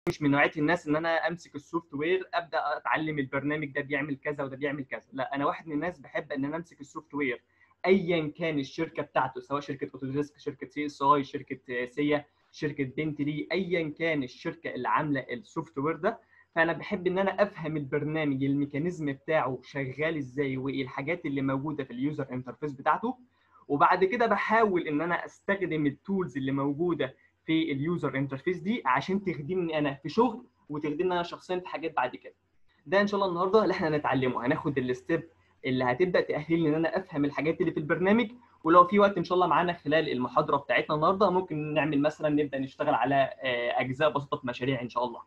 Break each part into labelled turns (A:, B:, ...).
A: مش من نوعيه الناس ان انا امسك السوفت وير ابدا اتعلم البرنامج ده بيعمل كذا وده بيعمل كذا لا انا واحد من الناس بحب ان انا امسك السوفت وير ايا كان الشركه بتاعته سواء شركه اوتوديسك شركه سي اس اي شركه سيا شركه بنتلي ايا كان الشركه اللي عامله السوفت وير ده فانا بحب ان انا افهم البرنامج الميكانيزم بتاعه شغال ازاي وايه الحاجات اللي موجوده في اليوزر انترفيس بتاعته وبعد كده بحاول ان انا استخدم التولز اللي موجوده في اليوزر انترفيس دي عشان تخدمني انا في شغل وتخدمني انا شخصيا في حاجات بعد كده ده ان شاء الله النهارده اللي احنا هنتعلمه هناخد الستيب اللي هتبدا تاهلني ان انا افهم الحاجات اللي في البرنامج ولو في وقت ان شاء الله معانا خلال المحاضره بتاعتنا النهارده ممكن نعمل مثلا نبدا نشتغل على اجزاء بسيطه في مشاريع ان شاء الله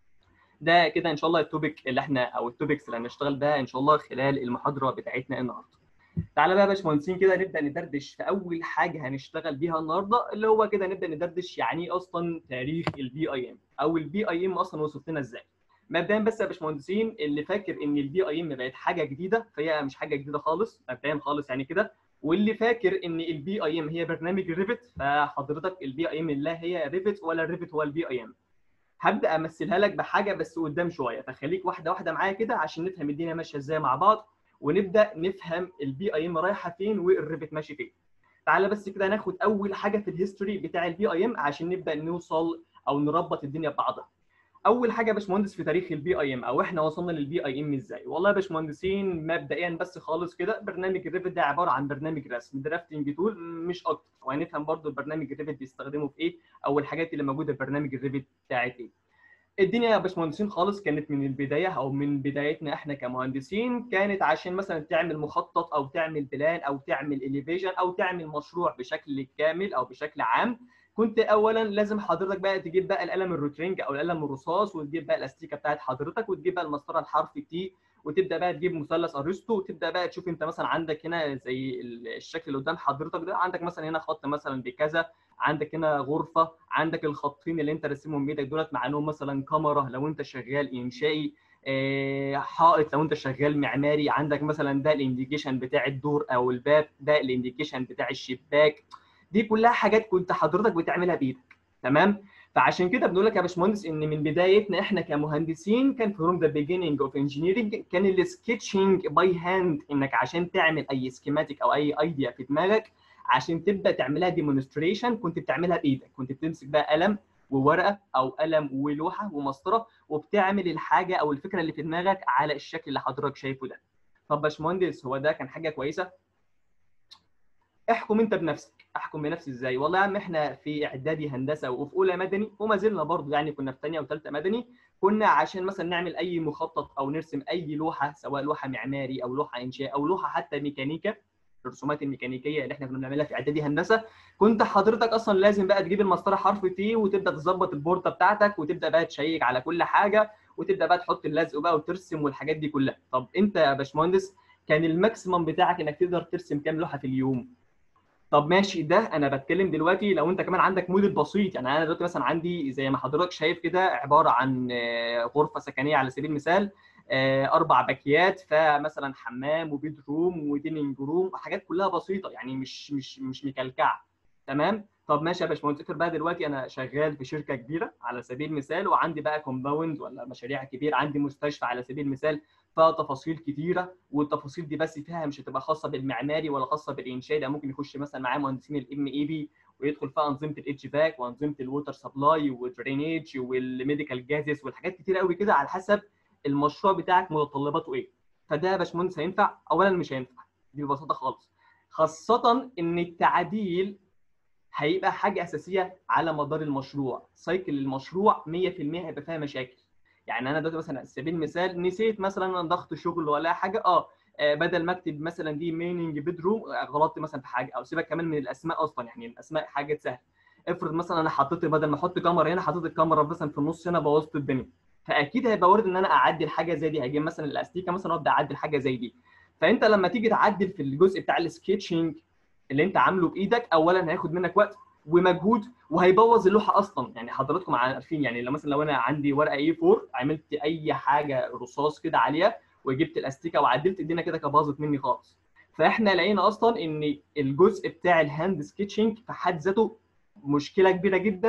A: ده كده ان شاء الله التوبيك اللي احنا او التوبكس اللي هنشتغل بها ان شاء الله خلال المحاضره بتاعتنا النهارده تعالى بقى يا باشمهندسين كده نبدا ندردش في اول حاجه هنشتغل بيها النهارده اللي هو كده نبدا ندردش يعني ايه اصلا تاريخ البي اي ام او البي اي ام اصلا وصلت لنا ازاي مبدئيا بس يا باشمهندسين اللي فاكر ان البي اي ام بقت حاجه جديده فهي مش حاجه جديده خالص مبدئيا خالص يعني كده واللي فاكر ان البي اي ام هي برنامج ريفت فحضرتك البي اي ام لا هي ريفت ولا ريفت هو البي اي ام هبدا امثلها لك بحاجه بس قدام شويه فخليك واحده واحده معايا كده عشان نفهم الدنيا ماشيه ازاي مع بعض ونبدا نفهم البي اي ام رايحه فين والريفت ماشي فين تعالى بس كده ناخد اول حاجه في الهيستوري بتاع البي اي ام عشان نبدا نوصل او نربط الدنيا ببعضها اول حاجه يا باشمهندس في تاريخ البي اي ام او احنا وصلنا للبي اي ام ازاي والله يا باشمهندسين مبدئيا بس خالص كده برنامج الريفت ده عباره عن برنامج رسم درافتنج تول مش اكتر وهنفهم برضو البرنامج الريفت بيستخدمه في ايه او الحاجات اللي موجوده في برنامج الريفت بتاعت ايه الدنيا يا باشمهندسين خالص كانت من البدايه او من بدايتنا احنا كمهندسين كانت عشان مثلا تعمل مخطط او تعمل بلان او تعمل اليفيجن او تعمل مشروع بشكل كامل او بشكل عام كنت اولا لازم حضرتك بقى تجيب بقى القلم الروترينج او القلم الرصاص وتجيب بقى الاستيكه بتاعت حضرتك وتجيب بقى المسطره الحرف تي وتبدا بقى تجيب مثلث ارسطو وتبدا بقى تشوف انت مثلا عندك هنا زي الشكل اللي قدام حضرتك ده عندك مثلا هنا خط مثلا بكذا عندك هنا غرفه عندك الخطين اللي انت راسمهم بايدك دولت معناهم مثلا كاميرا لو انت شغال انشائي حائط لو انت شغال معماري عندك مثلا ده الانديكيشن بتاع الدور او الباب ده الانديكيشن بتاع الشباك دي كلها حاجات كنت حضرتك بتعملها بايدك تمام فعشان كده بنقول لك يا باشمهندس ان من بدايتنا احنا كمهندسين كان فروم ذا بيجيننج اوف انجينيرنج كان السكتشنج باي هاند انك عشان تعمل اي سكيماتيك او اي ايديا في دماغك عشان تبدا تعملها ديمونستريشن كنت بتعملها بايدك كنت بتمسك بقى قلم وورقه او قلم ولوحه ومسطره وبتعمل الحاجه او الفكره اللي في دماغك على الشكل اللي حضرتك شايفه ده طب باشمهندس هو ده كان حاجه كويسه احكم انت بنفسك احكم بنفسي ازاي والله يا عم احنا في اعدادي هندسه وفي اولى مدني وما زلنا برضه يعني كنا في ثانيه وثالثه مدني كنا عشان مثلا نعمل اي مخطط او نرسم اي لوحه سواء لوحه معماري او لوحه انشاء او لوحه حتى ميكانيكا الرسومات الميكانيكيه اللي احنا كنا بنعملها في اعدادي هندسه كنت حضرتك اصلا لازم بقى تجيب المسطره حرف تي وتبدا تظبط البورده بتاعتك وتبدا بقى تشيك على كل حاجه وتبدا بقى تحط اللزق بقى وترسم والحاجات دي كلها طب انت يا باشمهندس كان الماكسيمم بتاعك انك تقدر ترسم كام لوحه في اليوم طب ماشي ده انا بتكلم دلوقتي لو انت كمان عندك موديل بسيط يعني انا دلوقتي مثلا عندي زي ما حضرتك شايف كده عباره عن غرفه سكنيه على سبيل المثال اربع باكيات فمثلا حمام وبيد روم وديننج روم حاجات كلها بسيطه يعني مش مش مش مكلكعه تمام طب ماشي يا باشمهندس فكر بقى دلوقتي انا شغال في شركه كبيره على سبيل المثال وعندي بقى كومباوند ولا مشاريع كبيره عندي مستشفى على سبيل المثال فيها تفاصيل كتيره والتفاصيل دي بس فيها مش هتبقى خاصه بالمعماري ولا خاصه بالانشاء ده ممكن يخش مثلا معاه مهندسين الام اي بي ويدخل فيها انظمه الاتش باك وانظمه الووتر سبلاي والدرينيج والميديكال جازز والحاجات كتير قوي كده على حسب المشروع بتاعك متطلباته ايه فده يا باشمهندس هينفع اولا مش هينفع دي ببساطه خالص خاصه ان التعديل هيبقى حاجه اساسيه على مدار المشروع سايكل المشروع 100% هيبقى فيها مشاكل يعني انا دلوقتي مثلا على سبيل المثال نسيت مثلا ضغط شغل ولا حاجه اه بدل ما اكتب مثلا دي ميننج بيدروم غلطت مثلا في حاجه او سيبك كمان من الاسماء اصلا يعني الاسماء حاجه سهله افرض مثلا انا حطيت بدل ما احط كاميرا هنا حطيت الكاميرا مثلا في النص هنا بوظت الدنيا فاكيد هيبقى وارد ان انا اعدل حاجه زي دي هجيب مثلا الاستيكه مثلا وابدا اعدل حاجه زي دي فانت لما تيجي تعدل في الجزء بتاع السكتشنج اللي انت عامله بايدك اولا هياخد منك وقت ومجهود وهيبوظ اللوحه اصلا يعني حضراتكم عارفين يعني لو مثلا لو انا عندي ورقه اي 4 عملت اي حاجه رصاص كده عليها وجبت الاستيكه وعدلت الدنيا كده باظت مني خالص فاحنا لقينا اصلا ان الجزء بتاع الهاند سكتشنج في حد ذاته مشكله كبيره جدا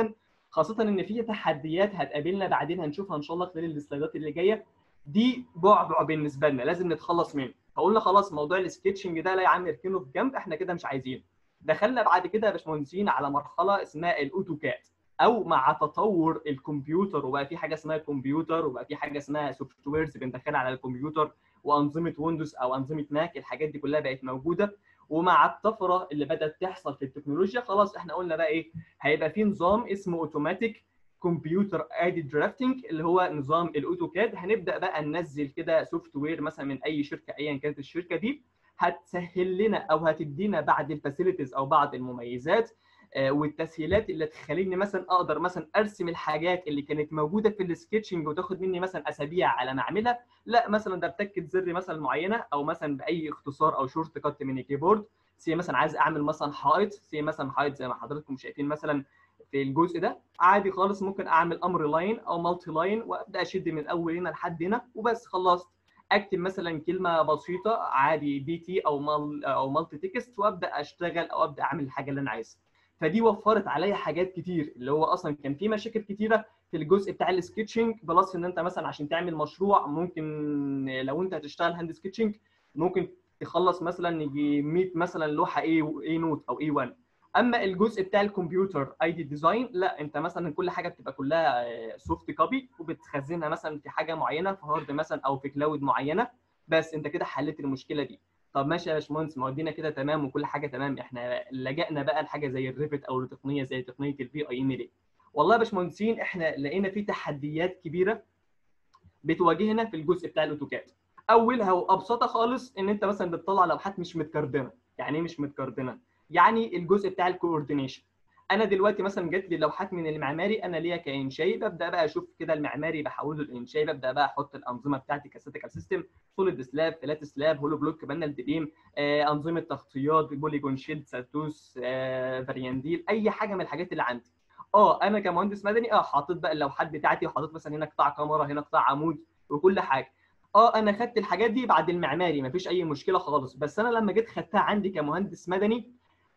A: خاصه ان في تحديات هتقابلنا بعدين هنشوفها ان شاء الله خلال السلايدات اللي جايه دي بعبع بالنسبه لنا لازم نتخلص منه فقلنا خلاص موضوع السكتشنج ده لا يا عم اركنه في جنب احنا كده مش عايزينه دخلنا بعد كده يا باشمهندسين على مرحله اسمها الاوتوكاد او مع تطور الكمبيوتر وبقى في حاجه اسمها كمبيوتر وبقى في حاجه اسمها سوفت ويرز بندخلها على الكمبيوتر وانظمه ويندوز او انظمه ماك الحاجات دي كلها بقت موجوده ومع الطفره اللي بدات تحصل في التكنولوجيا خلاص احنا قلنا بقى ايه هيبقى في نظام اسمه اوتوماتيك كمبيوتر ايدي درافتنج اللي هو نظام الاوتوكاد هنبدا بقى ننزل كده سوفت وير مثلا من اي شركه ايا كانت الشركه دي هتسهل لنا او هتدينا بعض الفاسيلتيز او بعض المميزات والتسهيلات اللي تخليني مثلا اقدر مثلا ارسم الحاجات اللي كانت موجوده في السكتشنج وتاخد مني مثلا اسابيع على ما اعملها لا مثلا ده بتكه زر مثلا معينه او مثلا باي اختصار او شورت كات من الكيبورد سي مثلا عايز اعمل مثلا حائط سي مثلا حائط زي ما حضراتكم شايفين مثلا في الجزء ده عادي خالص ممكن اعمل امر لاين او مالتي لاين وابدا اشد من اول هنا لحد هنا وبس خلصت اكتب مثلا كلمه بسيطه عادي دي تي او مال او مالتي تكست وابدا اشتغل او ابدا اعمل الحاجه اللي انا عايزها فدي وفرت عليا حاجات كتير اللي هو اصلا كان في مشاكل كتيره في الجزء بتاع السكتشنج بلس ان انت مثلا عشان تعمل مشروع ممكن لو انت هتشتغل هاند سكتشنج ممكن تخلص مثلا يجي 100 مثلا لوحه اي اي نوت او اي 1 اما الجزء بتاع الكمبيوتر اي دي ديزاين لا انت مثلا كل حاجه بتبقى كلها سوفت كوبي وبتخزنها مثلا في حاجه معينه في هارد مثلا او في كلاود معينه بس انت كده حليت المشكله دي طب ماشي يا باشمهندس ما ودينا كده تمام وكل حاجه تمام احنا لجأنا بقى لحاجه زي الريفت او لتقنيه زي تقنيه الفي اي ام ليه والله يا باشمهندسين احنا لقينا في تحديات كبيره بتواجهنا في الجزء بتاع الاوتوكاد اولها وابسطها خالص ان انت مثلا بتطلع لوحات مش متكردنه يعني ايه مش متكردنه يعني الجزء بتاع الكوردينيشن انا دلوقتي مثلا جات لي لوحات من المعماري انا ليا كانشائي ببدا بقى اشوف كده المعماري بحوله للانشائي ببدا بقى احط الانظمه بتاعتي كستاتيكال سيستم سوليد سلاب فلات سلاب هولو بلوك بانل ديبيم آه، انظمه تغطيات بوليجون شيلد ساتوس آه، فاريانديل اي حاجه من الحاجات اللي عندي اه انا كمهندس مدني اه حاطط بقى اللوحات بتاعتي وحاطط مثلا هنا قطاع كاميرا هنا قطاع عمود وكل حاجه اه انا خدت الحاجات دي بعد المعماري مفيش اي مشكله خالص بس انا لما جيت خدتها عندي كمهندس مدني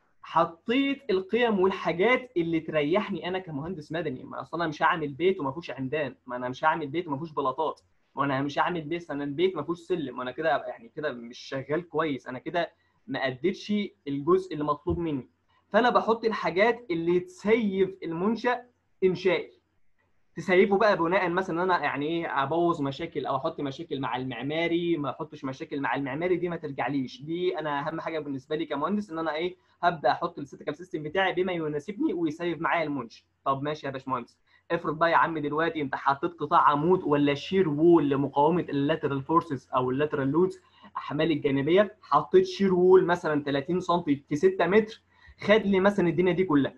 A: حطيت القيم والحاجات اللي تريحني انا كمهندس مدني ما اصل انا مش هعمل بيت وما فيهوش عمدان ما انا مش هعمل بيت وما فيهوش بلاطات وانا مش هعمل بيت انا البيت ما فيهوش سلم وانا كده يعني كده مش شغال كويس انا كده ما اديتش الجزء اللي مطلوب مني فانا بحط الحاجات اللي تسيف المنشا انشائي تسيبه بقى بناء مثلا ان انا يعني ايه ابوظ مشاكل او احط مشاكل مع المعماري ما احطش مشاكل مع المعماري دي ما ترجعليش دي انا اهم حاجه بالنسبه لي كمهندس ان انا ايه هبدا احط السيتيكال سيستم بتاعي بما يناسبني ويسيف معايا المنشا طب ماشي يا باشمهندس افرض بقى يا عم دلوقتي انت حطيت قطاع عمود ولا شير وول لمقاومه اللاترال فورسز او اللاترال لودز الاحمال الجانبيه حطيت شير وول مثلا 30 سم في 6 متر خد لي مثلا الدنيا دي كلها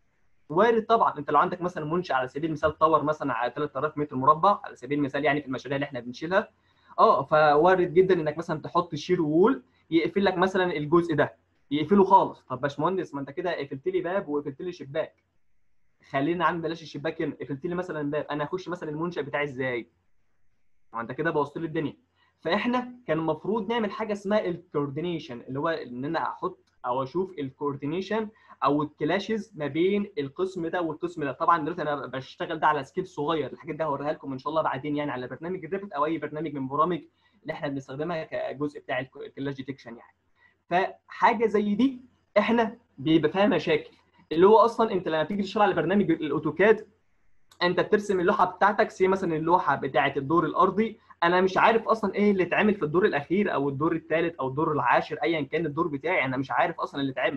A: وارد طبعا انت لو عندك مثلا منشا على سبيل المثال تاور مثلا على 3000 متر مربع على سبيل المثال يعني في المشاريع اللي احنا بنشيلها اه فوارد جدا انك مثلا تحط شير وول يقفل لك مثلا الجزء ده يقفله خالص طب باشمهندس ما انت كده قفلت لي باب وقفلت لي شباك خلينا عم بلاش الشباك هنا قفلت لي مثلا باب انا اخش مثلا المنشا بتاعي ازاي؟ ما انت كده بوظت لي الدنيا فاحنا كان المفروض نعمل حاجه اسمها الكوردينيشن اللي هو ان انا احط او اشوف الكوردينيشن او الكلاشز ما بين القسم ده والقسم ده طبعا دلوقتي انا بشتغل ده على سكيل صغير الحاجات دي هوريها لكم ان شاء الله بعدين يعني على برنامج الريفت او اي برنامج من برامج اللي احنا بنستخدمها كجزء بتاع الكلاش ديتكشن يعني فحاجه زي دي احنا بيبقى فيها مشاكل اللي هو اصلا انت لما تيجي تشتغل على برنامج الاوتوكاد انت بترسم اللوحه بتاعتك سي مثلا اللوحه بتاعه الدور الارضي انا مش عارف اصلا ايه اللي اتعمل في الدور الاخير او الدور الثالث او الدور العاشر ايا كان الدور بتاعي انا مش عارف اصلا اللي اتعمل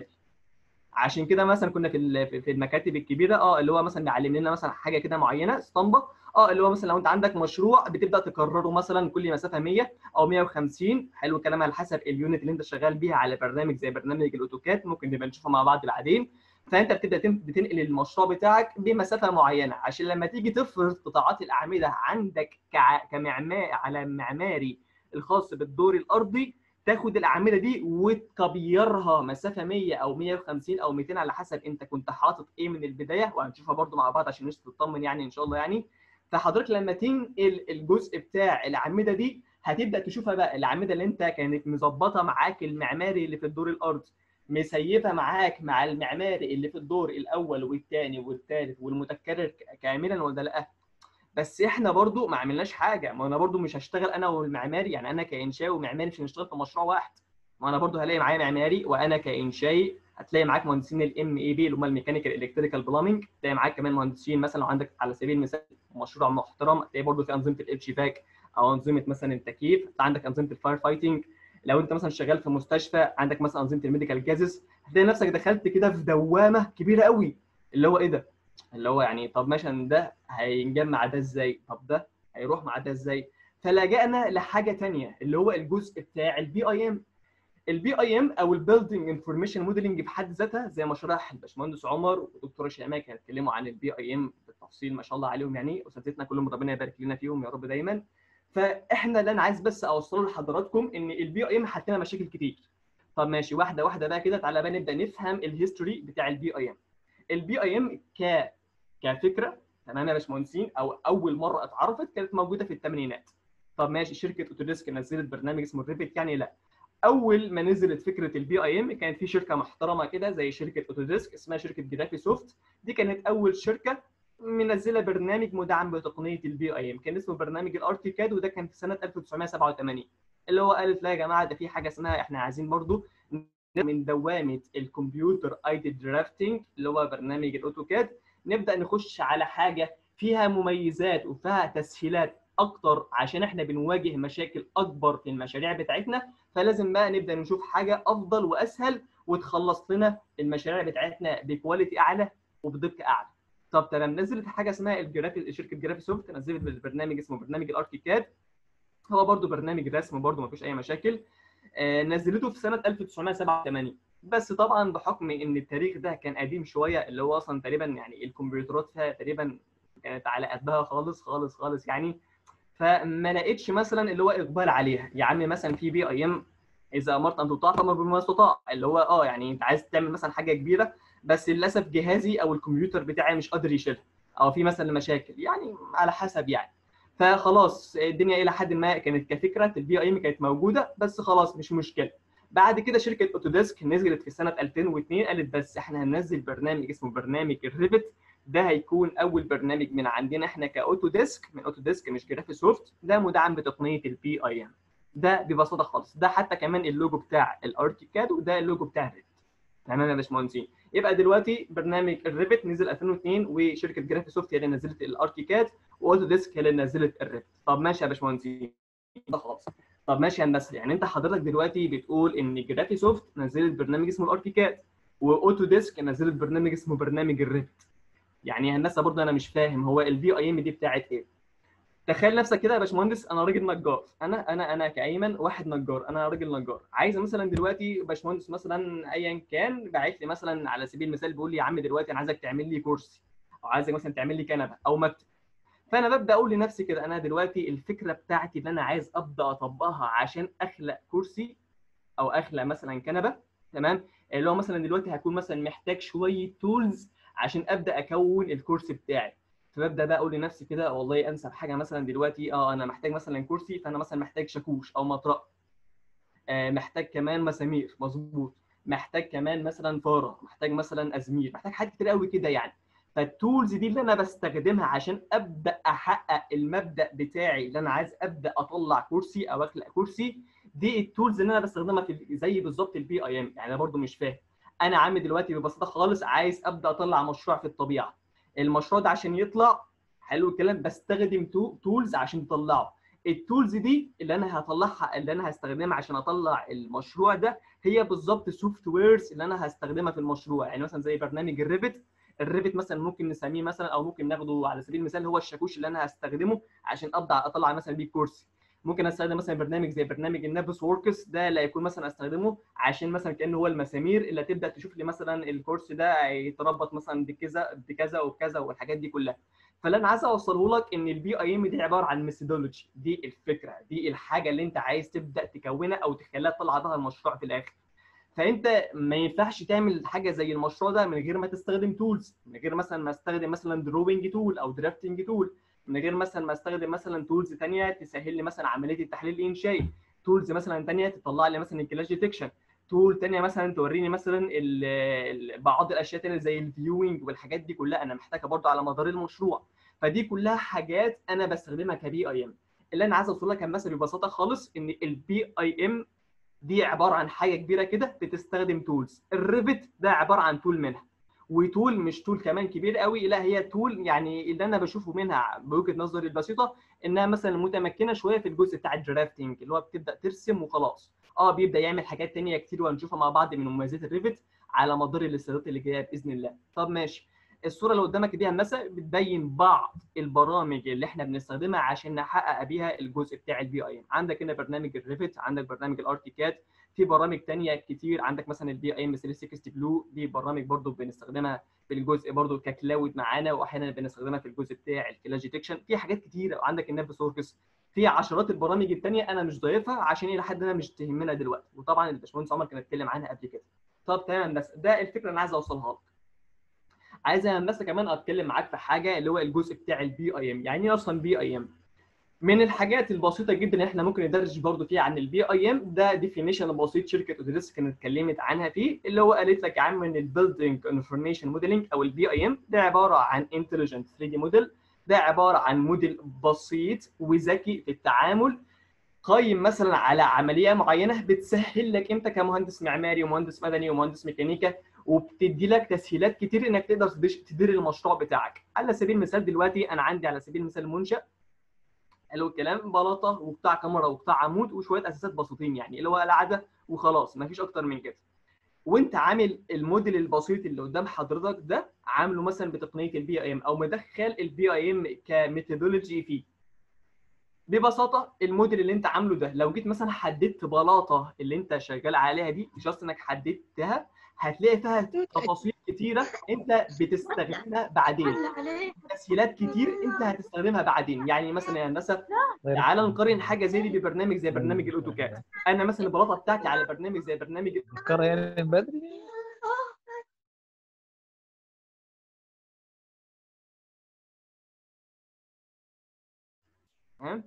A: عشان كده مثلا كنا في في المكاتب الكبيره اه اللي هو مثلا بيعلم لنا مثلا حاجه كده معينه اسطمبه اه اللي هو مثلا لو انت عندك مشروع بتبدا تكرره مثلا كل مسافه 100 او 150 حلو الكلام على حسب اليونت اللي انت شغال بيها على برنامج زي برنامج الاوتوكاد ممكن نبقى نشوفها مع بعض بعدين فانت بتبدا بتنقل المشروع بتاعك بمسافه معينه عشان لما تيجي تفرض قطاعات الاعمده عندك كمعماري على معماري الخاص بالدور الارضي تاخد الاعمده دي وتكبيرها مسافه 100 او 150 او 200 على حسب انت كنت حاطط ايه من البدايه وهنشوفها برده مع بعض عشان الناس تطمن يعني ان شاء الله يعني فحضرتك لما تنقل الجزء بتاع الاعمده دي هتبدا تشوفها بقى الاعمده اللي انت كانت مظبطه معاك المعماري اللي في الدور الارضي مسيفه معاك مع المعماري اللي في الدور الاول والثاني والثالث والمتكرر كاملا ولا لا بس احنا برضو ما عملناش حاجه ما انا برضو مش هشتغل انا والمعماري يعني انا كانشاوي ومعماري مش هنشتغل في مشروع واحد ما انا برضو هلاقي معايا معماري وانا كانشاي هتلاقي معاك مهندسين الام اي بي اللي هم الميكانيكال الكتريكال بلامنج تلاقي معاك كمان مهندسين مثلا لو عندك على سبيل المثال مشروع محترم تلاقي برضو في انظمه الاتش باك او انظمه مثلا التكييف عندك انظمه الفاير فايتنج لو انت مثلا شغال في مستشفى عندك مثلا انظمه الميديكال جازز هتلاقي نفسك دخلت كده في دوامه كبيره قوي اللي هو ايه ده اللي هو يعني طب مثلا ده هينجم مع ده ازاي طب ده هيروح مع ده ازاي فلجأنا لحاجه ثانيه اللي هو الجزء بتاع البي اي ام البي اي ام او البيلدنج انفورميشن موديلنج في حد ذاتها زي ما شرح الباشمهندس عمر والدكتوره شيماء كانوا اتكلموا عن البي اي ام بالتفصيل ما شاء الله عليهم يعني اساتذتنا كلهم ربنا يبارك لنا فيهم يا رب دايما فاحنا اللي انا عايز بس اوصله لحضراتكم ان البي اي ام حل لنا مشاكل كتير طب ماشي واحده واحده بقى كده تعالى بقى نبدا نفهم الهيستوري بتاع البي اي ام البي اي ام ك كفكره تمام يا باشمهندسين او اول مره اتعرفت كانت موجوده في الثمانينات طب ماشي شركه اوتوديسك نزلت برنامج اسمه الريفت يعني لا اول ما نزلت فكره البي اي ام كانت في شركه محترمه كده زي شركه اوتوديسك اسمها شركه جرافي سوفت دي كانت اول شركه منزله برنامج مدعم بتقنيه البي اي ام كان اسمه برنامج الارتيكاد وده كان في سنه 1987 اللي هو قالت لا يا جماعه ده في حاجه اسمها احنا عايزين برضو من دوامه الكمبيوتر ايدي درافتنج اللي هو برنامج الاوتوكاد نبدا نخش على حاجه فيها مميزات وفيها تسهيلات اكتر عشان احنا بنواجه مشاكل اكبر في المشاريع بتاعتنا فلازم بقى نبدا نشوف حاجه افضل واسهل وتخلص لنا المشاريع بتاعتنا بكواليتي اعلى وبدقه اعلى طب تمام نزلت حاجه اسمها الجرافي شركه جرافي سوفت نزلت برنامج اسمه برنامج الاركيكاد هو برضو برنامج رسم برضو ما فيش اي مشاكل آه نزلته في سنه 1987 بس طبعا بحكم ان التاريخ ده كان قديم شويه اللي هو اصلا تقريبا يعني الكمبيوترات فيها تقريبا كانت على قدها خالص خالص خالص يعني فما لقيتش مثلا اللي هو اقبال عليها يا عم مثلا في بي اي ام اذا امرت ان تطاع فامر بما استطاع اللي هو اه يعني انت عايز تعمل مثلا حاجه كبيره بس للاسف جهازي او الكمبيوتر بتاعي مش قادر يشيلها او في مثلا مشاكل يعني على حسب يعني فخلاص الدنيا الى حد ما كانت كفكره البي اي ام كانت موجوده بس خلاص مش مشكله بعد كده شركه اوتوديسك نزلت في سنه 2002 قالت بس احنا هننزل برنامج اسمه برنامج الريفت ده هيكون اول برنامج من عندنا احنا كاوتوديسك من اوتوديسك مش جرافي سوفت ده مدعم بتقنيه البي اي ام ده ببساطه خالص ده حتى كمان اللوجو بتاع الارتيكاد وده اللوجو بتاع الريفت تمام يا باشمهندسين يبقى دلوقتي برنامج الريفت نزل 2002 وشركه جرافي سوفت هي اللي نزلت الاركيكاد واوتوديسك هي اللي نزلت الريفت طب ماشي يا باشمهندسين ده خلاص طب ماشي يا هندسه يعني انت حضرتك دلوقتي بتقول ان جرافي سوفت نزلت برنامج اسمه الاركيكاد واوتوديسك نزلت برنامج اسمه برنامج الريفت يعني هندسه برضه انا مش فاهم هو البي اي ام دي بتاعت ايه تخيل نفسك كده يا باشمهندس انا راجل نجار انا انا انا كايمن واحد نجار انا راجل نجار عايز مثلا دلوقتي باشمهندس مثلا ايا كان باعت لي مثلا على سبيل المثال بيقول لي يا عم دلوقتي انا عايزك تعمل لي كرسي او عايزك مثلا تعمل لي كنبه او مكتب فانا ببدا اقول لنفسي كده انا دلوقتي الفكره بتاعتي اللي انا عايز ابدا اطبقها عشان اخلق كرسي او اخلق مثلا كنبه تمام اللي هو مثلا دلوقتي هكون مثلا محتاج شويه تولز عشان ابدا اكون الكرسي بتاعي فببدا بقى اقول لنفسي كده والله انسب حاجه مثلا دلوقتي اه انا محتاج مثلا كرسي فانا مثلا محتاج شاكوش او مطرقه آه محتاج كمان مسامير مظبوط محتاج كمان مثلا فاره محتاج مثلا ازمير محتاج حاجات كتير قوي كده يعني فالتولز دي اللي انا بستخدمها عشان ابدا احقق المبدا بتاعي اللي انا عايز ابدا اطلع كرسي او اخلق كرسي دي التولز اللي انا بستخدمها في زي بالظبط البي اي ام يعني انا برضو مش فاهم انا عامل دلوقتي ببساطه خالص عايز ابدا اطلع مشروع في الطبيعه المشروع ده عشان يطلع حلو الكلام بستخدم تولز عشان تطلعه التولز دي اللي انا هطلعها اللي انا هستخدمها عشان اطلع المشروع ده هي بالظبط السوفت ويرز اللي انا هستخدمها في المشروع يعني مثلا زي برنامج الريفت الريفت مثلا ممكن نسميه مثلا او ممكن ناخده على سبيل المثال هو الشاكوش اللي انا هستخدمه عشان ابدا اطلع مثلا بيه كورس ممكن استخدم مثلا برنامج زي برنامج النافس وركس ده اللي هيكون مثلا استخدمه عشان مثلا كانه هو المسامير اللي هتبدا تشوف لي مثلا الكورس ده هيتربط مثلا بكذا بكذا وكذا والحاجات دي كلها فاللي انا عايز اوصله لك ان البي اي ام دي عباره عن ميثودولوجي دي الفكره دي الحاجه اللي انت عايز تبدا تكونها او تخليها تطلع بها المشروع في الاخر فانت ما ينفعش تعمل حاجه زي المشروع ده من غير ما تستخدم تولز من غير مثلا ما استخدم مثلا دروينج تول او درافتنج تول من غير مثلا ما استخدم مثلا تولز ثانيه تسهل لي مثلا عمليه التحليل الانشائي تولز مثلا ثانيه تطلع لي مثلا الكلاش ديتكشن تول تانية مثلا توريني مثلا ال- ال- بعض الاشياء تانية زي الفيوينج والحاجات دي كلها انا محتاجها برضو على مدار المشروع فدي كلها حاجات انا بستخدمها كبي اي ام اللي انا عايز اوصل لك مثلا ببساطه خالص ان البي اي ام دي عباره عن حاجه كبيره كده بتستخدم تولز الريفت ده عباره عن تول منها وتول مش تول كمان كبير قوي لا هي تول يعني اللي انا بشوفه منها بوجهه نظري البسيطه انها مثلا متمكنه شويه في الجزء بتاع الدرافتنج اللي هو بتبدا ترسم وخلاص اه بيبدا يعمل حاجات تانية كتير وهنشوفها مع بعض من مميزات الريفت على مدار الاستعدادات اللي جايه باذن الله طب ماشي الصوره اللي قدامك دي هندسه بتبين بعض البرامج اللي احنا بنستخدمها عشان نحقق بيها الجزء بتاع البي اي ام عندك هنا برنامج الريفت عندك برنامج الارتيكاد في برامج تانية كتير عندك مثلا البي اي ام 360 بلو دي برامج برضو بنستخدمها في الجزء برضو ككلاود معانا واحيانا بنستخدمها في الجزء بتاع الكلاش ديتكشن في حاجات كتير عندك الناب سوركس في عشرات البرامج التانية انا مش ضايفها عشان الى حد ما مش تهمنا دلوقتي وطبعا الباشمهندس عمر كان اتكلم عنها قبل كده طب تمام بس ده الفكره اللي انا عايز اوصلها لك عايز انا بس كمان اتكلم معاك في حاجه اللي هو الجزء بتاع البي اي ام يعني ايه اصلا بي اي ام من الحاجات البسيطه جدا اللي احنا ممكن ندرج برضو فيها عن البي اي ام ده ديفينيشن بسيط شركه اوديريس كانت اتكلمت عنها فيه اللي هو قالت لك يا عم ان البيلدينج انفورميشن موديلنج او البي اي ام ده عباره عن انتليجنت 3 دي موديل ده عباره عن موديل بسيط وذكي في التعامل قايم مثلا على عمليه معينه بتسهل لك انت كمهندس معماري ومهندس مدني ومهندس ميكانيكا وبتدي لك تسهيلات كتير انك تقدر تدير المشروع بتاعك على سبيل المثال دلوقتي انا عندي على سبيل المثال منشأ حلو الكلام بلاطه وقطاع كاميرا وقطاع عمود وشويه اساسات بسيطين يعني اللي هو العاده وخلاص مفيش اكتر من كده وانت عامل الموديل البسيط اللي قدام حضرتك ده عامله مثلا بتقنيه البي اي ام او مدخل البي اي ام كميثودولوجي فيه ببساطه الموديل اللي انت عامله ده لو جيت مثلا حددت بلاطه اللي انت شغال عليها دي جاست انك حددتها هتلاقي فيها تفاصيل كتيره انت بتستخدمها بعدين تسهيلات كتير انت هتستخدمها بعدين يعني مثلا يا هندسه تعال نقارن حاجه زي دي ببرنامج زي برنامج الاوتوكاد انا مثلا البلاطه بتاعتي على برنامج زي برنامج
B: نفكرها يعني من بدري
A: تمام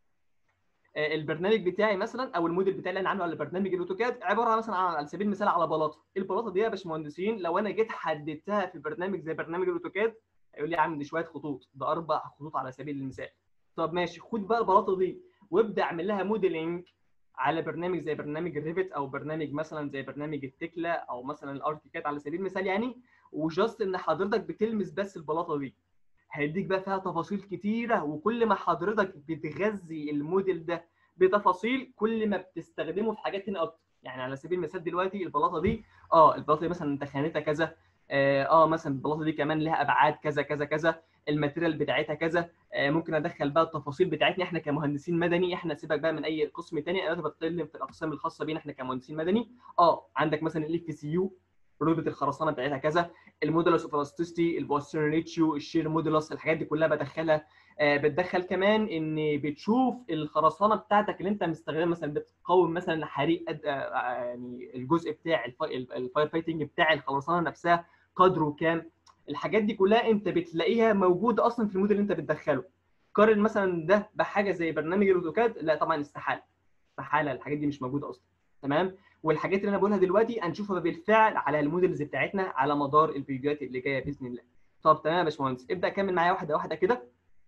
A: آه، البرنامج بتاعي مثلا او الموديل بتاعي اللي انا عامله على برنامج الاوتوكاد عباره مثلا عن على سبيل المثال على بلاطه البلاطه دي يا باشمهندسين لو انا جيت حددتها في برنامج زي برنامج الاوتوكاد هيقول لي يا عم دي شويه خطوط ده اربع خطوط على سبيل المثال طب ماشي خد بقى البلاطه دي وابدا اعمل لها موديلنج على برنامج زي برنامج الريفت او برنامج مثلا زي برنامج التكلا او مثلا الارتيكاد على سبيل المثال يعني وجاست ان حضرتك بتلمس بس البلاطه دي هيديك بقى فيها تفاصيل كتيره وكل ما حضرتك بتغذي الموديل ده بتفاصيل كل ما بتستخدمه في حاجات هنا اكتر يعني على سبيل المثال دلوقتي البلاطه دي اه البلاطه دي مثلا انت خانتها كذا اه آه، مثلا البلاطه دي كمان لها ابعاد كذا كذا كذا الماتيريال بتاعتها كذا آه ممكن ادخل بقى التفاصيل بتاعتنا احنا كمهندسين مدني احنا سيبك بقى من اي قسم تاني انا بتكلم في الاقسام الخاصه بينا احنا كمهندسين مدني اه عندك مثلا الاف سي يو رتبه الخرسانه بتاعتها كذا المودولس اوف الاستيستي البوستيرن ريتشيو الشير مودولس الحاجات دي كلها بدخلها آه بتدخل كمان ان بتشوف الخرسانه بتاعتك اللي انت مستخدمها مثلا بتقاوم مثلا حريق قد- آه، آه، يعني الجزء بتاع الفا- الفاير فايتنج بتاع الخرسانه نفسها قدره كام الحاجات دي كلها انت بتلاقيها موجوده اصلا في الموديل اللي انت بتدخله قارن مثلا ده بحاجه زي برنامج الاوتوكاد لا طبعا استحاله استحاله الحاجات دي مش موجوده اصلا تمام والحاجات اللي انا بقولها دلوقتي هنشوفها بالفعل على الموديلز بتاعتنا على مدار الفيديوهات اللي جايه باذن الله طب تمام يا باشمهندس ابدا كمل معايا واحده واحده كده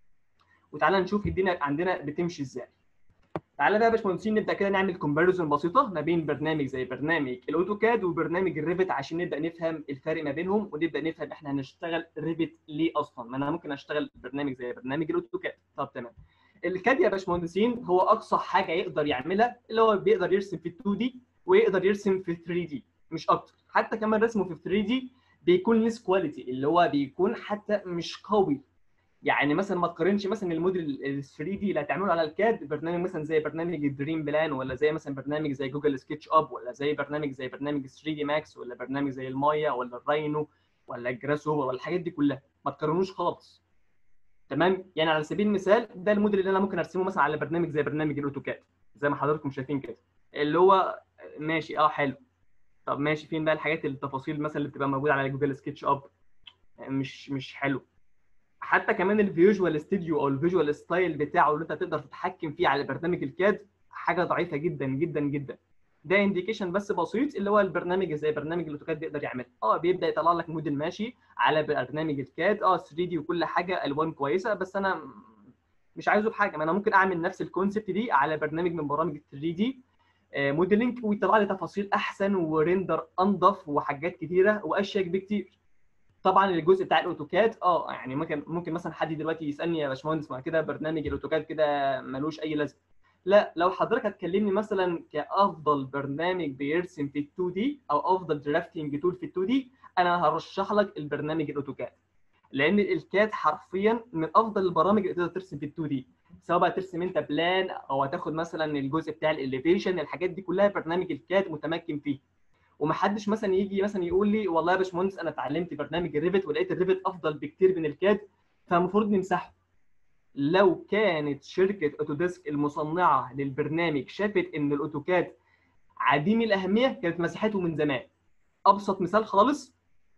A: وتعالى نشوف الدنيا عندنا بتمشي ازاي تعالى بقى يا باشمهندسين نبدا كده نعمل كومباريزون بسيطه ما بين برنامج زي برنامج الاوتوكاد وبرنامج الريفت عشان نبدا نفهم الفرق ما بينهم ونبدا نفهم احنا هنشتغل ريفت ليه اصلا ما انا ممكن اشتغل برنامج زي برنامج الاوتوكاد طب تمام الكاد يا باشمهندسين هو اقصى حاجه يقدر يعملها اللي هو بيقدر يرسم في 2 دي ويقدر يرسم في 3 دي مش اكتر حتى كمان رسمه في 3 دي بيكون ليس كواليتي اللي هو بيكون حتى مش قوي يعني مثلا ما تقارنش مثلا الموديل ال 3 دي اللي هتعمله على الكاد برنامج مثلا زي برنامج الدريم بلان ولا زي مثلا برنامج زي جوجل سكتش اب ولا زي برنامج زي برنامج 3 دي ماكس ولا برنامج زي المايا ولا الراينو ولا الجراس اوفر ولا الحاجات دي كلها ما تقارنوش خالص تمام يعني على سبيل المثال ده الموديل اللي انا ممكن ارسمه مثلا على برنامج زي برنامج الاوتوكاد زي ما حضراتكم شايفين كده اللي هو ماشي اه حلو طب ماشي فين بقى الحاجات التفاصيل مثلا اللي بتبقى موجوده على جوجل سكتش اب مش مش حلو حتى كمان الفيجوال ستوديو او الفيجوال ستايل بتاعه اللي انت تقدر تتحكم فيه على برنامج الكاد حاجه ضعيفه جدا جدا جدا ده انديكيشن بس بسيط اللي هو البرنامج زي برنامج الاوتوكاد بيقدر يعملها اه بيبدا يطلع لك موديل ماشي على برنامج الكاد اه 3 دي وكل حاجه الوان كويسه بس انا مش عايزه بحاجه ما انا ممكن اعمل نفس الكونسبت دي على برنامج من برامج ال 3 دي موديلنج ويطلع لي تفاصيل احسن وريندر انضف وحاجات كتيره واشيك بكتير طبعا الجزء بتاع الاوتوكاد اه يعني ممكن ممكن مثلا حد دلوقتي يسالني يا باشمهندس ما كده برنامج الاوتوكاد كده ملوش اي لازمه لا لو حضرتك هتكلمني مثلا كافضل برنامج بيرسم في ال 2 دي او افضل درافتنج تول في ال 2 دي انا هرشح لك البرنامج الاوتوكاد لان الكاد حرفيا من افضل البرامج اللي تقدر ترسم في ال 2 دي سواء بقى ترسم انت بلان او هتاخد مثلا الجزء بتاع الاليفيشن الحاجات دي كلها برنامج الكاد متمكن فيه ومحدش مثلا يجي مثلا يقول لي والله يا باشمهندس انا اتعلمت برنامج الريفت ولقيت الريفت افضل بكتير من الكاد فالمفروض نمسحه لو كانت شركه اوتوديسك المصنعه للبرنامج شافت ان الاوتوكاد عديم الاهميه كانت مسحته من زمان ابسط مثال خالص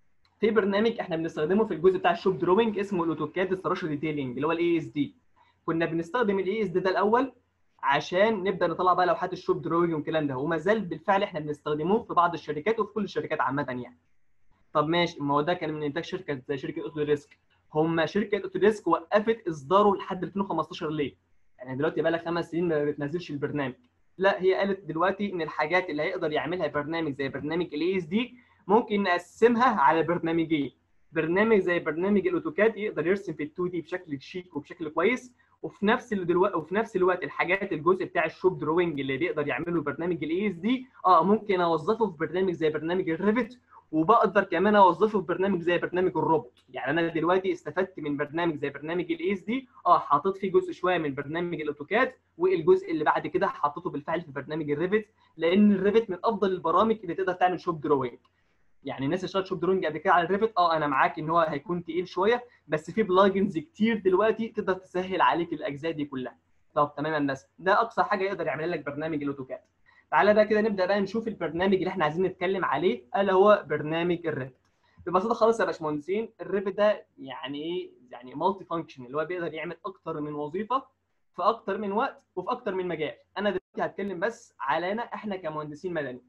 A: في برنامج احنا بنستخدمه في الجزء بتاع الشوب دروينج اسمه الاوتوكاد ستراكشر ديتيلنج اللي هو الاي اس دي كنا بنستخدم الاي اس دي ده الاول عشان نبدا نطلع بقى لوحات الشوب دروينج والكلام ده وما زال بالفعل احنا بنستخدموه في بعض الشركات وفي كل الشركات عامه يعني طب ماشي ما هو ده كان من انتاج شركه زي شركه اوتو ريسك هم شركه اوتو ريسك وقفت اصداره لحد 2015 ليه؟ يعني دلوقتي بقى لها خمس سنين ما بتنزلش البرنامج لا هي قالت دلوقتي ان الحاجات اللي هيقدر يعملها برنامج زي برنامج الاي اس دي ممكن نقسمها على برنامجين برنامج زي برنامج الاوتوكاد يقدر يرسم في ال 2 دي بشكل شيك وبشكل كويس وفي نفس الوقت وفي نفس الوقت الحاجات الجزء بتاع الشوب دروينج اللي بيقدر يعمله برنامج الاي اس دي اه ممكن اوظفه في برنامج زي برنامج الريفت وبقدر كمان اوظفه في برنامج زي برنامج الروبوت يعني انا دلوقتي استفدت من برنامج زي برنامج الاي اس دي اه حاطط فيه جزء شويه من برنامج الاوتوكاد والجزء اللي بعد كده حطيته بالفعل في برنامج الريفت لان الريفت من افضل البرامج اللي تقدر تعمل شوب دروينج يعني الناس اللي اشتغلت شوب دروينج قبل كده على الريفت اه انا معاك ان هو هيكون تقيل شويه بس في بلاجنز كتير دلوقتي تقدر تسهل عليك الاجزاء دي كلها طب تمام يا هندسه ده اقصى حاجه يقدر يعملها لك برنامج الاوتوكاد تعالى بقى كده نبدا بقى نشوف البرنامج اللي احنا عايزين نتكلم عليه الا هو برنامج الريفت ببساطه خالص يا باشمهندسين الريفت ده يعني ايه يعني مالتي فانكشن اللي هو بيقدر يعمل اكتر من وظيفه في اكتر من وقت وفي اكتر من مجال انا دلوقتي هتكلم بس علينا احنا كمهندسين مدني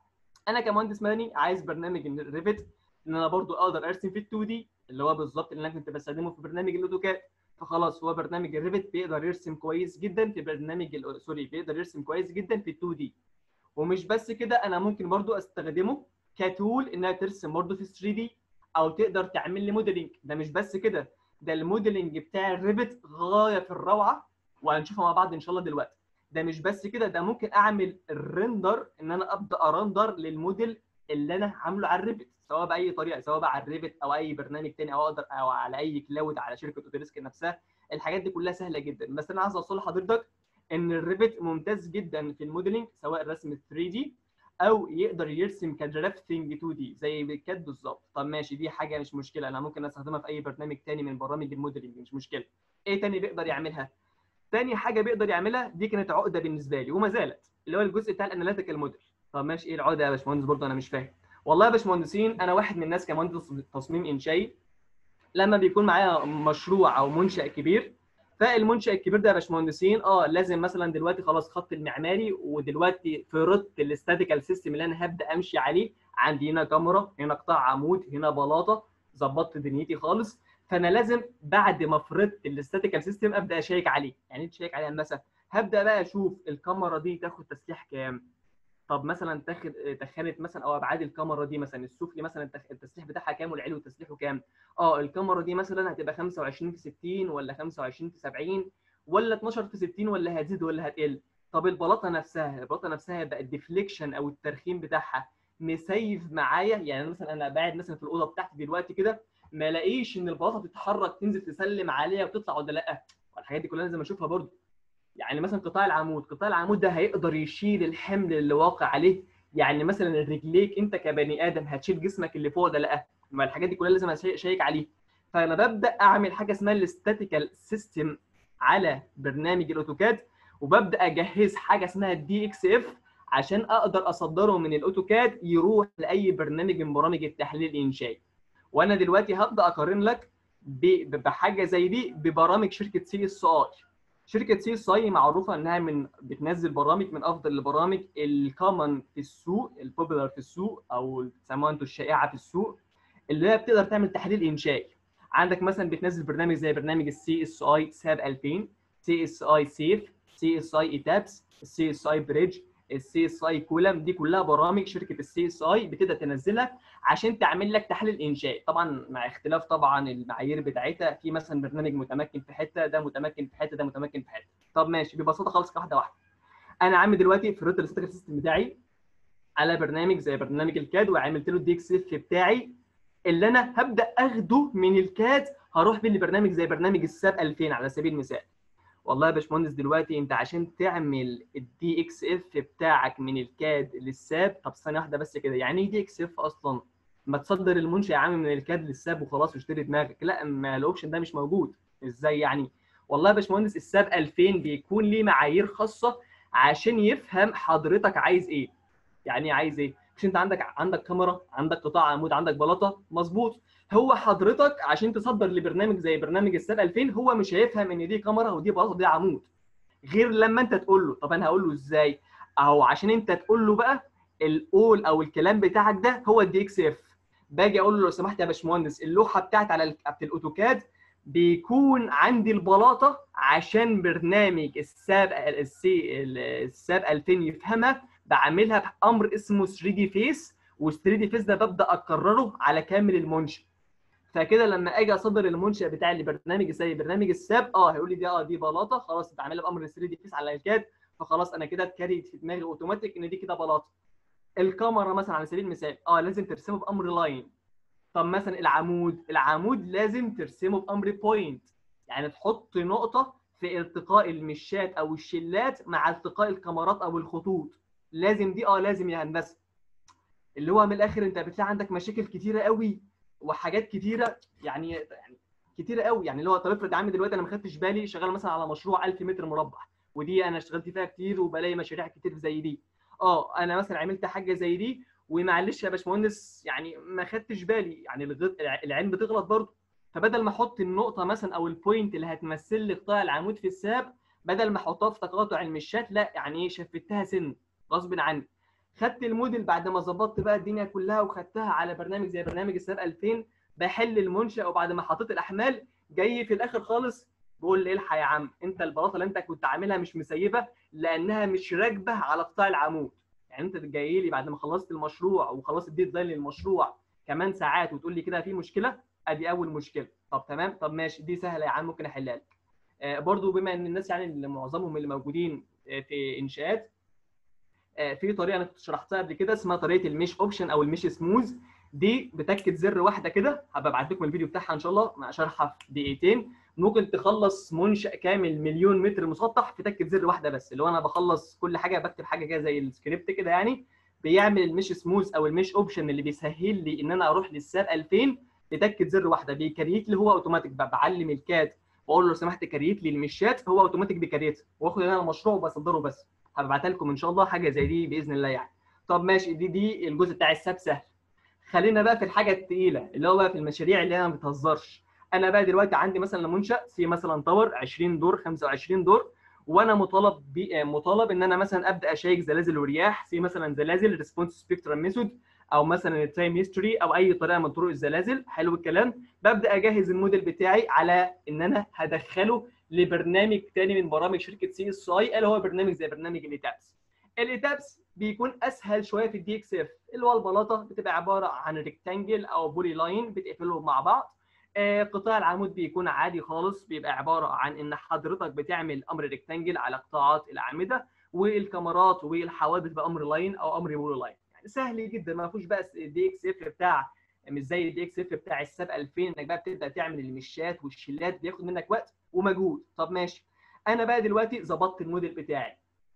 A: انا كمهندس مدني عايز برنامج الريفت ان انا برضو اقدر ارسم في ال 2 دي اللي هو بالظبط اللي انا كنت بستخدمه في برنامج الاوتوكاد فخلاص هو برنامج الريفت بيقدر يرسم كويس جدا في برنامج ال- سوري بيقدر يرسم كويس جدا في ال 2 دي ومش بس كده انا ممكن برضو استخدمه كتول انها ترسم برضو في 3 دي او تقدر تعمل لي موديلنج ده مش بس كده ده الموديلنج بتاع الريفت غايه في الروعه وهنشوفها مع بعض ان شاء الله دلوقتي ده مش بس كده ده ممكن اعمل الريندر ان انا ابدا ارندر للموديل اللي انا عامله على الريفت سواء باي طريقه سواء بقى على الريفت او اي برنامج تاني او اقدر او على اي كلاود على شركه اوتوريسك نفسها الحاجات دي كلها سهله جدا بس انا عايز اوصل لحضرتك ان الريفت ممتاز جدا في الموديلنج سواء رسم 3 دي او يقدر يرسم كدرافتنج 2 دي زي بالكاد بالظبط طب ماشي دي حاجه مش مشكله انا ممكن استخدمها في اي برنامج تاني من برامج الموديلنج مش مشكله ايه تاني بيقدر يعملها تاني حاجه بيقدر يعملها دي كانت عقده بالنسبه لي وما زالت اللي هو الجزء بتاع الاناليتيكال موديل طب ماشي ايه العقده يا باشمهندس برضه انا مش فاهم والله يا باشمهندسين انا واحد من الناس كمهندس تصميم انشائي لما بيكون معايا مشروع او منشا كبير فالمنشا الكبير ده يا باشمهندسين اه لازم مثلا دلوقتي خلاص خط المعماري ودلوقتي فرضت الاستاتيكال سيستم اللي انا هبدا امشي عليه عندي هنا كاميرا هنا قطاع عمود هنا بلاطه ظبطت دنيتي خالص فانا لازم بعد ما فرضت الاستاتيكال سيستم ابدا اشيك عليه يعني ايه تشيك عليه مثلا هبدا بقى اشوف الكاميرا دي تاخد تسليح كام طب مثلا تاخد تخنت مثلا او ابعاد الكاميرا دي مثلا السفلي مثلا التخ- التسليح بتاعها كام والعلوي تسليحه كام اه الكاميرا دي مثلا هتبقى 25 في 60 ولا 25 في 70 ولا 12 في 60 ولا هتزيد ولا هتقل طب البلاطه نفسها البلاطه نفسها بقى الديفليكشن او الترخيم بتاعها مسيف معايا يعني مثلا انا قاعد مثلا في الاوضه بتاعتي دلوقتي كده ما الاقيش ان البلاطه بتتحرك تنزل تسلم عليها وتطلع ولا لا الحاجات دي كلها لازم اشوفها برضو يعني مثلا قطاع العمود قطاع العمود ده هيقدر يشيل الحمل اللي واقع عليه يعني مثلا رجليك انت كبني ادم هتشيل جسمك اللي فوق ده لا ما الحاجات دي كلها لازم اشيك عليه فانا ببدا اعمل حاجه اسمها الاستاتيكال سيستم على برنامج الاوتوكاد وببدا اجهز حاجه اسمها الدي اكس اف عشان اقدر اصدره من الاوتوكاد يروح لاي برنامج من برامج التحليل الانشائي وانا دلوقتي هبدا اقارن لك ب- بحاجه زي دي ببرامج شركه سي اس اي شركه سي اس اي معروفه انها من بتنزل برامج من افضل البرامج الكومن في السوق البوبولار في السوق او بتسموها انتوا الشائعه في السوق اللي هي بتقدر تعمل تحليل انشائي عندك مثلا بتنزل برنامج زي برنامج السي اس اي ساب 2000 سي اس اي سيف سي اس اي ايتابس السي اس اي بريدج السي اس اي كولم دي كلها برامج شركه السي اس اي بتقدر تنزلها عشان تعمل لك تحليل انشائي طبعا مع اختلاف طبعا المعايير بتاعتها في مثلا برنامج متمكن في حته ده متمكن في حته ده متمكن في حته طب ماشي ببساطه خالص واحده واحده انا عامل دلوقتي في الروت الاستاتيك سيستم بتاعي على برنامج زي برنامج الكاد وعملت له الدي اكس اف بتاعي اللي انا هبدا اخده من الكاد هروح بيه لبرنامج زي برنامج الساب 2000 على سبيل المثال والله يا باشمهندس دلوقتي انت عشان تعمل الدي اكس اف بتاعك من الكاد للساب طب ثانيه واحده بس كده يعني ايه دي اكس اف اصلا ما تصدر المنشا يا عم من الكاد للساب وخلاص واشتري دماغك لا ما الاوبشن ده مش موجود ازاي يعني والله يا باشمهندس الساب 2000 بيكون ليه معايير خاصه عشان يفهم حضرتك عايز ايه يعني عايز ايه مش انت عندك عندك كاميرا عندك قطاع عمود عندك بلاطه مظبوط هو حضرتك عشان تصدر لبرنامج زي برنامج الساب 2000 هو مش هيفهم ان دي كاميرا ودي بلاطه ودي عمود غير لما انت تقول له طب انا هقول له ازاي اهو عشان انت تقول له بقى الاول او الكلام بتاعك ده هو الدي اكس اف باجي اقول له لو سمحت يا باشمهندس اللوحه بتاعت على بتاعت الاوتوكاد بيكون عندي البلاطه عشان برنامج الساب السي الساب 2000 يفهمها بعملها بامر اسمه 3 دي فيس وال 3 دي فيس ده ببدا اكرره على كامل المنشا فكده لما اجي اصدر المنشا بتاعي لبرنامج زي برنامج الساب اه هيقول لي دي اه دي بلاطه خلاص انت عاملها بامر 3 دي فيس على الكاد فخلاص انا كده اتكريت في دماغي اوتوماتيك ان دي كده بلاطه الكاميرا مثلا على سبيل المثال اه لازم ترسمه بامر لاين طب مثلا العمود العمود لازم ترسمه بامر بوينت يعني تحط نقطه في التقاء المشات او الشلات مع التقاء الكاميرات او الخطوط لازم دي اه لازم يا هندسه اللي هو من الاخر انت بتلاقي عندك مشاكل كتيره قوي وحاجات كتيره يعني يعني كتيره قوي يعني اللي هو طب افرض يا عم دلوقتي انا ما خدتش بالي شغال مثلا على مشروع 1000 متر مربع ودي انا اشتغلت فيها كتير وبلاقي مشاريع كتير زي دي اه انا مثلا عملت حاجه زي دي ومعلش يا باشمهندس يعني ما خدتش بالي يعني العين بتغلط برضه فبدل ما احط النقطه مثلا او البوينت اللي هتمثل لي قطاع العمود في الساب بدل ما احطها في تقاطع المشات لا يعني ايه شفتها سن غصب عني خدت الموديل بعد ما ظبطت بقى الدنيا كلها وخدتها على برنامج زي برنامج الساب 2000 بحل المنشا وبعد ما حطيت الاحمال جاي في الاخر خالص بقول لي الحق يا عم انت البلاطه اللي انت كنت عاملها مش مسيبه لانها مش راكبه على قطاع العمود يعني انت جاي لي بعد ما خلصت المشروع وخلصت الديزاين للمشروع كمان ساعات وتقول لي كده في مشكله ادي اول مشكله طب تمام طب ماشي دي سهله يا عم ممكن احلها لك آه برضو بما ان الناس يعني اللي معظمهم اللي موجودين في انشاءات آه في طريقه انا كنت شرحتها قبل كده اسمها طريقه المش اوبشن او المش سموز دي بتاكد زر واحده كده هبقى ابعت لكم الفيديو بتاعها ان شاء الله مع شرحها في دقيقتين ممكن تخلص منشا كامل مليون متر مسطح في تكه زر واحده بس اللي هو انا بخلص كل حاجه بكتب حاجه كده زي السكريبت كده يعني بيعمل المش سموث او المش اوبشن اللي بيسهل لي ان انا اروح للساب 2000 بتكه زر واحده بيكريت لي هو اوتوماتيك بعلم الكاد واقول له لو سمحت كريت لي المشات هو اوتوماتيك بيكريت واخد انا المشروع وبصدره بس هبعتها لكم ان شاء الله حاجه زي دي باذن الله يعني طب ماشي دي دي الجزء بتاع الساب سهل خلينا بقى في الحاجه الثقيله اللي هو بقى في المشاريع اللي انا ما بتهزرش انا بقى دلوقتي عندي مثلا منشا سي مثلا تاور 20 دور 25 دور وانا مطالب بي مطالب ان انا مثلا ابدا اشيك زلازل ورياح سي مثلا زلازل ريسبونس سبيكترم ميثود او مثلا التايم هيستوري او اي طريقه من طرق الزلازل حلو الكلام ببدا اجهز الموديل بتاعي على ان انا هدخله لبرنامج تاني من برامج شركه سي اس اي اللي هو برنامج زي برنامج الايتابس الايتابس بيكون اسهل شويه في الدي اكس اف اللي هو البلاطه بتبقى عباره عن ريكتانجل او بولي لاين بتقفلهم مع بعض قطاع العمود بيكون عادي خالص بيبقى عباره عن ان حضرتك بتعمل امر ريكتانجل على قطاعات الاعمده والكاميرات والحوادث بامر لاين او امر بولي لاين يعني سهل جدا ما فيهوش بقى الدي اكس اف بتاع مش زي الدي اكس اف بتاع الساب 2000 انك بقى بتبدا تعمل المشات والشلات بياخد منك وقت ومجهود طب ماشي انا بقى دلوقتي ظبطت الموديل بتاعي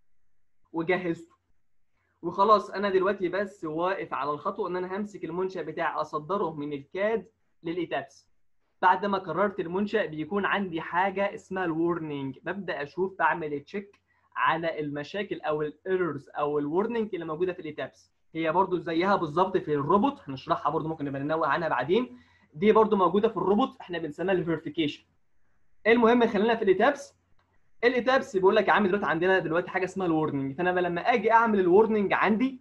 A: وجهزته وخلاص انا دلوقتي بس واقف على الخطوه ان انا همسك المنشا بتاعي اصدره من الكاد للايتابس بعد ما قررت المنشا بيكون عندي حاجه اسمها الورنينج ببدا اشوف بعمل تشيك على المشاكل او الايرورز او الورنينج اللي موجوده في الايتابس هي برضو زيها بالظبط في الروبوت هنشرحها برضو ممكن نبقى ننوه عنها بعدين دي برضو موجوده في الروبوت احنا بنسميها الفيريفيكيشن المهم خلينا في الايتابس الايتابس بيقول لك يا عم دلوقتي عندنا دلوقتي حاجه اسمها الورنينج فانا لما اجي اعمل الورنينج عندي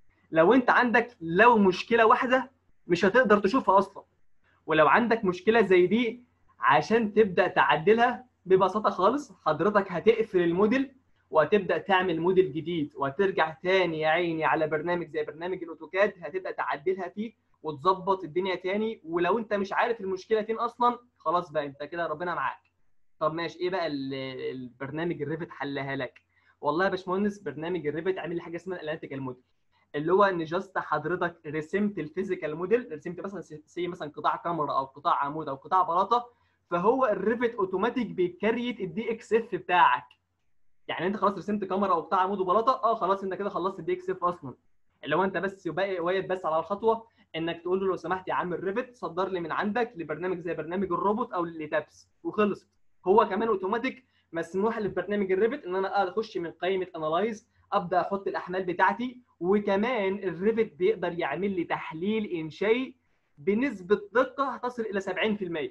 A: لو انت عندك لو مشكله واحده مش هتقدر تشوفها اصلا ولو عندك مشكله زي دي عشان تبدا تعدلها ببساطه خالص حضرتك هتقفل الموديل وهتبدا تعمل موديل جديد وهترجع تاني يا عيني على برنامج زي برنامج الاوتوكاد هتبدا تعدلها فيه وتظبط الدنيا تاني ولو انت مش عارف المشكله فين اصلا خلاص بقى انت كده ربنا معاك طب ماشي ايه بقى البرنامج الريفت حلها لك والله يا باشمهندس برنامج الريفت عامل لي حاجه اسمها الاناليتيكال موديل اللي هو ان جاست حضرتك رسمت الفيزيكال موديل رسمت مثلا سي مثلا قطاع كاميرا او قطاع عمود او قطاع بلاطه فهو الريفت اوتوماتيك بيكريت الدي اكس اف بتاعك يعني انت خلاص رسمت كاميرا او قطاع عمود وبلاطه اه خلاص انت كده خلصت الدي اكس اف اصلا اللي هو انت بس باقي واقف بس على الخطوه انك تقول له لو سمحت يا عم الريفت صدر لي من عندك لبرنامج زي برنامج الروبوت او الليتابس وخلصت هو كمان اوتوماتيك مسموح لبرنامج الريفت ان انا اخش من قائمه انالايز ابدا احط الاحمال بتاعتي وكمان الريفت بيقدر يعمل لي تحليل انشائي بنسبه دقه تصل الى 70%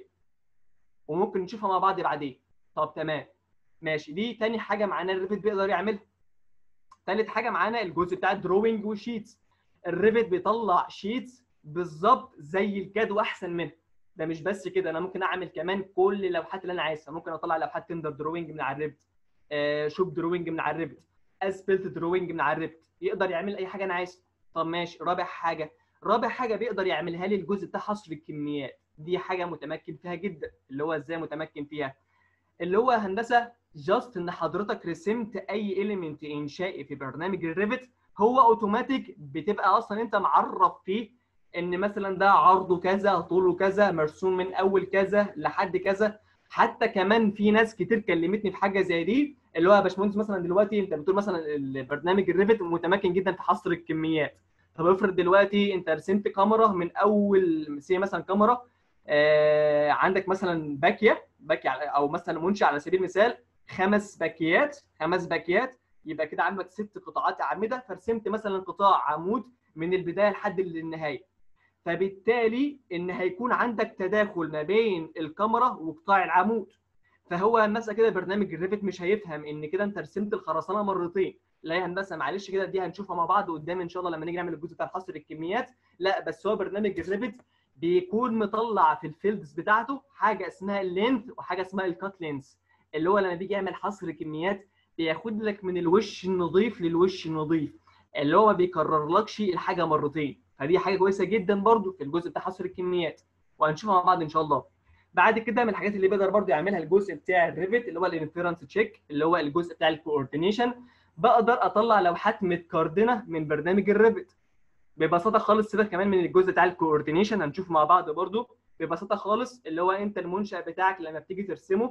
A: وممكن نشوفها مع بعض بعدين طب تمام ماشي دي تاني حاجه معانا الريفت بيقدر يعملها تالت حاجه معانا الجزء بتاع الدروينج والشيتس الريفت بيطلع شيتس بالظبط زي الكاد واحسن منها ده مش بس كده انا ممكن اعمل كمان كل اللوحات اللي انا عايزها ممكن اطلع لوحات تندر دروينج من على الريفت آه شوب دروينج من على الريفت اسبلت دروينج من على الريفت يقدر يعمل اي حاجه انا عايزها طب ماشي رابع حاجه رابع حاجه بيقدر يعملها لي الجزء بتاع حصر الكميات دي حاجه متمكن فيها جدا اللي هو ازاي متمكن فيها اللي هو هندسه جاست ان حضرتك رسمت اي اليمنت انشائي في برنامج الريفت هو اوتوماتيك بتبقى اصلا انت معرف فيه ان مثلا ده عرضه كذا طوله كذا مرسوم من اول كذا لحد كذا حتى كمان في ناس كتير كلمتني في حاجه زي دي اللي هو يا باشمهندس مثلا دلوقتي انت بتقول مثلا البرنامج الريفت متمكن جدا في حصر الكميات طب افرض دلوقتي انت رسمت كاميرا من اول سي مثلا كاميرا آه عندك مثلا باكيه باكيه او مثلا منشا على سبيل المثال خمس باكيات خمس باكيات يبقى كده عندك ست قطاعات اعمده فرسمت مثلا قطاع عمود من البدايه لحد النهايه فبالتالي ان هيكون عندك تداخل ما بين الكاميرا وقطاع العمود فهو هندسه كده برنامج الريفت مش هيفهم ان كده انت رسمت الخرسانه مرتين لا يا هندسه معلش كده دي هنشوفها مع بعض قدام ان شاء الله لما نيجي نعمل الجزء بتاع حصر الكميات لا بس هو برنامج الريفت بيكون مطلع في الفيلدز بتاعته حاجه اسمها اللينث وحاجه اسمها الكات لينث اللي هو لما بيجي يعمل حصر كميات بياخد لك من الوش النظيف للوش النظيف اللي هو ما بيكررلكش الحاجه مرتين فدي حاجه كويسه جدا برضو في الجزء بتاع حصر الكميات وهنشوفها مع بعض ان شاء الله بعد كده من الحاجات اللي بيقدر برضو يعملها الجزء بتاع الريفت اللي هو الانفيرنس تشيك اللي هو الجزء بتاع الكوردينيشن بقدر اطلع لوحات متكردنه من برنامج الريفت ببساطه خالص سيبك كمان من الجزء بتاع الكوردينيشن هنشوف مع بعض برضو ببساطه خالص اللي هو انت المنشا بتاعك لما بتيجي ترسمه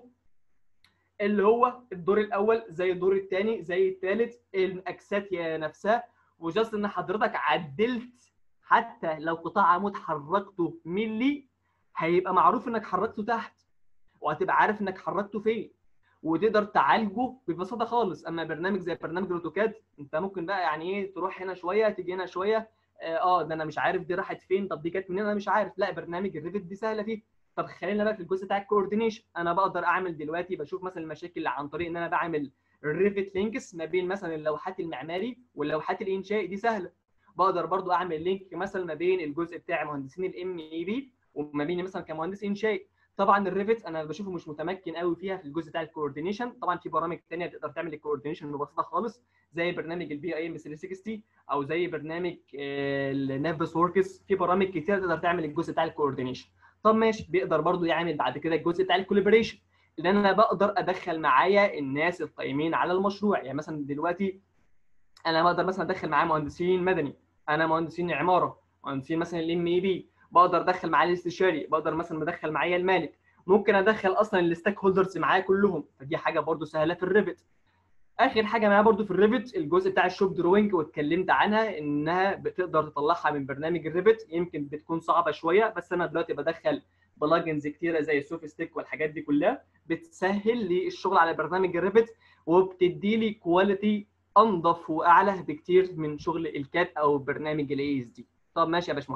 A: اللي هو الدور الاول زي الدور الثاني زي الثالث الاكسات يا نفسها وجاست ان حضرتك عدلت حتى لو قطاع عمود حركته ملي هيبقى معروف انك حركته تحت وهتبقى عارف انك حركته فين وتقدر تعالجه ببساطه خالص اما برنامج زي برنامج الاوتوكاد انت ممكن بقى يعني ايه تروح هنا شويه تيجي هنا شويه اه ده انا مش عارف دي راحت فين طب دي جت منين انا مش عارف لا برنامج الريفت دي سهله فيه طب خلينا بقى في الجزء بتاع الكوردينيشن انا بقدر اعمل دلوقتي بشوف مثلا المشاكل عن طريق ان انا بعمل ريفت لينكس ما بين مثلا اللوحات المعماري واللوحات الانشائي دي سهله بقدر برضو اعمل لينك مثلا ما بين الجزء بتاع مهندسين الام اي بي وما بيني مثلا كمهندس انشائي طبعا الريفت انا بشوفه مش متمكن قوي فيها في الجزء بتاع الكوردينيشن طبعا في برامج ثانيه تقدر تعمل الكوردينيشن ببساطه خالص زي برنامج البي اي ام 360 او زي برنامج النافس وركس في برامج كتير تقدر تعمل الجزء بتاع الكوردينيشن طب ماشي بيقدر برضو يعمل بعد كده الجزء بتاع الكولابريشن اللي انا بقدر ادخل معايا الناس القائمين على المشروع يعني مثلا دلوقتي انا بقدر مثلا ادخل معايا مهندسين مدني انا مهندسين عماره مهندسين مثلا الام اي بي بقدر ادخل معايا الاستشاري بقدر مثلا ادخل معايا المالك ممكن ادخل اصلا الستيك هولدرز معايا كلهم فدي حاجه برضو سهله في الريفت اخر حاجه معايا برضو في الريفت الجزء بتاع الشوب دروينج واتكلمت عنها انها بتقدر تطلعها من برنامج الريفت يمكن بتكون صعبه شويه بس انا دلوقتي بدخل بلجنز كتيره زي السوف ستيك والحاجات دي كلها بتسهل لي الشغل على برنامج الريفت وبتدي لي كواليتي انضف واعلى بكتير من شغل الكات او برنامج الاي اس دي طب ماشي يا باشمهندس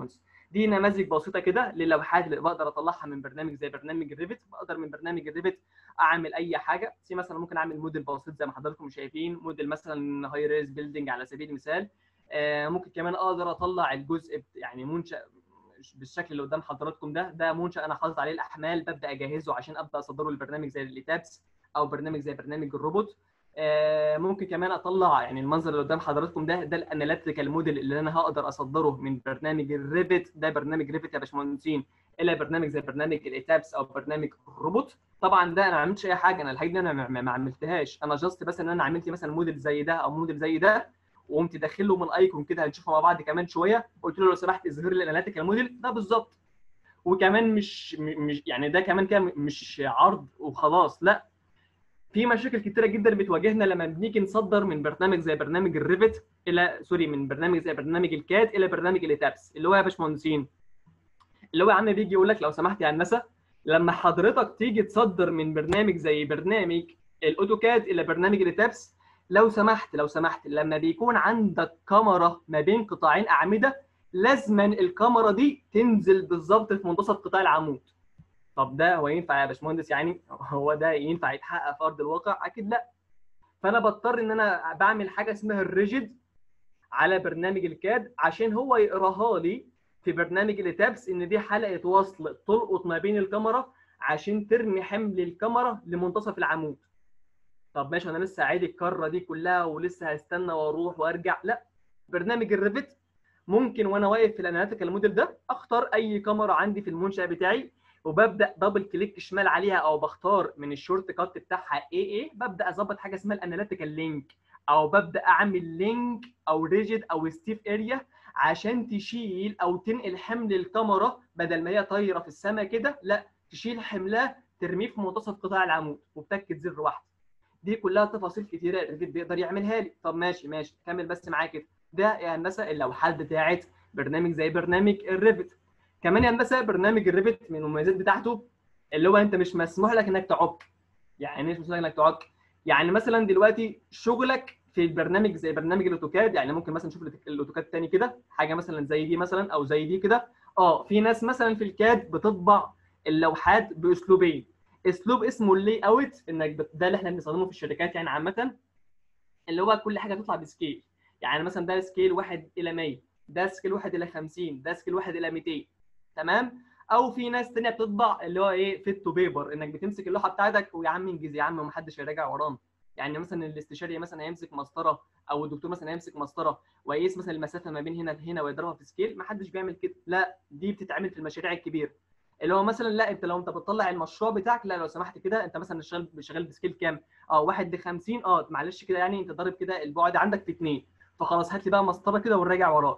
A: دي نماذج بسيطه كده للوحات اللي بقدر اطلعها من برنامج زي برنامج الريفت بقدر من برنامج الريفت اعمل اي حاجه زي مثلا ممكن اعمل موديل بسيط زي ما حضراتكم شايفين موديل مثلا هاي ريز بيلدينج على سبيل المثال آه، ممكن كمان اقدر اطلع الجزء بت- يعني منشا بالشكل اللي قدام حضراتكم ده ده منشا انا حاطط عليه الاحمال ببدا اجهزه عشان ابدا اصدره لبرنامج زي الايتابس او برنامج زي برنامج الروبوت آه، ممكن كمان اطلع يعني المنظر اللي قدام حضراتكم ده ده الاناليتيكال موديل اللي انا هقدر اصدره من برنامج الريفت ده برنامج ريفت يا باشمهندسين الى برنامج زي برنامج الايتابس او برنامج الروبوت طبعا ده انا ما عملتش اي حاجه انا الحاجه دي انا ما- ما ما عملتهاش انا جاست بس ان انا عملت مثلا موديل زي ده او موديل زي ده وقمت داخله من ايكون كده هنشوفه مع بعض كمان شويه قلت له لو سمحت اظهر لي الاناليتيكال موديل ده بالظبط وكمان مش م- مش يعني ده كمان كده مش عرض وخلاص لا في مشاكل كتيره جدا بتواجهنا لما بنيجي نصدر من برنامج زي برنامج الريفت الى سوري من برنامج زي برنامج الكاد الى برنامج الايتابس اللي هو يا باشمهندسين اللي هو يا عم بيجي يقول لك لو سمحت يا هندسه لما حضرتك تيجي تصدر من برنامج زي برنامج الاوتوكاد الى برنامج الايتابس لو سمحت لو سمحت لما بيكون عندك كاميرا ما بين قطاعين اعمده لازما الكاميرا دي تنزل بالظبط في منتصف قطاع العمود طب ده هو ينفع يا باشمهندس يعني هو ده ينفع يتحقق في ارض الواقع اكيد لا فانا بضطر ان انا بعمل حاجه اسمها الريجيد على برنامج الكاد عشان هو يقراها لي في برنامج التابس ان دي حلقه وصل تلقط ما بين الكاميرا عشان ترمي حمل الكاميرا لمنتصف العمود طب ماشي انا لسه عادي الكره دي كلها ولسه هستنى واروح وارجع لا برنامج الريفت ممكن وانا واقف في الاناليتيكال موديل ده اختار اي كاميرا عندي في المنشا بتاعي وببدا دبل كليك شمال عليها او بختار من الشورت كات بتاعها ايه ايه ببدا اظبط حاجه اسمها الاناليتيكال لينك او ببدا اعمل لينك او ريجيد او ستيف اريا عشان تشيل او تنقل حمل الكاميرا بدل ما هي طايره في السماء كده لا تشيل حملها ترميه في منتصف قطاع العمود وبتكه زر واحده دي كلها تفاصيل كتيره الريفت بيقدر يعملها لي طب ماشي ماشي كمل بس معايا كده ده يا هندسه اللوحات بتاعت برنامج زي برنامج الريفت كمان يا هندسه برنامج الريفت من المميزات بتاعته اللي هو انت مش مسموح لك انك تعك يعني ايه مش مسموح لك انك تعك يعني مثلا دلوقتي شغلك في البرنامج زي برنامج الاوتوكاد يعني ممكن مثلا نشوف الاوتوكاد تاني كده حاجه مثلا زي دي مثلا او زي دي كده اه في ناس مثلا في الكاد بتطبع اللوحات باسلوبين اسلوب اسمه اللي اوت انك بت- ده اللي احنا بنستخدمه في الشركات يعني عامه اللي هو كل حاجه تطلع بسكيل يعني مثلا ده سكيل 1 الى 100 ده سكيل 1 الى 50 ده سكيل 1 الى 200 تمام او في ناس تانية بتطبع اللي هو ايه فيت تو بيبر انك بتمسك اللوحه بتاعتك ويا عم انجز يا عم ومحدش هيراجع ورانا يعني مثلا الاستشاري مثلا هيمسك مسطره او الدكتور مثلا هيمسك مسطره ويقيس مثلا المسافه ما بين هنا لهنا ويضربها في سكيل محدش بيعمل كده لا دي بتتعمل في المشاريع الكبيره اللي هو مثلا لا انت لو انت بتطلع المشروع بتاعك لا لو سمحت كده انت مثلا شغال شغال بسكيل كام؟ اه 1 ل 50 اه معلش كده يعني انت ضارب كده البعد عندك في 2 فخلاص هات لي بقى مسطره كده ونراجع وراك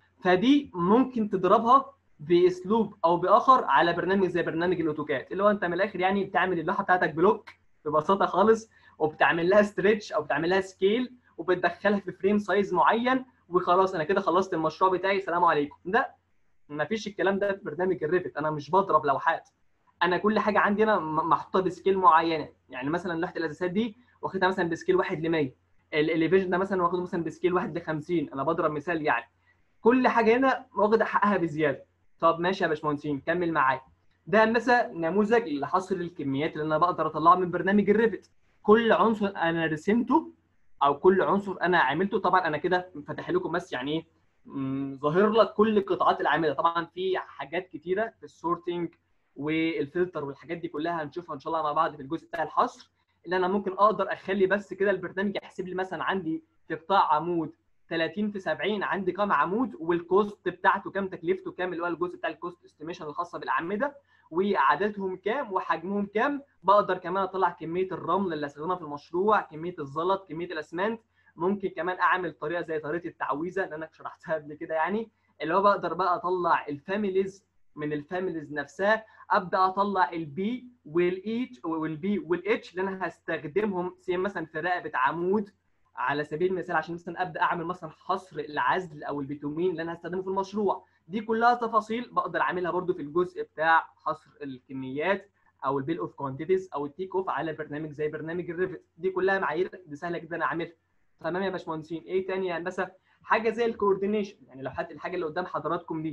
A: فدي ممكن تضربها باسلوب او باخر على برنامج زي برنامج الاوتوكاد اللي هو انت من الاخر يعني بتعمل اللوحه بتاعتك بلوك ببساطه خالص وبتعمل لها ستريتش او بتعمل لها سكيل وبتدخلها في فريم سايز معين وخلاص انا كده خلصت المشروع بتاعي سلام عليكم ده ما فيش الكلام ده في برنامج الريفت انا مش بضرب لوحات انا كل حاجه عندي انا م- محطوطه بسكيل معينه يعني مثلا لوحه الاساسات دي واخدها مثلا بسكيل 1 ل 100 الاليفيشن ده مثلا واخده مثلا بسكيل 1 ل 50 انا بضرب مثال يعني كل حاجه هنا واخده حقها بزياده طب ماشي يا باشمهندسين كمل معايا ده هندسه نموذج لحصر الكميات اللي انا بقدر اطلعها من برنامج الريفت كل عنصر انا رسمته او كل عنصر انا عملته طبعا انا كده فاتح لكم بس يعني ايه مم، ظاهر لك كل قطاعات العامله طبعا في حاجات كتيره في السورتنج والفلتر والحاجات دي كلها هنشوفها ان شاء الله مع بعض في الجزء بتاع الحصر اللي انا ممكن اقدر اخلي بس كده البرنامج يحسب لي مثلا عندي في قطاع عمود 30 في 70 عندي كام عمود والكوست بتاعته كام تكلفته كام اللي هو الجزء بتاع الكوست استيميشن الخاصه بالاعمده وعددهم كام وحجمهم كام بقدر كمان اطلع كميه الرمل اللي هستخدمها في المشروع كميه الزلط كميه الاسمنت ممكن كمان اعمل طريقه زي طريقه التعويذه اللي انا شرحتها قبل كده يعني اللي هو بقدر بقى اطلع الفاميليز من الفاميليز نفسها ابدا اطلع البي والايتش والبي والاتش اللي انا هستخدمهم زي مثلا في رقبه عمود على سبيل المثال عشان مثلا ابدا اعمل مثلا حصر العزل او البيتومين اللي انا هستخدمه في المشروع دي كلها تفاصيل بقدر اعملها برده في الجزء بتاع حصر الكميات او البيل اوف كوانتيتيز او التيك اوف على برنامج زي برنامج الريفت دي كلها معايير دي سهله جدا اعملها تمام يا باشمهندسين ايه تاني يا هندسه حاجه زي الكوردينيشن يعني لو حد الحاجه اللي قدام حضراتكم دي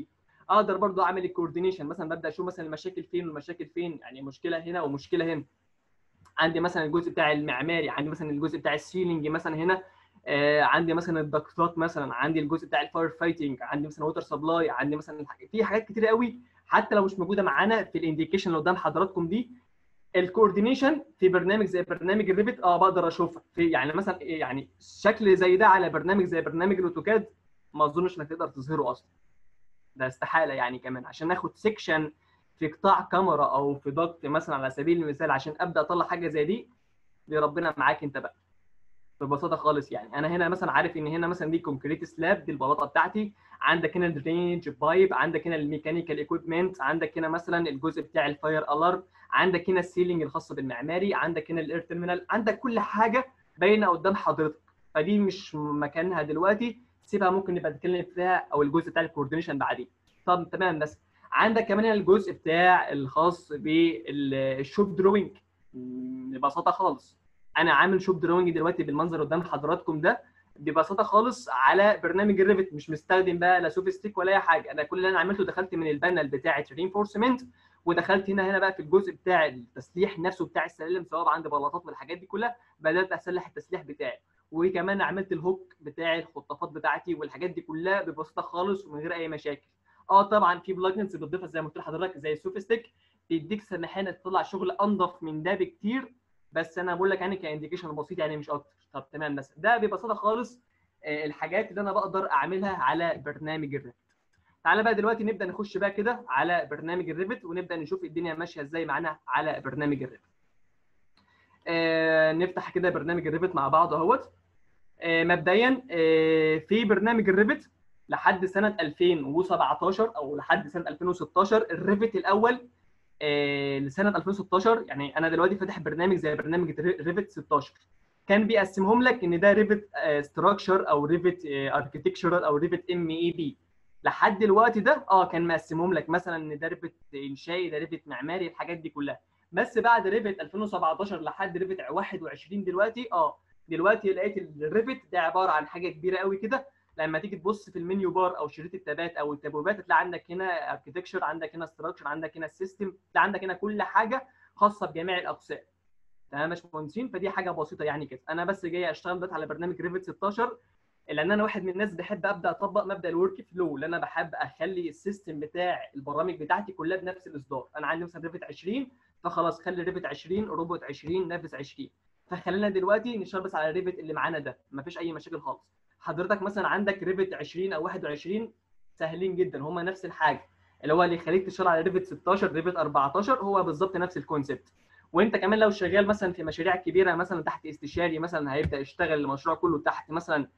A: اقدر برضو اعمل الكوردينيشن مثلا ببدا اشوف مثلا المشاكل فين والمشاكل فين يعني مشكله هنا ومشكله هنا عندي مثلا الجزء بتاع المعماري عندي مثلا الجزء بتاع السيلينج مثلا هنا آه عندي مثلا الدكتات مثلا عندي الجزء بتاع الفاير فايتنج عندي مثلا ووتر سبلاي عندي مثلا في حاجات كتير قوي حتى لو مش موجوده معانا في الانديكيشن اللي قدام حضراتكم دي الكوردينيشن في برنامج زي برنامج الريفت اه بقدر اشوفها في يعني مثلا يعني شكل زي ده على برنامج زي برنامج الاوتوكاد ما اظنش انك تقدر تظهره اصلا ده استحاله يعني كمان عشان ناخد سيكشن في قطاع كاميرا او في ضغط مثلا على سبيل المثال عشان ابدا اطلع حاجه زي دي دي ربنا معاك انت بقى ببساطه خالص يعني انا هنا مثلا عارف ان هنا مثلا دي كونكريت سلاب دي البلاطه بتاعتي عندك هنا الدرينج بايب عندك هنا الميكانيكال ايكويبمنت عندك هنا مثلا الجزء بتاع الفاير الارم عندك هنا السيلينج الخاصه بالمعماري عندك هنا الاير تيرمينال عندك كل حاجه باينه قدام حضرتك فدي مش مكانها دلوقتي سيبها ممكن نبقى نتكلم فيها او الجزء بتاع الكوردينيشن بعدين طب تمام بس عندك كمان الجزء بتاع الخاص بالشوب دروينج ببساطه خالص انا عامل شوب دروينج دلوقتي بالمنظر قدام حضراتكم ده ببساطه خالص على برنامج الريفت مش مستخدم بقى لا سوف ستيك ولا اي حاجه انا كل اللي انا عملته دخلت من البانل بتاعه رينفورسمنت ودخلت هنا هنا بقى في الجزء بتاع التسليح نفسه بتاع السلالم سواء عندي بلاطات والحاجات دي كلها بدات اسلح التسليح بتاعي وكمان عملت الهوك بتاع الخطافات بتاعتي والحاجات دي كلها ببساطه خالص ومن غير اي مشاكل اه طبعا في بلجنز بتضيفها زي ما قلت لحضرتك زي السوف ستيك بيديك سماحيه انك تطلع شغل انضف من ده بكتير بس انا بقول لك يعني كانديكيشن بسيط يعني مش اكتر طب تمام بس ده ببساطه خالص الحاجات اللي انا بقدر اعملها على برنامج الريفت تعالى بقى دلوقتي نبدا نخش بقى كده على برنامج الريفت ونبدا نشوف الدنيا ماشيه ازاي معانا على برنامج الريفت آه نفتح كده برنامج الريفت مع بعض اهوت آه مبدئيا آه في برنامج الريفت لحد سنه 2017 او لحد سنه 2016 الريفت الاول آه لسنه 2016 يعني انا دلوقتي فاتح برنامج زي برنامج ريفت 16 كان بيقسمهم لك ان ده ريفت ستراكشر او ريفت اركتكشرال او ريفت ام اي بي لحد الوقت ده اه كان مقسمهم لك مثلا ان ده ريفت انشائي ده ريفت معماري الحاجات دي كلها بس بعد ريفت 2017 لحد ريفت 21 دلوقتي اه دلوقتي لقيت الريفت ده عباره عن حاجه كبيره قوي كده لما تيجي تبص في المنيو بار او شريط التابات او التبويبات تلاقي عندك هنا اركتكشر عندك هنا ستراكشر عندك هنا السيستم تلاقي عندك هنا كل حاجه خاصه بجميع الاقسام تمام يا باشمهندسين فدي حاجه بسيطه يعني كده انا بس جاي اشتغل دلوقتي على برنامج ريفت 16 لان انا واحد من الناس بحب ابدا اطبق مبدا الورك فلو اللي انا بحب اخلي السيستم بتاع البرامج بتاعتي كلها بنفس الاصدار انا عندي مثلا ريفت 20 فخلاص خلي ريفت 20 روبوت 20 نافذ 20 فخلينا دلوقتي نشتغل بس على الريفت اللي معانا ده مفيش اي مشاكل خالص حضرتك مثلا عندك ريفت 20 او 21 سهلين جدا هم نفس الحاجه اللي هو اللي يخليك تشتغل على ريفت 16 ريفت 14 هو بالظبط نفس الكونسيبت وانت كمان لو شغال مثلا في مشاريع كبيره مثلا تحت استشاري مثلا هيبدا يشتغل المشروع كله تحت مثلا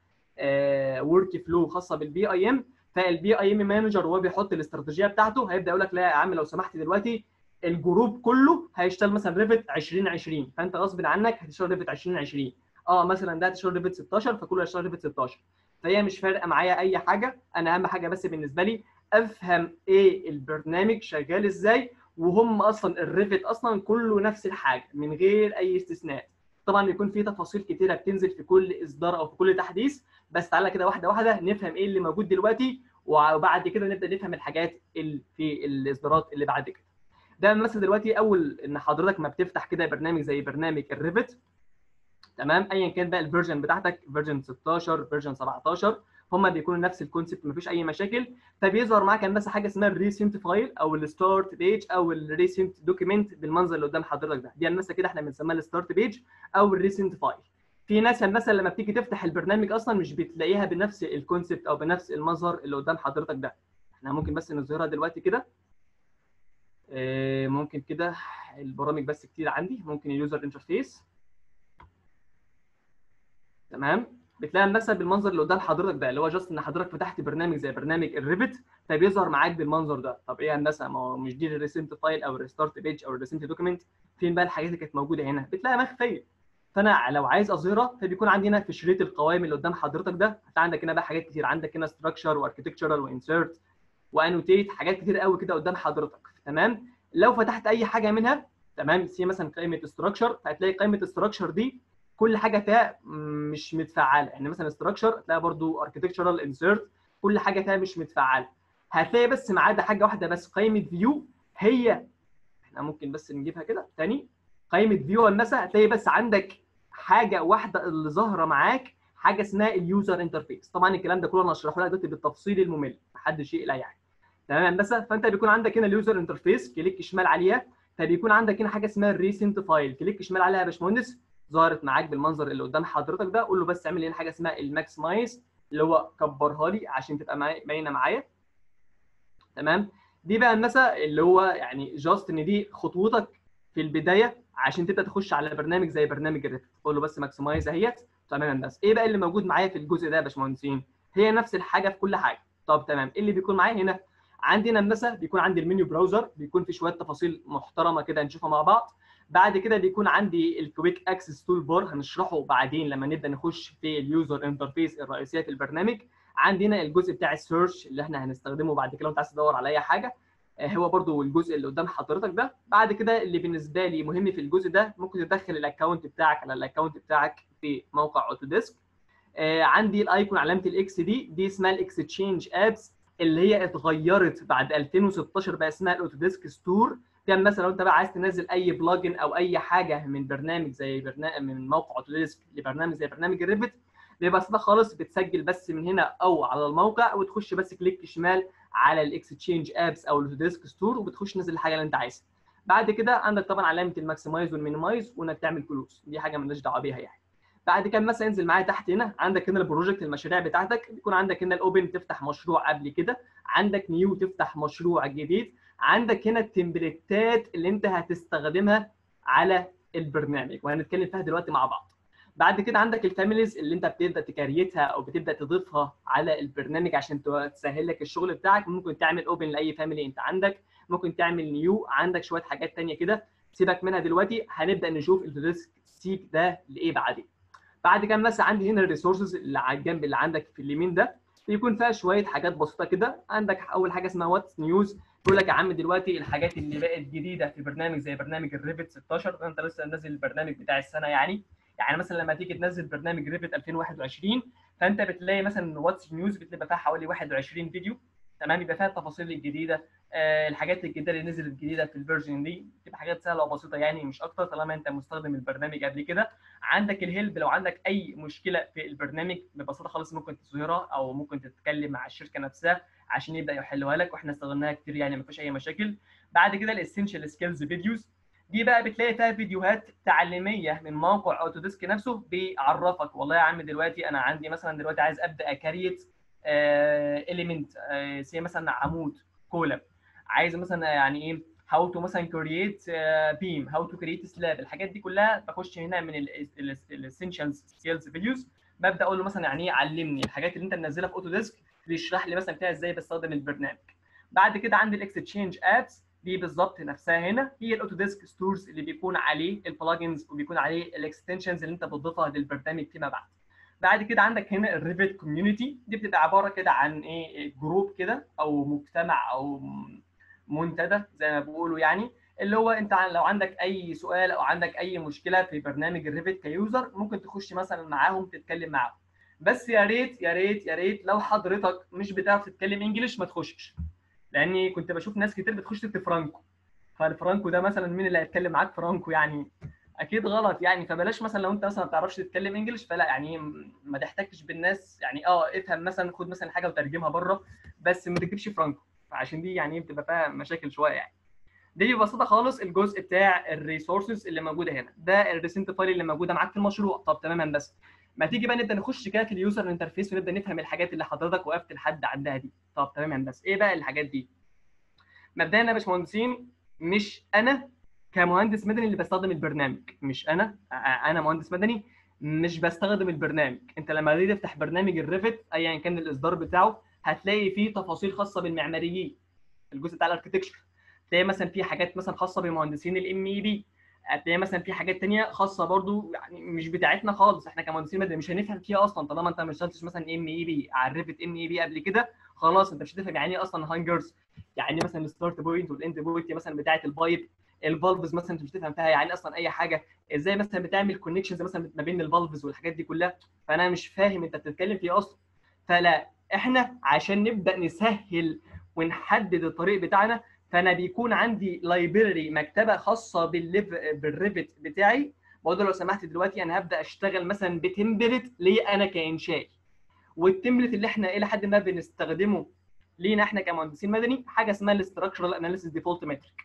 A: ورك فلو خاصه بالبي اي ام فالبي اي ام مانجر وهو بيحط الاستراتيجيه بتاعته هيبدا يقول لك لا يا عم لو سمحت دلوقتي الجروب كله هيشتغل مثلا ريفت 2020 فانت غصب عنك هتشتغل ريفت 2020 اه مثلا ده هتشتغل ريفت 16 فكله هيشتغل ريفت 16 فهي مش فارقه معايا اي حاجه انا اهم حاجه بس بالنسبه لي افهم ايه البرنامج شغال ازاي وهم اصلا الريفت اصلا كله نفس الحاجه من غير اي استثناء طبعا بيكون في تفاصيل كتيره بتنزل في كل اصدار او في كل تحديث بس تعالى كده واحده واحده نفهم ايه اللي موجود دلوقتي وبعد كده نبدا نفهم الحاجات اللي في الاصدارات اللي بعد كده ده مثلا دلوقتي اول ان حضرتك ما بتفتح كده برنامج زي برنامج الريفت تمام ايا كان بقى الفيرجن بتاعتك فيرجن 16 فيرجن 17 هما بيكونوا نفس الكونسيبت مفيش اي مشاكل فبيظهر معاك بس حاجه اسمها الريسنت فايل او الستارت بيج او الريسنت دوكيمنت بالمنظر اللي قدام حضرتك ده دي مثلا كده احنا بنسميها الستارت بيج او الريسنت فايل في ناس مثلا لما بتيجي تفتح البرنامج اصلا مش بتلاقيها بنفس الكونسيبت او بنفس المظهر اللي قدام حضرتك ده احنا ممكن بس نظهرها دلوقتي كده ممكن كده البرامج بس كتير عندي ممكن اليوزر انترفيس تمام بتلاقي مثلا بالمنظر اللي قدام حضرتك ده اللي هو جاست ان حضرتك فتحت برنامج زي برنامج الريفت فبيظهر معاك بالمنظر ده طب ايه هندسه ما هو مش دي الريسنت فايل او الريستارت بيج او الريسنت دوكيمنت فين بقى الحاجات اللي كانت موجوده هنا بتلاقيها مخفيه فانا لو عايز اظهرها فبيكون عندي هنا في شريط القوائم اللي قدام حضرتك ده هتلاقي عندك هنا بقى حاجات كتير عندك هنا ستراكشر واركتكتشرال وانسيرت وانوتيت حاجات كتير قوي كده قدام حضرتك تمام لو فتحت اي حاجه منها تمام سي مثلا قائمه ستراكشر فهتلاقي قائمه ستراكشر دي كل حاجه فيها مش متفعله يعني مثلا ستراكشر تلاقي برضو اركتكتشرال انسيرت كل حاجه فيها مش متفعله هتلاقي بس ما عدا حاجه واحده بس قائمه فيو هي احنا ممكن بس نجيبها كده تاني قائمه فيو هندسه هتلاقي بس عندك حاجه واحده اللي ظاهره معاك حاجه اسمها اليوزر انترفيس طبعا الكلام ده كله انا هشرحه لك دلوقتي بالتفصيل الممل محدش يقلق يعني تمام هندسه فانت بيكون عندك هنا اليوزر انترفيس كليك شمال عليها فبيكون عندك هنا حاجه اسمها الريسنت فايل كليك شمال عليها يا باشمهندس ظهرت معاك بالمنظر اللي قدام حضرتك ده قول له بس اعمل لي حاجه اسمها الماكسمايز اللي هو كبرها لي عشان تبقى باينه معايا تمام دي بقى مثلا اللي هو يعني جاست ان دي خطوتك في البدايه عشان تبدا تخش على برنامج زي برنامج الريفت قول له بس ماكسمايز اهيت تمام هندسه ايه بقى اللي موجود معايا في الجزء ده يا باشمهندسين هي نفس الحاجه في كل حاجه طب تمام ايه اللي بيكون معايا هنا عندنا مثلا بيكون عندي المنيو براوزر بيكون في شويه تفاصيل محترمه كده نشوفها مع بعض بعد كده بيكون عندي الكويك اكسس تول بار هنشرحه بعدين لما نبدا نخش في اليوزر انترفيس الرئيسيه في البرنامج عندنا الجزء بتاع السيرش اللي احنا هنستخدمه بعد كده لو انت عايز تدور على اي حاجه هو برضو الجزء اللي قدام حضرتك ده بعد كده اللي بالنسبه لي مهم في الجزء ده ممكن تدخل الاكونت بتاعك على الاكونت بتاعك في موقع اوتوديسك آه عندي الايكون علامه الاكس دي دي اسمها الاكستشينج ابس اللي هي اتغيرت بعد 2016 بقى اسمها الاوتوديسك ستور كان مثلا لو انت بقى عايز تنزل اي بلجن او اي حاجه من برنامج زي برنامج من موقع اوتوديسك لبرنامج زي برنامج الريفت بيبقى سهل خالص بتسجل بس من هنا او على الموقع وتخش بس كليك شمال على الاكستشينج ابس او الديسك ستور وبتخش تنزل الحاجه اللي انت عايزها بعد كده عندك طبعا علامه الماكسمايز والمينيمايز وانك تعمل كلوز دي حاجه مالناش دعوه بيها يعني بعد كده مثلا انزل معايا تحت هنا عندك هنا البروجكت المشاريع بتاعتك بيكون عندك هنا الاوبن تفتح مشروع قبل كده عندك نيو تفتح مشروع جديد عندك هنا التمبلتات اللي انت هتستخدمها على البرنامج وهنتكلم فيها دلوقتي مع بعض بعد كده عندك الفاميليز اللي انت بتبدا تكريتها او بتبدا تضيفها على البرنامج عشان تسهل لك الشغل بتاعك ممكن تعمل اوبن لاي فاميلي انت عندك ممكن تعمل نيو عندك شويه حاجات ثانيه كده سيبك منها دلوقتي هنبدا نشوف الديسك سيك ده لايه بعدين بعد كده مثلا عندي هنا الريسورسز اللي على الجنب اللي عندك في اليمين ده بيكون فيها شويه حاجات بسيطه كده عندك اول حاجه اسمها واتس نيوز بيقول لك يا عم دلوقتي الحاجات اللي بقت جديده في برنامج زي برنامج الريفت 16 انت لسه نازل البرنامج بتاع السنه يعني يعني مثلا لما تيجي تنزل برنامج ريفت 2021 فانت بتلاقي مثلا واتس نيوز بتبقى فيها حوالي 21 فيديو تمام يبقى فيها التفاصيل الجديده آه الحاجات الجديده اللي نزلت جديده في الفيرجن دي بتبقى حاجات سهله وبسيطه يعني مش اكتر طالما انت مستخدم البرنامج قبل كده عندك الهيلب لو عندك اي مشكله في البرنامج ببساطه خالص ممكن تظهرها او ممكن تتكلم مع الشركه نفسها عشان يبدا يحلوها لك واحنا استخدمناها كتير يعني ما فيش اي مشاكل بعد كده الاسينشال سكيلز فيديوز دي بقى بتلاقي فيها فيديوهات تعليميه من موقع اوتوديسك نفسه بيعرفك والله يا عم دلوقتي انا عندي مثلا دلوقتي عايز ابدا اكريت اليمنت سي مثلا عمود كولب عايز مثلا يعني ايه هاو تو مثلا كرييت بيم هاو تو كرييت سلاب الحاجات دي كلها بخش هنا من الاسينشالز سكيلز فيديوز ببدا اقول له مثلا يعني ايه علمني الحاجات اللي انت منزلها في اوتوديسك بيشرح لي مثلا فيها ازاي بستخدم البرنامج بعد كده عندي الاكستشينج ابس دي بالظبط نفسها هنا هي الاوتوديسك ستورز اللي بيكون عليه البلجنز وبيكون عليه الاكستنشنز اللي انت بتضيفها للبرنامج فيما بعد بعد كده عندك هنا الريفت كوميونتي دي بتبقى عباره كده عن ايه جروب كده او مجتمع او منتدى زي ما بيقولوا يعني اللي هو انت لو عندك اي سؤال او عندك اي مشكله في برنامج الريفت كيوزر ممكن تخش مثلا معاهم تتكلم معاهم بس يا ريت يا ريت يا ريت لو حضرتك مش بتعرف تتكلم انجلش ما تخشش لاني كنت بشوف ناس كتير بتخش تكتب فرانكو فالفرانكو ده مثلا مين اللي هيتكلم معاك فرانكو يعني اكيد غلط يعني فبلاش مثلا لو انت مثلا ما بتعرفش تتكلم انجلش فلا يعني ما تحتكش بالناس يعني اه افهم مثلا خد مثلا حاجه وترجمها بره بس ما تكتبش فرانكو عشان دي يعني بتبقى فيها مشاكل شويه يعني دي ببساطه خالص الجزء بتاع الريسورسز اللي موجوده هنا ده الريسنت فايل اللي موجوده معاك في المشروع طب تمام هندسه ما تيجي بقى نبدا نخش كده في اليوزر انترفيس ونبدا نفهم الحاجات اللي حضرتك وقفت لحد عندها دي طب تمام هندسه ايه بقى الحاجات دي مبدئيا يا باشمهندسين مش انا كمهندس مدني اللي بستخدم البرنامج مش انا انا مهندس مدني مش بستخدم البرنامج انت لما تيجي تفتح برنامج الريفت ايا كان الاصدار بتاعه هتلاقي فيه تفاصيل خاصه بالمعماريين الجزء بتاع الاركتكشر تلاقي مثلا في حاجات مثلا خاصه بمهندسين الام اي بي هتلاقي مثلا في حاجات تانية خاصه برضو يعني مش بتاعتنا خالص احنا كمهندسين مدني مش هنفهم فيها اصلا طالما انت ما اشتغلتش مثلا ام اي بي على الريفت ام اي بي قبل كده خلاص انت مش هتفهم يعني ايه اصلا هانجرز يعني مثلا الستارت بوينت والاند بوينت مثلا بتاعه البايب الفالفز مثلا انت مش هتفهم فيها يعني اصلا اي حاجه ازاي مثلا بتعمل كونكشنز مثلا ما بين الفالفز والحاجات دي كلها فانا مش فاهم انت بتتكلم في ايه اصلا فلا احنا عشان نبدا نسهل ونحدد الطريق بتاعنا فانا بيكون عندي لايبرري مكتبه خاصه بالليف بالريفت بتاعي بقول له لو سمحت دلوقتي انا هبدا اشتغل مثلا بتمبلت لي انا كانشائي والتمبلت اللي احنا الى حد ما بنستخدمه لينا احنا كمهندسين مدني حاجه اسمها الاستراكشرال اناليسيس ديفولت متريك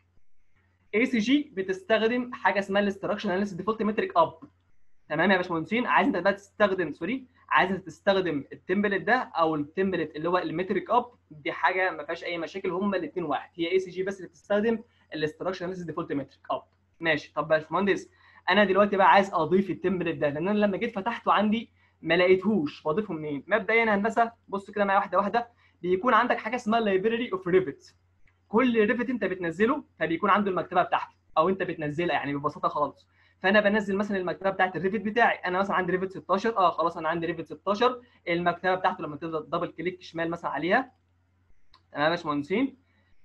A: اي سي جي بتستخدم حاجه اسمها الاستراكشرال اناليسيس ديفولت متريك اب تمام يا باشمهندسين عايز انت بقى تستخدم سوري عايز انت تستخدم التمبلت ده او التمبلت اللي هو المتريك اب دي حاجه ما فيهاش اي مشاكل هما الاثنين واحد هي اي سي جي بس اللي بتستخدم الاستراكشر اناليسيس ديفولت متريك اب ماشي طب يا باشمهندس انا دلوقتي بقى عايز اضيف التمبلت ده لان انا لما جيت فتحته عندي ما لقيتهوش بضيفه منين مبدئيا هندسه بص كده معايا واحده واحده بيكون عندك حاجه اسمها لايبراري اوف ريفت كل ريفت انت بتنزله فبيكون عنده المكتبه بتاعته او انت بتنزلها يعني ببساطه خالص فانا بنزل مثلا المكتبه بتاعت الريفت بتاعي انا مثلا عندي ريفت 16 اه خلاص انا عندي ريفت 16 المكتبه بتاعته لما تبدا دبل كليك شمال مثلا عليها تمام يا باشمهندسين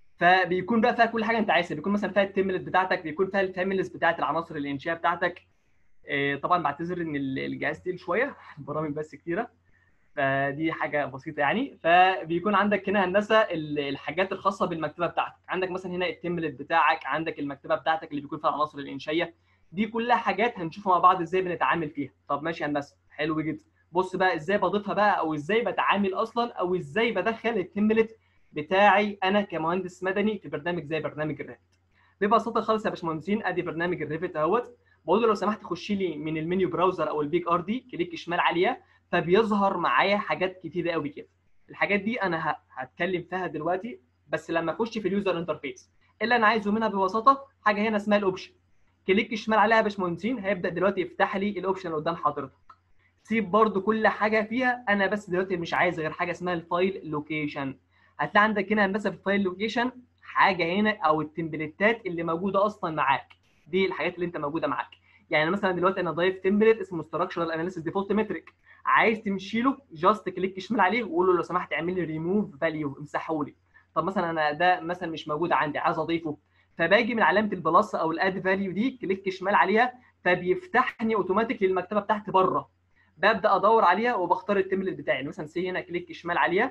A: فبيكون بقى فيها كل حاجه انت عايزها بيكون مثلا فيها التملت بتاعتك بيكون فيها الفاميليز بتاعت العناصر الانشاء بتاعتك آه طبعا بعتذر ان الجهاز تقيل شويه البرامج بس كتيره فدي حاجه بسيطه يعني فبيكون عندك هنا هندسه الحاجات الخاصه بالمكتبه بتاعتك عندك مثلا هنا التمبلت بتاعك عندك المكتبه بتاعتك اللي بيكون فيها العناصر الانشائيه دي كلها حاجات هنشوفها مع بعض ازاي بنتعامل فيها طب ماشي يا هندسه حلو جدا بص بقى ازاي بضيفها بقى او ازاي بتعامل اصلا او ازاي بدخل التمبلت بتاعي انا كمهندس مدني في برنامج زي برنامج الريفت ببساطه خالص يا باشمهندسين ادي برنامج الريفت اهوت بقول له لو سمحت خش لي من المنيو براوزر او البيج ار دي كليك شمال عليها فبيظهر معايا حاجات كتيره قوي كده الحاجات دي انا هتكلم فيها دلوقتي بس لما اخش في اليوزر انترفيس اللي انا عايزه منها ببساطه حاجه هنا اسمها الاوبشن كليك شمال عليها يا باشمهندسين هيبدا دلوقتي يفتح لي الاوبشن قدام حضرتك سيب برده كل حاجه فيها انا بس دلوقتي مش عايز غير حاجه اسمها الفايل لوكيشن هتلاقي عندك هنا هندسه في الفايل لوكيشن حاجه هنا او التمبلتات اللي موجوده اصلا معاك دي الحاجات اللي انت موجوده معاك يعني مثلا دلوقتي انا ضايف تمبلت اسمه ستراكشرال اناليسيس ديفولت متريك عايز تمشي له جاست كليك شمال عليه وقول له لو سمحت اعمل لي ريموف فاليو امسحه لي طب مثلا انا ده مثلا مش موجود عندي عايز اضيفه فباجي من علامه البلس او الاد فاليو دي كليك شمال عليها فبيفتحني اوتوماتيك للمكتبه بتاعتي بره ببدا ادور عليها وبختار التمبلت بتاعي مثلا سي هنا كليك شمال عليها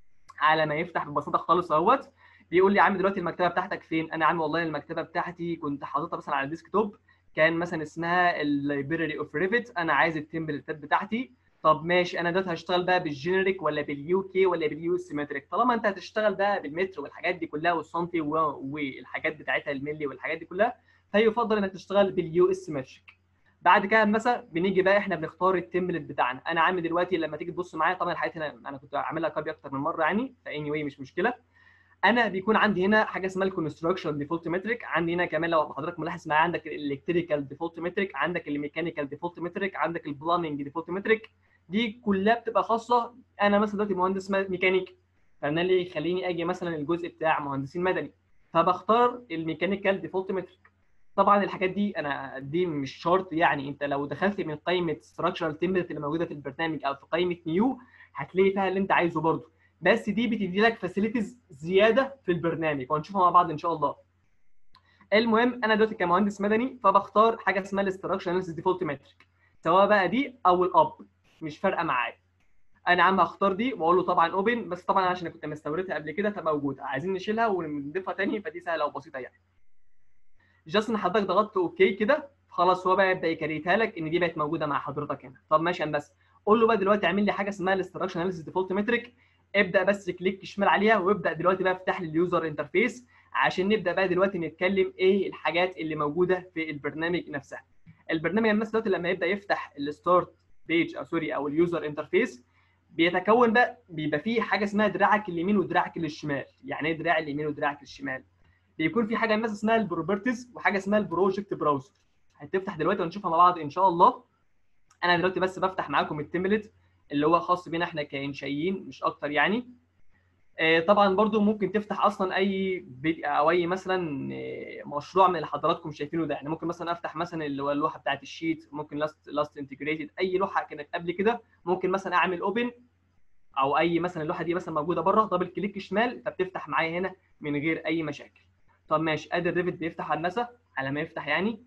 A: على ما يفتح ببساطه خالص اهوت بيقول لي يا عم دلوقتي المكتبه بتاعتك فين انا يا عم والله المكتبه بتاعتي كنت حاططها مثلا على الديسك توب كان مثلا اسمها اللايبراري اوف ريفت انا عايز التمبلتات بتاعتي طب ماشي انا دلوقتي هشتغل بقى بالجينيريك ولا باليو كي ولا باليو سيمتريك طالما انت هتشتغل بقى بالمتر والحاجات دي كلها والسنتي والحاجات بتاعتها الملي والحاجات دي كلها فيفضل انك تشتغل باليو اس متريك بعد كده مثلا بنيجي بقى احنا بنختار التمبلت بتاعنا انا عامل دلوقتي لما تيجي تبص معايا طبعا الحاجات هنا انا كنت عاملها كوبي اكتر من مره يعني فاني واي مش مشكله انا بيكون عندي هنا حاجه اسمها الكونستراكشن ديفولت متريك عندي هنا كمان لو حضرتك ملاحظ معايا عندك الالكتريكال ديفولت متريك عندك الميكانيكال ديفولت متريك عندك البلامنج ديفولت متريك دي كلها بتبقى خاصه انا مثلا دلوقتي مهندس ميكانيك فانا اللي يخليني اجي مثلا الجزء بتاع مهندسين مدني فبختار الميكانيكال ديفولت متريك طبعا الحاجات دي انا دي مش شرط يعني انت لو دخلت من قائمه ستراكشرال تمبلت اللي موجوده في البرنامج او في قائمه نيو هتلاقي فيها اللي انت عايزه برضه بس دي بتدي لك فاسيلتيز زياده في البرنامج وهنشوفها مع بعض ان شاء الله المهم انا دلوقتي كمهندس مدني فبختار حاجه اسمها الاستراكشر اناليسيس ديفولت متريك سواء بقى دي او الاب مش فارقه معايا انا عم هختار دي واقول له طبعا اوبن بس طبعا عشان كنت مستوردها قبل كده فموجوده عايزين نشيلها ونضيفها تاني فدي سهله وبسيطه يعني جاست ان حضرتك ضغطت اوكي كده خلاص هو بقى يبدا يكريتها لك ان دي بقت موجوده مع حضرتك هنا طب ماشي هندسه قول له بقى دلوقتي اعمل لي حاجه اسمها الاستراكشر اناليسيس ديفولت متريك ابدا بس كليك شمال عليها وابدا دلوقتي بقى افتح لي اليوزر انترفيس عشان نبدا بقى دلوقتي نتكلم ايه الحاجات اللي موجوده في البرنامج نفسها البرنامج الناس دلوقتي لما يبدا يفتح الستارت بيج او سوري او اليوزر انترفيس بيتكون بقى بيبقى فيه حاجه اسمها دراعك اليمين ودراعك الشمال يعني ايه دراع اليمين ودراعك الشمال بيكون في حاجه مثلا اسمها البروبرتيز وحاجه اسمها البروجكت براوزر هتفتح دلوقتي ونشوفها مع بعض ان شاء الله انا دلوقتي بس بفتح معاكم التمبلت اللي هو خاص بينا احنا كانشائيين مش اكتر يعني آه طبعا برضو ممكن تفتح اصلا اي فيديو او اي مثلا آه مشروع من اللي حضراتكم شايفينه ده يعني ممكن مثلا افتح مثلا اللي هو اللوحه بتاعت الشيت ممكن لاست لاست انتجريتد اي لوحه كانت قبل كده ممكن مثلا اعمل اوبن او اي مثلا اللوحه دي مثلا موجوده بره دبل كليك شمال فبتفتح معايا هنا من غير اي مشاكل طب ماشي ادي الريفت بيفتح هندسه على ما يفتح يعني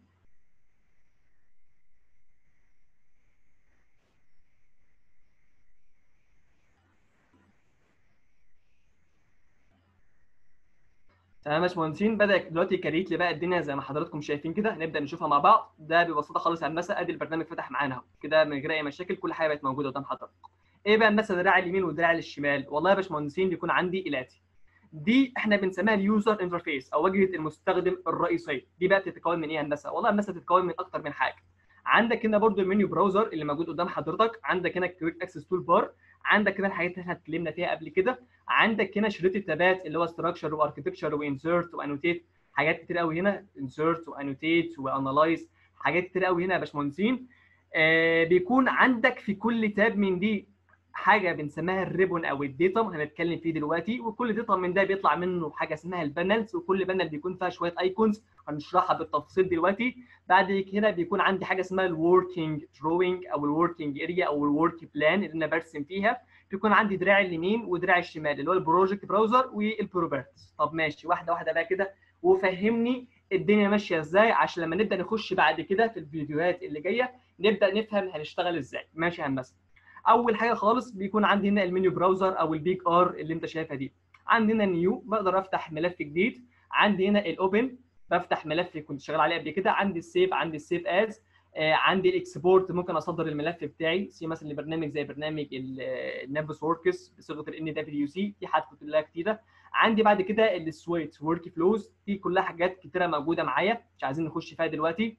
A: تمام يا باشمهندسين بدا دلوقتي يكريت لي بقى الدنيا زي ما حضراتكم شايفين كده نبدا نشوفها مع بعض ده ببساطه خالص هندسه ادي البرنامج فتح معانا اهو كده من غير اي مشاكل كل حاجه بقت موجوده قدام حضراتكم ايه بقى هندسه دراع اليمين والدراع الشمال والله يا باشمهندسين بيكون عندي الاتي دي احنا بنسميها اليوزر انترفيس او واجهه المستخدم الرئيسيه دي بقى بتتكون من ايه هندسه والله هندسه بتتكون من اكتر من حاجه عندك هنا برضو المنيو براوزر اللي موجود قدام حضرتك عندك هنا الكويك اكسس تول بار عندك هنا الحاجات اللي احنا اتكلمنا فيها قبل كده عندك هنا شريط التابات اللي هو ستراكشر واركتكتشر وانسيرت وانوتيت حاجات كتير قوي هنا انسيرت وانوتيت وانالايز حاجات كتير قوي هنا يا باشمهندسين آه بيكون عندك في كل تاب من دي حاجه بنسميها الريبون او الديتم هنتكلم فيه دلوقتي وكل ديتم من ده بيطلع منه حاجه اسمها البانلز وكل بانل بيكون فيها شويه ايكونز هنشرحها بالتفصيل دلوقتي بعد هنا بيكون عندي حاجه اسمها الوركينج دروينج او الوركينج اريا او الورك بلان اللي انا برسم فيها بيكون عندي دراع اليمين ودراع الشمال اللي هو البروجكت براوزر والبروبرتيز طب ماشي واحده واحده بقى كده وفهمني الدنيا ماشيه ازاي عشان لما نبدا نخش بعد كده في الفيديوهات اللي جايه نبدا نفهم هنشتغل ازاي ماشي يا هندسه اول حاجه خالص بيكون عندي هنا المنيو براوزر او البيج ار اللي انت شايفها دي عندي هنا نيو بقدر افتح ملف جديد عندي هنا الاوبن بفتح ملف كنت شغال عليه قبل كده عندي السيف عندي السيف از آه عندي الاكسبورت ممكن اصدر الملف بتاعي سي مثلا لبرنامج زي برنامج النافس وركس بصيغه الان دبليو سي في حاجات كلها كتيره عندي بعد كده السويت ورك فلوز دي كلها حاجات كتيره موجوده معايا مش عايزين نخش فيها دلوقتي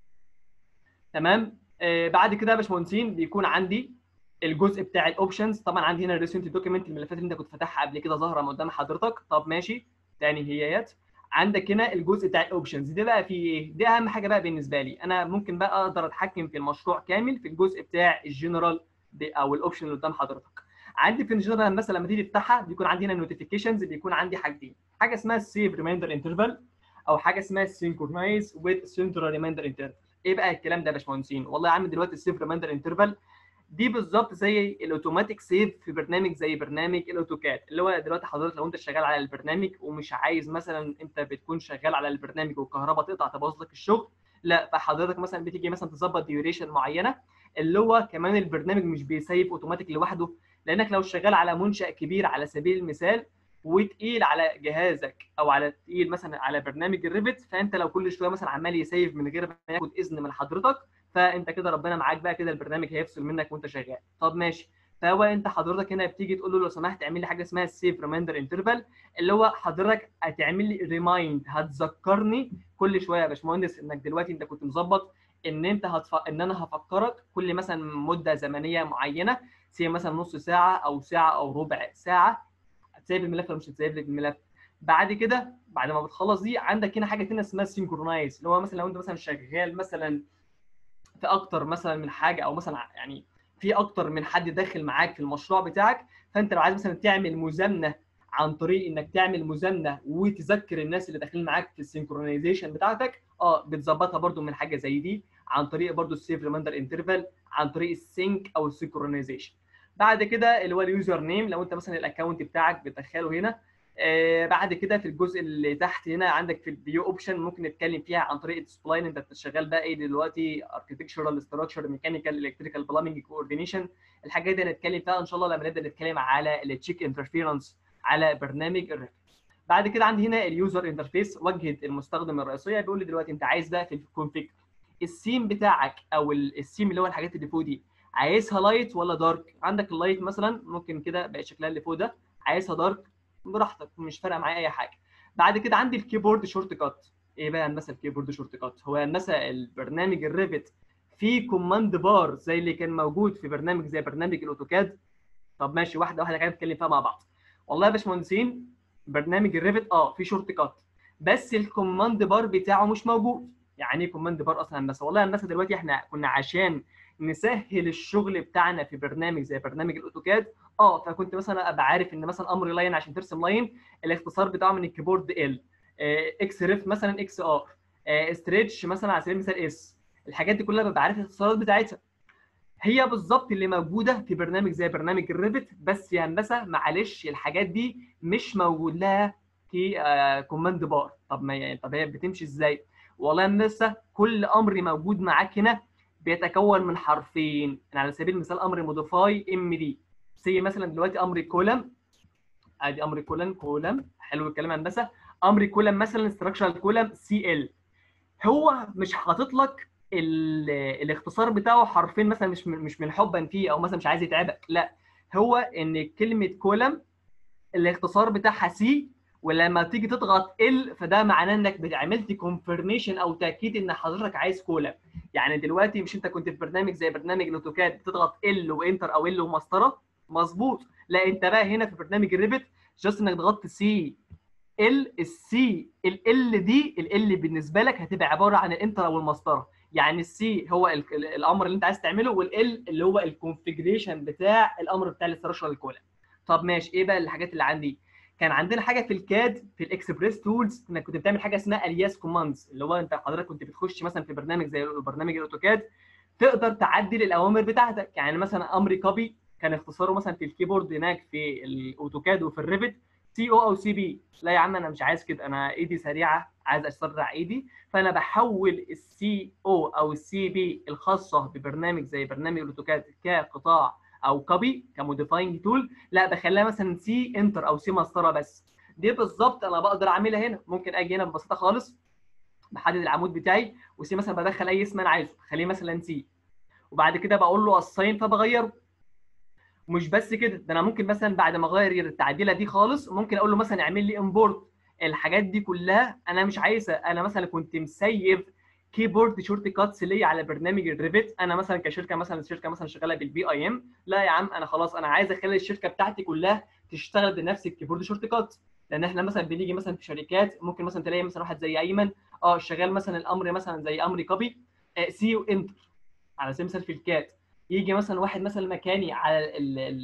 A: تمام آه بعد كده يا باشمهندسين بيكون عندي الجزء بتاع الاوبشنز طبعا عندي هنا الريسنت دوكيمنت الملفات اللي انت كنت فاتحها قبل كده ظاهره قدام حضرتك طب ماشي تاني هيات عندك هنا الجزء بتاع الاوبشنز ده بقى فيه ايه دي اهم حاجه بقى بالنسبه لي انا ممكن بقى اقدر اتحكم في المشروع كامل في الجزء بتاع الجنرال او الاوبشن اللي قدام حضرتك عندي في الجنرال مثلا لما تيجي تفتحها بيكون عندي هنا نوتيفيكيشنز بيكون عندي حاجتين حاجه اسمها السيف ريمايندر انترفال او حاجه اسمها السينكرونايز وذ سنترال ريمايندر انترفال ايه بقى الكلام ده يا باشمهندسين والله يا عم دلوقتي السيف ريمايندر انترفال دي بالظبط زي الاوتوماتيك سيف في برنامج زي برنامج الاوتوكاد اللي هو دلوقتي حضرتك لو انت شغال على البرنامج ومش عايز مثلا انت بتكون شغال على البرنامج والكهرباء تقطع تبوظ لك الشغل لا فحضرتك مثلا بتيجي مثلا تظبط ديوريشن معينه اللي هو كمان البرنامج مش بيسيف اوتوماتيك لوحده لانك لو شغال على منشا كبير على سبيل المثال وتقيل على جهازك او على تقيل مثلا على برنامج الريفت فانت لو كل شويه مثلا عمال يسيف من غير ما ياخد اذن من حضرتك فانت كده ربنا معاك بقى كده البرنامج هيفصل منك وانت شغال طب ماشي فهو انت حضرتك هنا بتيجي تقول له لو سمحت اعمل لي حاجه اسمها السيف ريمايندر انترفال اللي هو حضرتك هتعمل لي ريمايند هتذكرني كل شويه يا باشمهندس انك دلوقتي انت كنت مظبط ان انت هتف... ان انا هفكرك كل مثلا مده زمنيه معينه سي مثلا نص ساعه او ساعه او ربع ساعه هتسيب الملف ولا مش هتسيب لك الملف بعد كده بعد ما بتخلص دي عندك هنا حاجه ثانيه اسمها سينكرونايز اللي هو مثلا لو انت مثلا شغال مثلا في اكتر مثلا من حاجه او مثلا يعني في اكتر من حد داخل معاك في المشروع بتاعك فانت لو عايز مثلا تعمل مزامنه عن طريق انك تعمل مزامنه وتذكر الناس اللي داخلين معاك في السينكرونايزيشن بتاعتك اه بتظبطها برده من حاجه زي دي عن طريق برده السيف ريمايندر انترفال عن طريق السينك او السينكرونايزيشن بعد كده اللي هو اليوزر نيم لو انت مثلا الاكونت بتاعك بتدخله هنا آه بعد كده في الجزء اللي تحت هنا عندك في الفيو اوبشن ممكن نتكلم فيها عن طريقه سبلاين انت شغال بقى ايه دلوقتي اركتكشرال ستراكشر ميكانيكال الكتريكال بلامنج كوردينيشن الحاجات دي هنتكلم فيها ان شاء الله لما نبدا نتكلم على التشيك انترفيرنس على برنامج الريفت بعد كده عندي هنا اليوزر انترفيس واجهه المستخدم الرئيسيه بيقول لي دلوقتي انت عايز بقى في الكونفيج السيم بتاعك او السيم اللي هو الحاجات اللي فوق دي عايزها لايت ولا دارك عندك اللايت مثلا ممكن كده بقى شكلها اللي فوق ده عايزها دارك براحتك مش فارقه معايا اي حاجه بعد كده عندي الكيبورد شورت كات ايه بقى هندسه الكيبورد شورت كات هو هندسه البرنامج الريفت فيه كوماند بار زي اللي كان موجود في برنامج زي برنامج الاوتوكاد طب ماشي واحده واحده كده نتكلم فيها مع بعض والله يا باشمهندسين برنامج الريفت اه في شورت كات بس الكوماند بار بتاعه مش موجود يعني ايه كوماند بار اصلا هندسه والله هندسه دلوقتي احنا كنا عشان نسهل الشغل بتاعنا في برنامج زي برنامج الاوتوكاد اه فكنت مثلا ابقى عارف ان مثلا امر لاين عشان ترسم لاين الاختصار بتاعه من الكيبورد ال اكس ريف مثلا اكس ار ستريتش مثلا على سبيل المثال اس الحاجات دي كلها ببقى عارف الاختصارات بتاعتها هي بالظبط اللي موجوده في برنامج زي برنامج الريفت بس يا هندسه معلش الحاجات دي مش موجود لها في آه كوماند بار طب ما يعني طب هي بتمشي ازاي والله هندسه كل امر موجود معاك هنا بيتكون من حرفين يعني على سبيل المثال امر موديفاي ام دي زي مثلا دلوقتي امر كولم ادي امر كولم كولم حلو الكلام هندسه امر كولم مثلا ستراكشرال كولم سي ال هو مش حاطط لك الاختصار بتاعه حرفين مثلا مش مش من حبا فيه او مثلا مش عايز يتعبك لا هو ان كلمه كولم الاختصار بتاعها سي ولما تيجي تضغط ال فده معناه انك عملت كونفرميشن او تاكيد ان حضرتك عايز كولم يعني دلوقتي مش انت كنت في برنامج زي برنامج الاوتوكاد بتضغط ال وانتر او ال ومسطره مظبوط لا انت بقى هنا في برنامج الريفت جاست انك ضغطت سي ال السي ال دي ال بالنسبه لك هتبقى عباره عن الانتر او المسطره يعني السي هو الامر اللي انت عايز تعمله والال اللي هو الكونفجريشن بتاع الامر بتاع الاستراكشر كولم طب ماشي ايه بقى الحاجات اللي عندي كان عندنا حاجه في الكاد في الاكسبريس تولز انك كنت بتعمل حاجه اسمها الياس كوماندز اللي هو انت حضرتك كنت بتخش مثلا في برنامج زي برنامج الاوتوكاد تقدر تعدل الاوامر بتاعتك يعني مثلا امر كوبي كان اختصاره مثلا في الكيبورد هناك في الاوتوكاد وفي الريفت سي او او سي بي لا يا عم انا مش عايز كده انا ايدي سريعه عايز اسرع ايدي فانا بحول السي او او السي بي الخاصه ببرنامج زي برنامج الاوتوكاد كقطاع او كوبي كموديفاينج تول لا بخليها مثلا سي انتر او سي مسطره بس دي بالظبط انا بقدر اعملها هنا ممكن اجي هنا ببساطه خالص بحدد العمود بتاعي وسي مثلا بدخل اي اسم انا عايزه خليه مثلا سي وبعد كده بقول له الساين فبغيره مش بس كده ده انا ممكن مثلا بعد ما اغير التعديله دي خالص ممكن اقول له مثلا اعمل لي امبورت الحاجات دي كلها انا مش عايزها انا مثلا كنت مسيف كيبورد شورت كاتس ليا على برنامج الريفت انا مثلا كشركه مثلا شركه مثلا شغاله بالبي اي ام لا يا عم انا خلاص انا عايز اخلي الشركه بتاعتي كلها تشتغل بنفس الكيبورد شورت كات لان احنا مثلا بنيجي مثلا في شركات ممكن مثلا تلاقي مثلا واحد زي ايمن اه شغال مثلا الامر مثلا زي امر كوبي آه سي وانتر على سبيل المثال في الكات يجي مثلا واحد مثلا مكاني على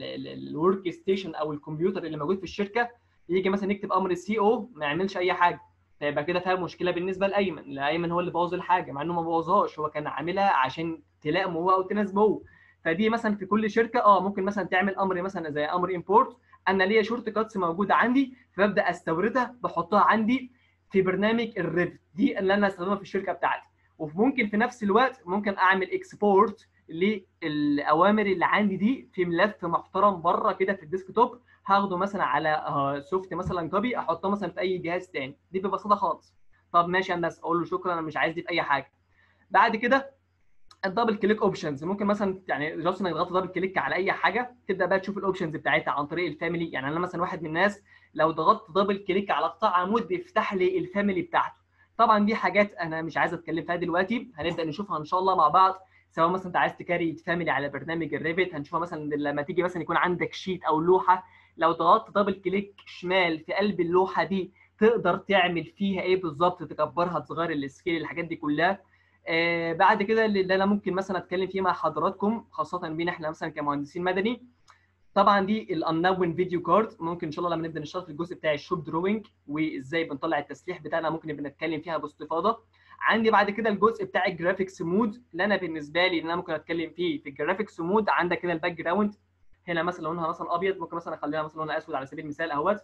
A: الورك ستيشن او الكمبيوتر اللي موجود في الشركه يجي مثلا يكتب امر السي او ما يعملش اي حاجه فيبقى كده فيها مشكله بالنسبه لايمن لايمن هو اللي بوظ الحاجه مع انه ما بوظهاش هو كان عاملها عشان تلائمه هو او تناسبه هو فدي مثلا في كل شركه اه ممكن مثلا تعمل امر مثلا زي امر امبورت انا ليا شورت كاتس موجوده عندي فببدا استوردها بحطها عندي في برنامج الريفت دي اللي انا استخدمها في الشركه بتاعتي وممكن في نفس الوقت ممكن اعمل اكسبورت للاوامر اللي عندي دي في ملف محترم بره كده في الديسك توب هاخده مثلا على سوفت مثلا كوبي احطه مثلا في اي جهاز تاني دي ببساطه خالص طب ماشي يا هندسه اقول له شكرا انا مش عايز دي في اي حاجه بعد كده الدبل كليك اوبشنز ممكن مثلا يعني جاست انك تضغط دبل كليك على اي حاجه تبدا بقى تشوف الاوبشنز بتاعتها عن طريق الفاميلي يعني انا مثلا واحد من الناس لو ضغطت دبل كليك على قطاع عمود بيفتح لي الفاميلي بتاعته طبعا دي حاجات انا مش عايز اتكلم فيها دلوقتي هنبدا نشوفها ان شاء الله مع بعض سواء مثلا انت عايز تكاري فاميلي على برنامج الريفت هنشوفها مثلا لما تيجي مثلا يكون عندك شيت او لوحه لو ضغطت دبل كليك شمال في قلب اللوحه دي تقدر تعمل فيها ايه بالظبط تكبرها تصغر السكيل الحاجات دي كلها آه بعد كده اللي انا ممكن مثلا اتكلم فيه مع حضراتكم خاصه بينا احنا مثلا كمهندسين مدني طبعا دي الانون فيديو كارد ممكن ان شاء الله لما نبدا نشتغل في الجزء بتاع الشوب دروينج وازاي بنطلع التسليح بتاعنا ممكن نبقى نتكلم فيها باستفاضه عندي بعد كده الجزء بتاع الجرافيكس مود اللي انا بالنسبه لي ان انا ممكن اتكلم فيه في الجرافيكس مود عندك كده الباك جراوند هنا مثلا لونها مثلا ابيض ممكن مثلا اخليها مثلا لونها اسود على سبيل المثال اهوت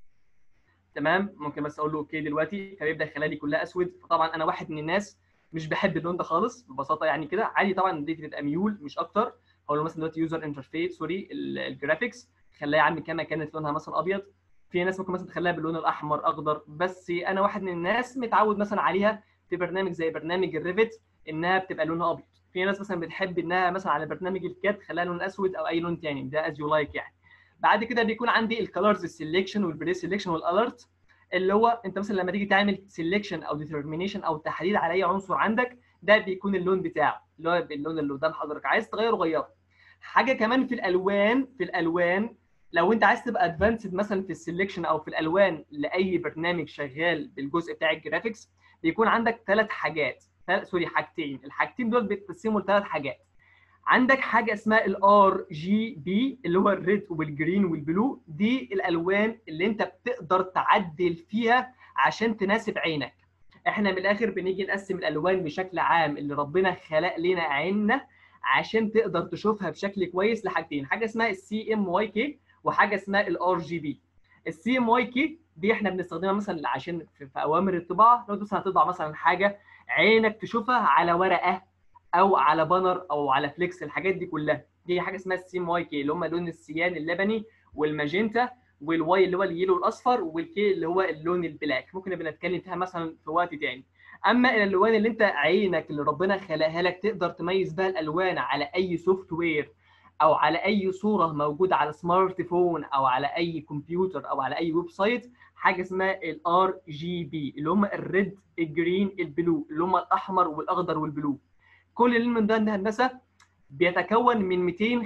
A: تمام ممكن بس اقول له اوكي دلوقتي فيبدا يخليها لي كلها اسود فطبعا انا واحد من الناس مش بحب اللون ده خالص ببساطه يعني كده عادي طبعا دي تبقى ميول مش اكتر هقول له مثلا دلوقتي يوزر انترفيس سوري الجرافيكس خليها يا عم كما كانت لونها مثلا ابيض في ناس ممكن مثلا تخليها باللون الاحمر اخضر بس انا واحد من الناس متعود مثلا عليها في برنامج زي برنامج الريفت انها بتبقى لونها ابيض في ناس مثلا بتحب انها مثلا على برنامج الكاد تخليها لون اسود او اي لون ثاني ده از يو لايك يعني بعد كده بيكون عندي الكالرز السلكشن والبري سلكشن والالرت اللي هو انت مثلا لما تيجي تعمل سلكشن او ديترمينيشن او تحديد على اي عنصر عندك ده بيكون اللون بتاعه اللي هو اللون اللي قدام حضرتك عايز تغيره غيره حاجه كمان في الالوان في الالوان لو انت عايز تبقى ادفانسد مثلا في السلكشن او في الالوان لاي برنامج شغال بالجزء بتاع الجرافيكس بيكون عندك ثلاث حاجات سوري حاجتين الحاجتين دول بيتقسموا لثلاث حاجات عندك حاجه اسمها الار جي بي اللي هو الريد والجرين والبلو دي الالوان اللي انت بتقدر تعدل فيها عشان تناسب عينك احنا من الاخر بنيجي نقسم الالوان بشكل عام اللي ربنا خلق لنا عيننا عشان تقدر تشوفها بشكل كويس لحاجتين حاجه اسمها السي ام واي كي وحاجه اسمها الار جي بي السي ام واي كي دي احنا بنستخدمها مثلا عشان في, في اوامر الطباعه لو مثلا هتطبع مثلا حاجه عينك تشوفها على ورقه او على بانر او على فليكس الحاجات دي كلها دي حاجه اسمها السي ام واي كي اللي هم لون السيان اللبني والماجنتا والواي اللي هو اليلو الاصفر والكي اللي هو اللون البلاك ممكن نبقى نتكلم فيها مثلا في وقت تاني اما الالوان اللي انت عينك اللي ربنا خلقها لك تقدر تميز بها الالوان على اي سوفت وير او على اي صوره موجوده على سمارت فون او على اي كمبيوتر او على اي ويب سايت حاجه اسمها الار جي بي اللي هم الريد الجرين البلو اللي هم الاحمر والاخضر والبلو كل لون من ده هندسه بيتكون من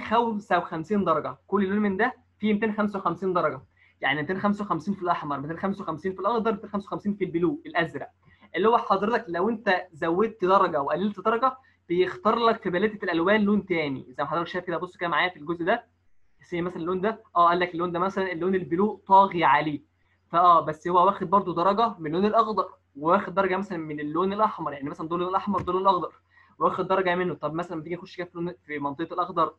A: 255 درجه كل لون من ده فيه 255 درجه يعني 255 في الاحمر 255 في الاخضر 255 في البلو الازرق اللي هو حضرتك لو انت زودت درجه وقللت درجه بيختار لك في باليته الالوان لون تاني زي ما حضرتك شايف كده بص كده معايا في الجزء ده زي مثلا اللون ده اه قال لك اللون ده مثلا اللون البلو طاغي عليه فاه بس هو واخد برده درجه من اللون الاخضر واخد درجه مثلا من اللون الاحمر يعني مثلا دول اللون الاحمر دول اللون الاخضر واخد درجه منه طب مثلا لما تيجي نخش كده في, في منطقه الاخضر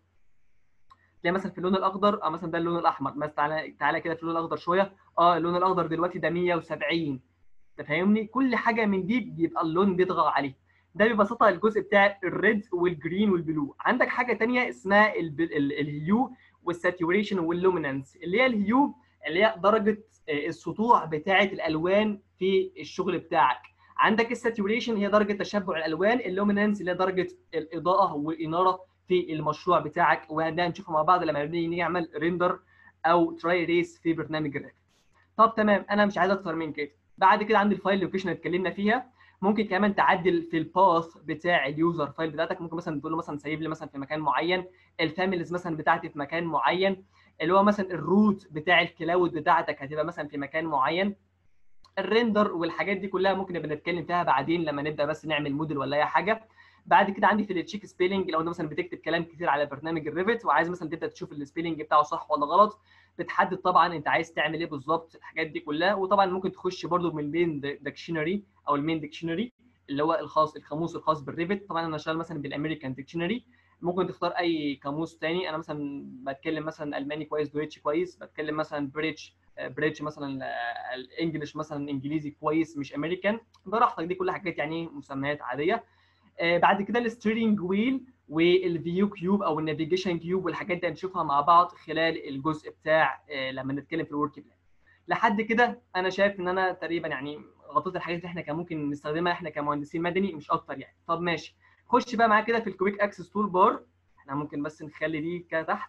A: تلاقي مثلا في اللون الاخضر اه مثلا ده اللون الاحمر مثلا تعالى تعالى كده في اللون الاخضر شويه اه اللون الاخضر دلوقتي ده 170 انت فاهمني كل حاجه من دي بيبقى اللون بيطغى عليه ده ببساطه الجزء بتاع الريد والجرين والبلو عندك حاجه ثانيه اسمها الهيو والساتوريشن واللومينانس اللي هي الهيو اللي هي درجه السطوع بتاعه الالوان في الشغل بتاعك عندك الساتوريشن هي درجه تشبع الالوان اللومينانس اللي هي درجه الاضاءه والاناره في المشروع بتاعك وده هنشوفه مع بعض لما نيجي نعمل ريندر او تراي ريس في برنامج الريفت طب تمام انا مش عايز اكتر من كده بعد كده عندي الفايل لوكيشن اللي اتكلمنا فيها ممكن كمان تعدل في الباث بتاع اليوزر فايل بتاعتك ممكن مثلا تقول له مثلا سيب لي مثلا في مكان معين الفاميليز مثلا بتاعتي في مكان معين اللي هو مثلا الروت بتاع الكلاود بتاعتك هتبقى مثلا في مكان معين الريندر والحاجات دي كلها ممكن نبقى نتكلم فيها بعدين لما نبدا بس نعمل موديل ولا اي حاجه بعد كده عندي في التشيك سبيلنج لو انت مثلا بتكتب كلام كتير على برنامج الريفت وعايز مثلا تبدا تشوف السبيلنج بتاعه صح ولا غلط بتحدد طبعا انت عايز تعمل ايه بالظبط الحاجات دي كلها وطبعا ممكن تخش برده من المين ديكشنري او المين ديكشنري اللي هو الخاص القاموس الخاص بالريفت طبعا انا شغال مثلا بالامريكان ديكشنري ممكن تختار اي قاموس تاني انا مثلا بتكلم مثلا الماني كويس دويتش كويس بتكلم مثلا بريتش بريتش مثلا الانجليش مثلا انجليزي كويس مش امريكان براحتك دي كل حاجات يعني مسميات عاديه بعد كده الستيرنج ويل والفيو كيوب او النافيجيشن كيوب والحاجات دي هنشوفها مع بعض خلال الجزء بتاع لما نتكلم في الورك بلان لحد كده انا شايف ان انا تقريبا يعني غطيت الحاجات اللي احنا كان ممكن نستخدمها احنا كمهندسين مدني مش اكتر يعني طب ماشي خش بقى معايا كده في الكويك اكسس تول بار احنا ممكن بس نخلي دي كده تحت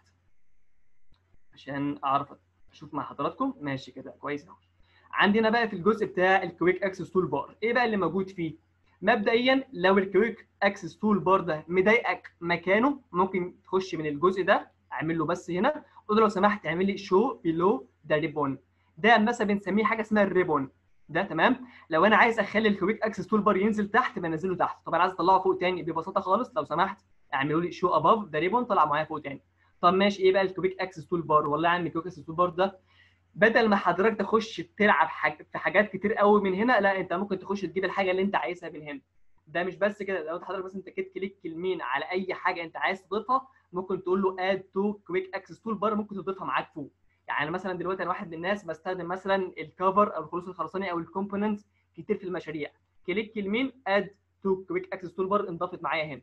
A: عشان اعرف اشوف مع حضراتكم ماشي كده كويس قوي عندنا بقى في الجزء بتاع الكويك اكسس تول بار ايه بقى اللي موجود فيه مبدئيا لو الكويك اكسس تول بار ده مضايقك مكانه ممكن تخش من الجزء ده اعمل له بس هنا قول له لو سمحت اعمل لي شو بيلو ذا ريبون ده مثلا بنسميه حاجه اسمها الريبون ده تمام لو انا عايز اخلي الكويك اكسس تول بار ينزل تحت بنزله تحت طب انا عايز اطلعه فوق تاني ببساطه خالص لو سمحت اعملوا لي شو اباف ذا ريبون طلع معايا فوق تاني طب ماشي ايه بقى الكويك اكسس تول بار والله يا عم الكويك اكسس تول بار ده بدل ما حضرتك تخش تلعب حاج... في حاجات كتير قوي من هنا لا انت ممكن تخش تجيب الحاجه اللي انت عايزها من هنا ده مش بس كده لو انت حضرتك بس انت كده كليك يمين على اي حاجه انت عايز تضيفها ممكن تقول له اد تو كويك اكسس تول بار ممكن تضيفها معاك فوق يعني مثلا دلوقتي انا واحد من الناس بستخدم مثلا الكفر او الخلوص الخرساني او الكومبوننت كتير في المشاريع كليك يمين اد تو كويك اكسس تول بار انضافت معايا هنا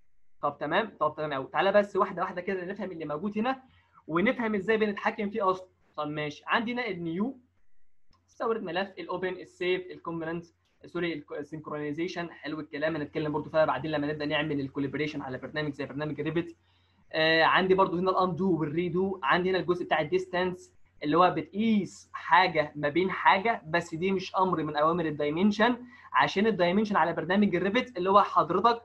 A: طب تمام طب تمام قوي تعالى بس واحده واحده كده نفهم اللي موجود هنا ونفهم ازاي بنتحكم فيه اصلا طب ماشي عندنا النيو استورد ملف الاوبن السيف الكومبوننت سوري السنكرونايزيشن حلو الكلام هنتكلم برضو فيها بعدين لما نبدا نعمل الكولابريشن على برنامج زي برنامج ريفت آه عندي برضو هنا الاندو والريدو عندي هنا الجزء بتاع الديستانس اللي هو بتقيس حاجه ما بين حاجه بس دي مش امر من اوامر الدايمنشن عشان الدايمنشن على برنامج الريفت اللي هو حضرتك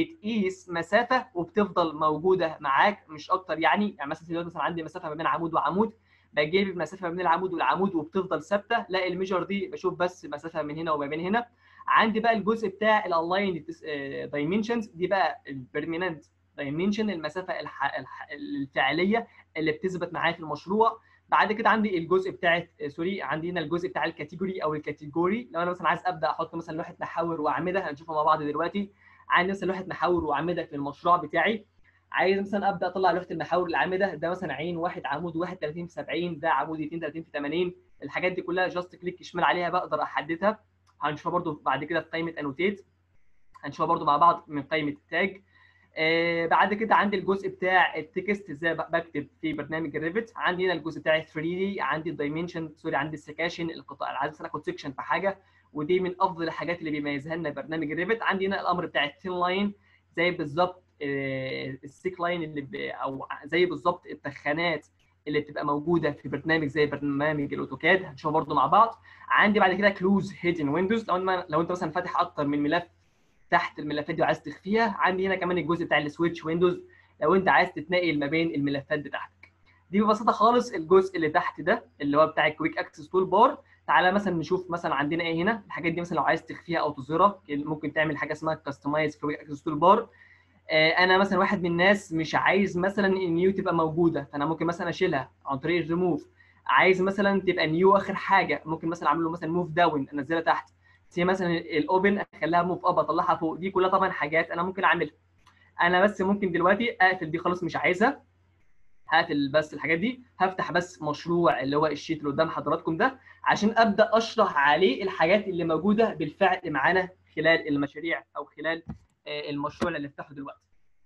A: بتقيس مسافه وبتفضل موجوده معاك مش اكتر يعني يعني مثلا دلوقتي مثلا عندي مسافه ما بين عمود وعمود بجيب المسافه ما بين العمود والعمود وبتفضل ثابته لا الميجر دي بشوف بس مسافه من هنا وما بين هنا عندي بقى الجزء بتاع الالاين دايمنشنز دي بقى البيرمننت دايمنشن المسافه الح... الح... الفعليه اللي بتثبت معايا في المشروع بعد كده عندي الجزء بتاع سوري عندي هنا الجزء بتاع الكاتيجوري او الكاتيجوري لو انا مثلا عايز ابدا احط مثلا لوحه محاور واعمده هنشوفها مع بعض دلوقتي عندي مثلا لوحه محاور واعمده في المشروع بتاعي عايز مثلا ابدا اطلع لوحه المحاور العامده ده مثلا عين واحد عمود 31 في 70 ده عمود 32 في 80 الحاجات دي كلها جاست كليك شمال عليها بقدر احددها هنشوفها برده بعد كده في قائمه انوتيت هنشوفها برده مع بعض من قائمه التاج آه بعد كده عندي الجزء بتاع التكست ازاي بكتب في برنامج الريفت عندي هنا الجزء بتاع 3 دي عندي الدايمنشن سوري عندي السكاشن القطاع عايز اخد سكشن في حاجه ودي من افضل الحاجات اللي بيميزها لنا برنامج الريفت عندي هنا الامر بتاع الثين لاين زي بالظبط السيك لاين اللي او زي بالظبط التخانات اللي بتبقى موجوده في برنامج زي برنامج الاوتوكاد هنشوفها برده مع بعض عندي بعد كده كلوز هيدن ويندوز لو انت لو انت مثلا فاتح اكتر من ملف تحت الملفات دي وعايز تخفيها عندي هنا كمان الجزء بتاع السويتش ويندوز لو انت عايز تتنقل ما بين الملفات بتاعتك دي ببساطه خالص الجزء اللي تحت ده اللي هو بتاع الكويك اكسس تول بار تعالى مثلا نشوف مثلا عندنا ايه هنا الحاجات دي مثلا لو عايز تخفيها او تظهرها ممكن تعمل حاجه اسمها كاستمايز كويك اكسس تول بار انا مثلا واحد من الناس مش عايز مثلا النيو تبقى موجوده فانا ممكن مثلا اشيلها عن طريق الريموف عايز مثلا تبقى نيو اخر حاجه ممكن مثلا اعمل له مثلا موف داون انزلها تحت زي مثلا الاوبن اخليها موف اب اطلعها فوق دي كلها طبعا حاجات انا ممكن اعملها انا بس ممكن دلوقتي اقفل دي خلاص مش عايزها هقفل بس الحاجات دي هفتح بس مشروع اللي هو الشيت اللي قدام حضراتكم ده عشان ابدا اشرح عليه الحاجات اللي موجوده بالفعل معانا خلال المشاريع او خلال المشروع اللي افتحه دلوقتي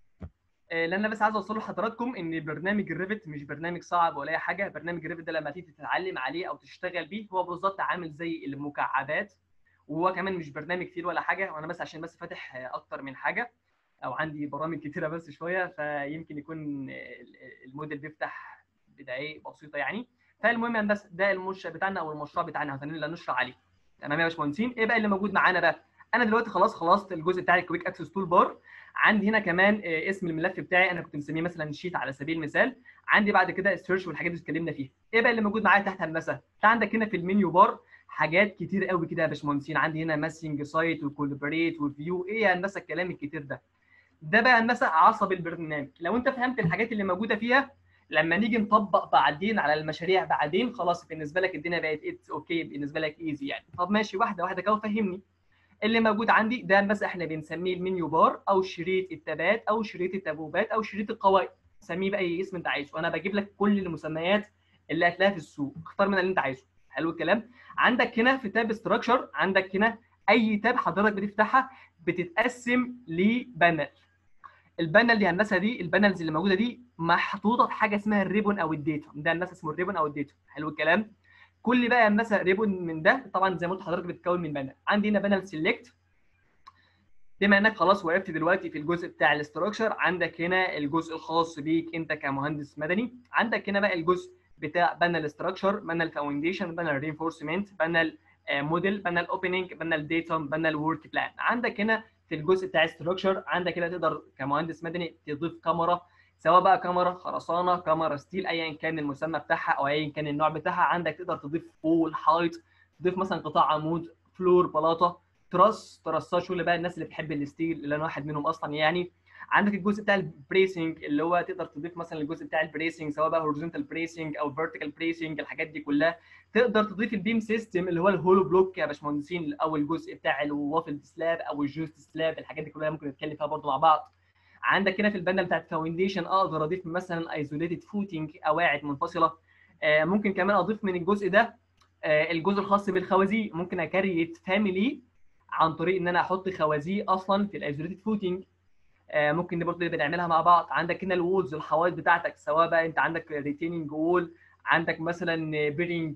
A: اللي انا بس عايز اوصله لحضراتكم ان برنامج الريفت مش برنامج صعب ولا اي حاجه برنامج الريفت ده لما تيجي تتعلم عليه او تشتغل بيه هو بالظبط عامل زي المكعبات وهو كمان مش برنامج كتير ولا حاجه وانا بس عشان بس فاتح اكتر من حاجه او عندي برامج كتيره بس شويه فيمكن يكون الموديل بيفتح بدقائق بسيطه يعني فالمهم هندسه ده المنشا بتاعنا او المشروع بتاعنا اللي هنشرح عليه تمام يا باشمهندسين ايه بقى اللي موجود معانا بقى انا دلوقتي خلاص خلصت الجزء بتاع الكويك اكسس تول بار عندي هنا كمان اسم الملف بتاعي انا كنت مسميه مثلا شيت على سبيل المثال عندي بعد كده السيرش والحاجات اللي اتكلمنا فيها ايه بقى اللي موجود معايا تحت هندسه انت عندك هنا في المنيو بار حاجات كتير قوي كده يا باشمهندسين عندي هنا ماسنج سايت وكولابريت وفيو ايه يا هندسه الكلام الكتير ده ده بقى هندسه عصب البرنامج لو انت فهمت الحاجات اللي موجوده فيها لما نيجي نطبق بعدين على المشاريع بعدين خلاص بالنسبه لك الدنيا بقت اتس اوكي بالنسبه لك ايزي يعني طب ماشي واحده واحده كده فهمني اللي موجود عندي ده مثلا احنا بنسميه المنيو بار او شريط التابات او شريط التبويبات او شريط القوائم سميه باي اسم انت عايزه وانا بجيب لك كل المسميات اللي هتلاقيها في السوق اختار منها اللي انت عايزه حلو الكلام عندك هنا في تاب ستراكشر عندك هنا اي تاب حضرتك بتفتحها بتتقسم لبانل البانل دي هندسه دي البانلز اللي موجوده دي محطوطه في حاجه اسمها الريبون او الداتا ده هندسه اسمه الريبون او الداتا حلو الكلام كل بقى هندسه ريبون من ده طبعا زي ما قلت لحضرتك بتتكون من بانل عندي هنا بانل سيلكت بما انك خلاص وقفت دلوقتي في الجزء بتاع الاستراكشر عندك هنا الجزء الخاص بيك انت كمهندس مدني عندك هنا بقى الجزء بتاع بانل استراكشر بانل فاونديشن بانل رينفورسمنت بانل موديل بانل اوبننج بانل ديتوم بانل ورك بلان عندك هنا في الجزء بتاع استراكشر عندك هنا تقدر كمهندس مدني تضيف كاميرا سواء بقى كاميرا خرسانه كاميرا ستيل ايا كان المسمى بتاعها او ايا كان النوع بتاعها عندك تقدر تضيف فول حائط تضيف مثلا قطاع عمود فلور بلاطه ترس ترسات شغل بقى الناس اللي بتحب الستيل اللي انا واحد منهم اصلا يعني عندك الجزء بتاع البريسنج اللي هو تقدر تضيف مثلا الجزء بتاع البريسنج سواء بقى هوريزونتال بريسنج او فيرتيكال بريسنج الحاجات دي كلها تقدر تضيف البيم سيستم اللي هو الهولو بلوك يا باشمهندسين او الجزء بتاع الوافل سلاب او الجوست سلاب الحاجات دي كلها ممكن نتكلم فيها برضه مع بعض عندك هنا في البانل بتاعت فاونديشن اقدر اضيف مثلا ايزوليتد فوتنج قواعد منفصله آه ممكن كمان اضيف من الجزء ده آه الجزء الخاص بالخوازيق ممكن اكريت فاميلي عن طريق ان انا احط خوازيق اصلا في الايزوليتد فوتنج آه ممكن دي برضه اللي بنعملها مع بعض عندك هنا الوولز الحوائط بتاعتك سواء بقى انت عندك ريتيننج وول عندك مثلا بيرنج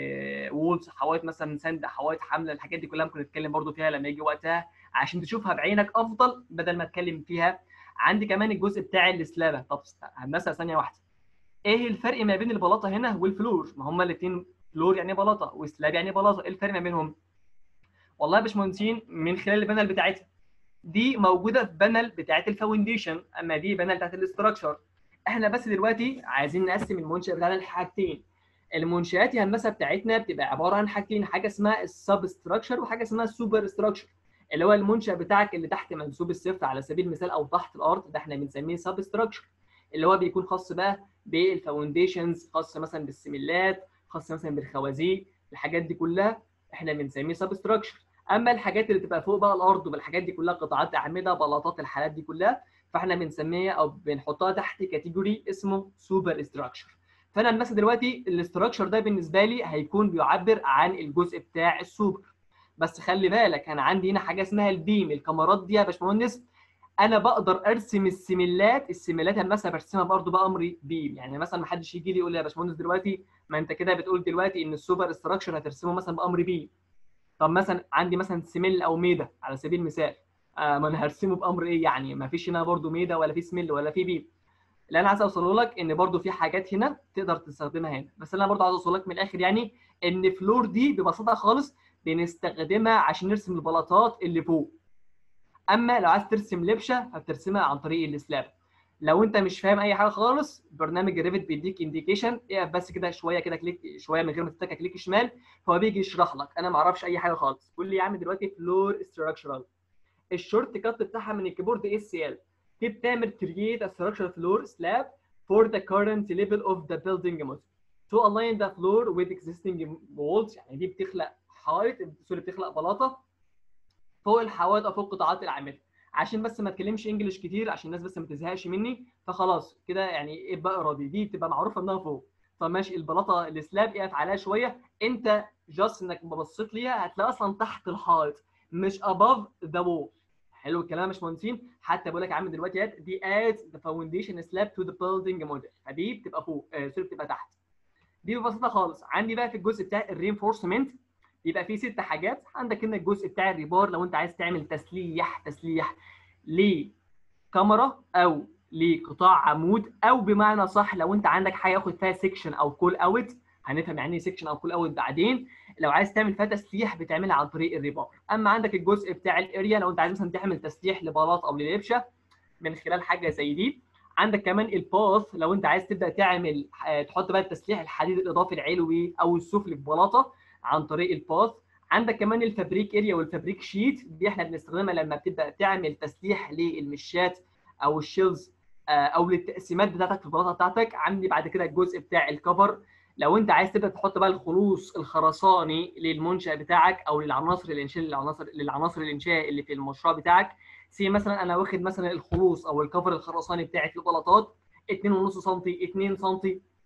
A: وولز حوائط مثلا سند حوائط حامله الحاجات دي كلها ممكن نتكلم برضه فيها لما يجي وقتها عشان تشوفها بعينك افضل بدل ما اتكلم فيها عندي كمان الجزء بتاع السلابه طب هندسه ثانيه واحده ايه الفرق ما بين البلاطه هنا والفلور ما هما الاثنين فلور يعني بلاطه وسلاب يعني بلاطه ايه الفرق ما بينهم والله يا باشمهندسين من خلال البانل بتاعتها دي موجوده في بانل بتاعت الفاونديشن اما دي بانل بتاعت الاستراكشر احنا بس دلوقتي عايزين نقسم المنشا بتاعنا لحاجتين المنشات يا هندسه بتاعتنا بتبقى عباره عن حاجتين حاجه اسمها السب ستراكشر وحاجه اسمها السوبر ستراكشر اللي هو المنشا بتاعك اللي تحت منسوب الصفر على سبيل المثال او تحت الارض ده احنا بنسميه سب ستراكشر اللي هو بيكون خاص بقى بالفاونديشنز خاص مثلا بالسميلات خاص مثلا بالخوازيق الحاجات دي كلها احنا بنسميه سب ستراكشر اما الحاجات اللي تبقى فوق بقى الارض والحاجات دي كلها قطاعات اعمده بلاطات الحالات دي كلها فاحنا بنسميها او بنحطها تحت كاتيجوري اسمه سوبر ستراكشر فانا مثلا دلوقتي الاستراكشر ده بالنسبه لي هيكون بيعبر عن الجزء بتاع السوبر بس خلي بالك انا عندي هنا حاجه اسمها البيم الكاميرات دي يا باشمهندس انا بقدر ارسم السيميلات السيميلات انا مثلا برسمها برضو بامر بيم يعني مثلا ما حدش يجي لي يقول لي يا باشمهندس دلوقتي ما انت كده بتقول دلوقتي ان السوبر استراكشر هترسمه مثلا بامر بيم طب مثلا عندي مثلا سيميل او ميدا على سبيل المثال آه ما انا هرسمه بامر ايه يعني ما فيش هنا برضو ميدا ولا في سميل ولا في بيم اللي انا عايز اوصله لك ان برضو في حاجات هنا تقدر تستخدمها هنا بس اللي انا برضو عايز اوصله لك من الاخر يعني ان فلور دي ببساطه خالص بنستخدمها عشان نرسم البلاطات اللي فوق اما لو عايز ترسم لبشه فبترسمها عن طريق السلاب لو انت مش فاهم اي حاجه خالص برنامج الريفت بيديك انديكيشن اقف بس كده شويه كده كليك شويه من غير ما تتك كليك شمال فهو بيجي يشرح لك انا ما اعرفش اي حاجه خالص قول لي يا عم دلوقتي فلور ستراكشرال الشورت كات بتاعها من الكيبورد اس ال دي بتعمل create a structural floor slab for the current level of the building model to align the floor with existing walls يعني دي بتخلق حائط سوري بتخلق بلاطه فوق الحوائط او فوق قطاعات الاعمده عشان بس ما اتكلمش انجلش كتير عشان الناس بس ما تزهقش مني فخلاص كده يعني ابقى راضي دي تبقى معروفه انها فوق طب ماشي البلاطه السلاب اقف عليها شويه انت جاست انك بصيت ليها هتلاقي اصلا تحت الحائط مش above the wall حلو الكلام يا باشمهندسين حتى بقول لك يا عم دلوقتي دي اد ذا فاونديشن سلاب تو ذا بيلدينج موديل فدي بتبقى فوق آه سوري بتبقى تحت دي ببساطه خالص عندي بقى في الجزء بتاع الرينفورسمنت بيبقى فيه ست حاجات عندك هنا الجزء بتاع الريبار لو انت عايز تعمل تسليح تسليح لكاميرا او لقطاع عمود او بمعنى صح لو انت عندك حاجه ياخد فيها سيكشن او كول اوت هنفهم يعني ايه سيكشن او كول اوت بعدين لو عايز تعمل فيها تسليح بتعملها عن طريق الريبار اما عندك الجزء بتاع الاريا لو انت عايز مثلا تعمل تسليح لبلاط او للبشه من خلال حاجه زي دي عندك كمان الباث لو انت عايز تبدا تعمل تحط بقى التسليح الحديد الاضافي العلوي او السفلي في بلاطه عن طريق الباث عندك كمان الفابريك اريا والفابريك شيت دي احنا بنستخدمها لما بتبدا تعمل تسليح للمشات او الشيلز او للتقسيمات بتاعتك في البلاطه بتاعتك عندي بعد كده الجزء بتاع الكفر لو انت عايز تبدا تحط بقى الخلوص الخرساني للمنشا بتاعك او للعناصر الانشاء للعناصر للعناصر الانشاء اللي في المشروع بتاعك سي مثلا انا واخد مثلا الخلوص او الكفر الخرساني بتاعي في البلاطات 2.5 سم 2 سم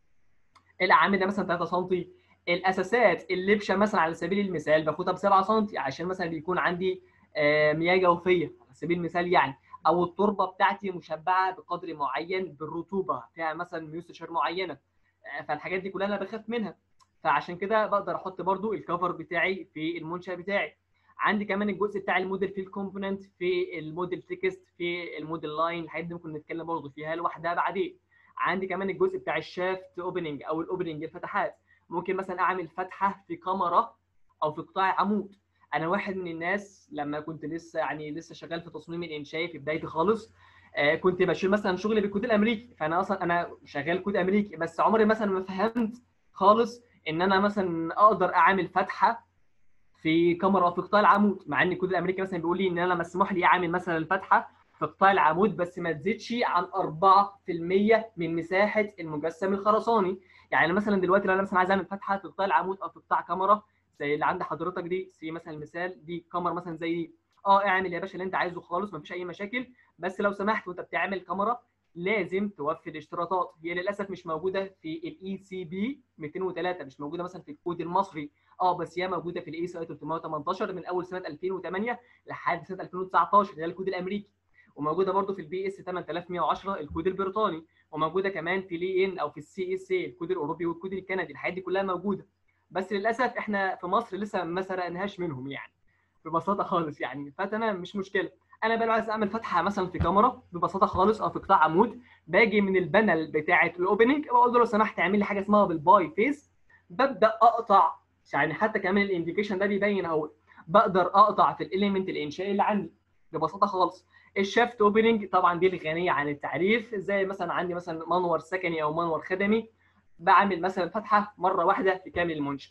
A: الاعمده مثلا 3 سم الاساسات اللبشه مثلا على سبيل المثال باخدها ب 7 سم عشان مثلا بيكون عندي مياه جوفيه على سبيل المثال يعني او التربه بتاعتي مشبعه بقدر معين بالرطوبه فيها مثلا ميوستشر معينه فالحاجات دي كلها انا بخاف منها فعشان كده بقدر احط برضو الكفر بتاعي في المنشا بتاعي عندي كمان الجزء بتاع الموديل في الكومبوننت في الموديل تكست في الموديل لاين الحاجات دي ممكن نتكلم برضو فيها لوحدها بعدين عندي كمان الجزء بتاع الشافت اوبننج او الاوبننج الفتحات ممكن مثلا اعمل فتحه في كاميرا او في قطاع عمود انا واحد من الناس لما كنت لسه يعني لسه شغال في تصميم الانشائي في بدايتي خالص آه كنت بشيل مثلا شغلي بالكود الامريكي فانا اصلا انا شغال كود امريكي بس عمري مثلا ما فهمت خالص ان انا مثلا اقدر اعمل فتحه في كاميرا في قطاع العمود مع ان الكود الامريكي مثلا بيقول لي ان انا مسموح لي اعمل مثلا الفتحه في قطاع العمود بس ما تزيدش عن 4% من مساحه المجسم الخرساني يعني مثلا دلوقتي لو انا مثلا عايز اعمل فتحه في قطاع العمود او في قطاع كاميرا زي اللي عند حضرتك دي سي مثلا المثال دي كاميرا مثلا زي دي اه اعمل يا باشا اللي انت عايزه خالص مفيش اي مشاكل بس لو سمحت وانت بتعمل كاميرا لازم توفي الاشتراطات هي للاسف مش موجوده في الاي سي بي 203 مش موجوده مثلا في الكود المصري اه بس هي موجوده في الاي سي اي 318 من اول سنه 2008 لحد سنه 2019 ده الكود الامريكي وموجوده برده في البي اس 8110 الكود البريطاني وموجوده كمان في لي ان او في السي اس اي الكود الاوروبي والكود الكندي الحاجات دي كلها موجوده بس للاسف احنا في مصر لسه ما سرقناهاش منهم يعني ببساطه خالص يعني فتمام مش مشكله انا بقى عايز اعمل فتحه مثلا في كاميرا ببساطه خالص او في قطاع عمود باجي من البانل بتاعه الاوبننج بقول له لو سمحت اعمل لي حاجه اسمها بالباي فيس ببدا اقطع يعني حتى كمان الانديكيشن ده بيبين اهو بقدر اقطع في الاليمنت الانشائي اللي عندي ببساطه خالص الشافت اوبننج طبعا دي الغنيه عن التعريف زي مثلا عندي مثلا منور سكني او منور خدمي بعمل مثلا فتحه مره واحده في كامل المنشا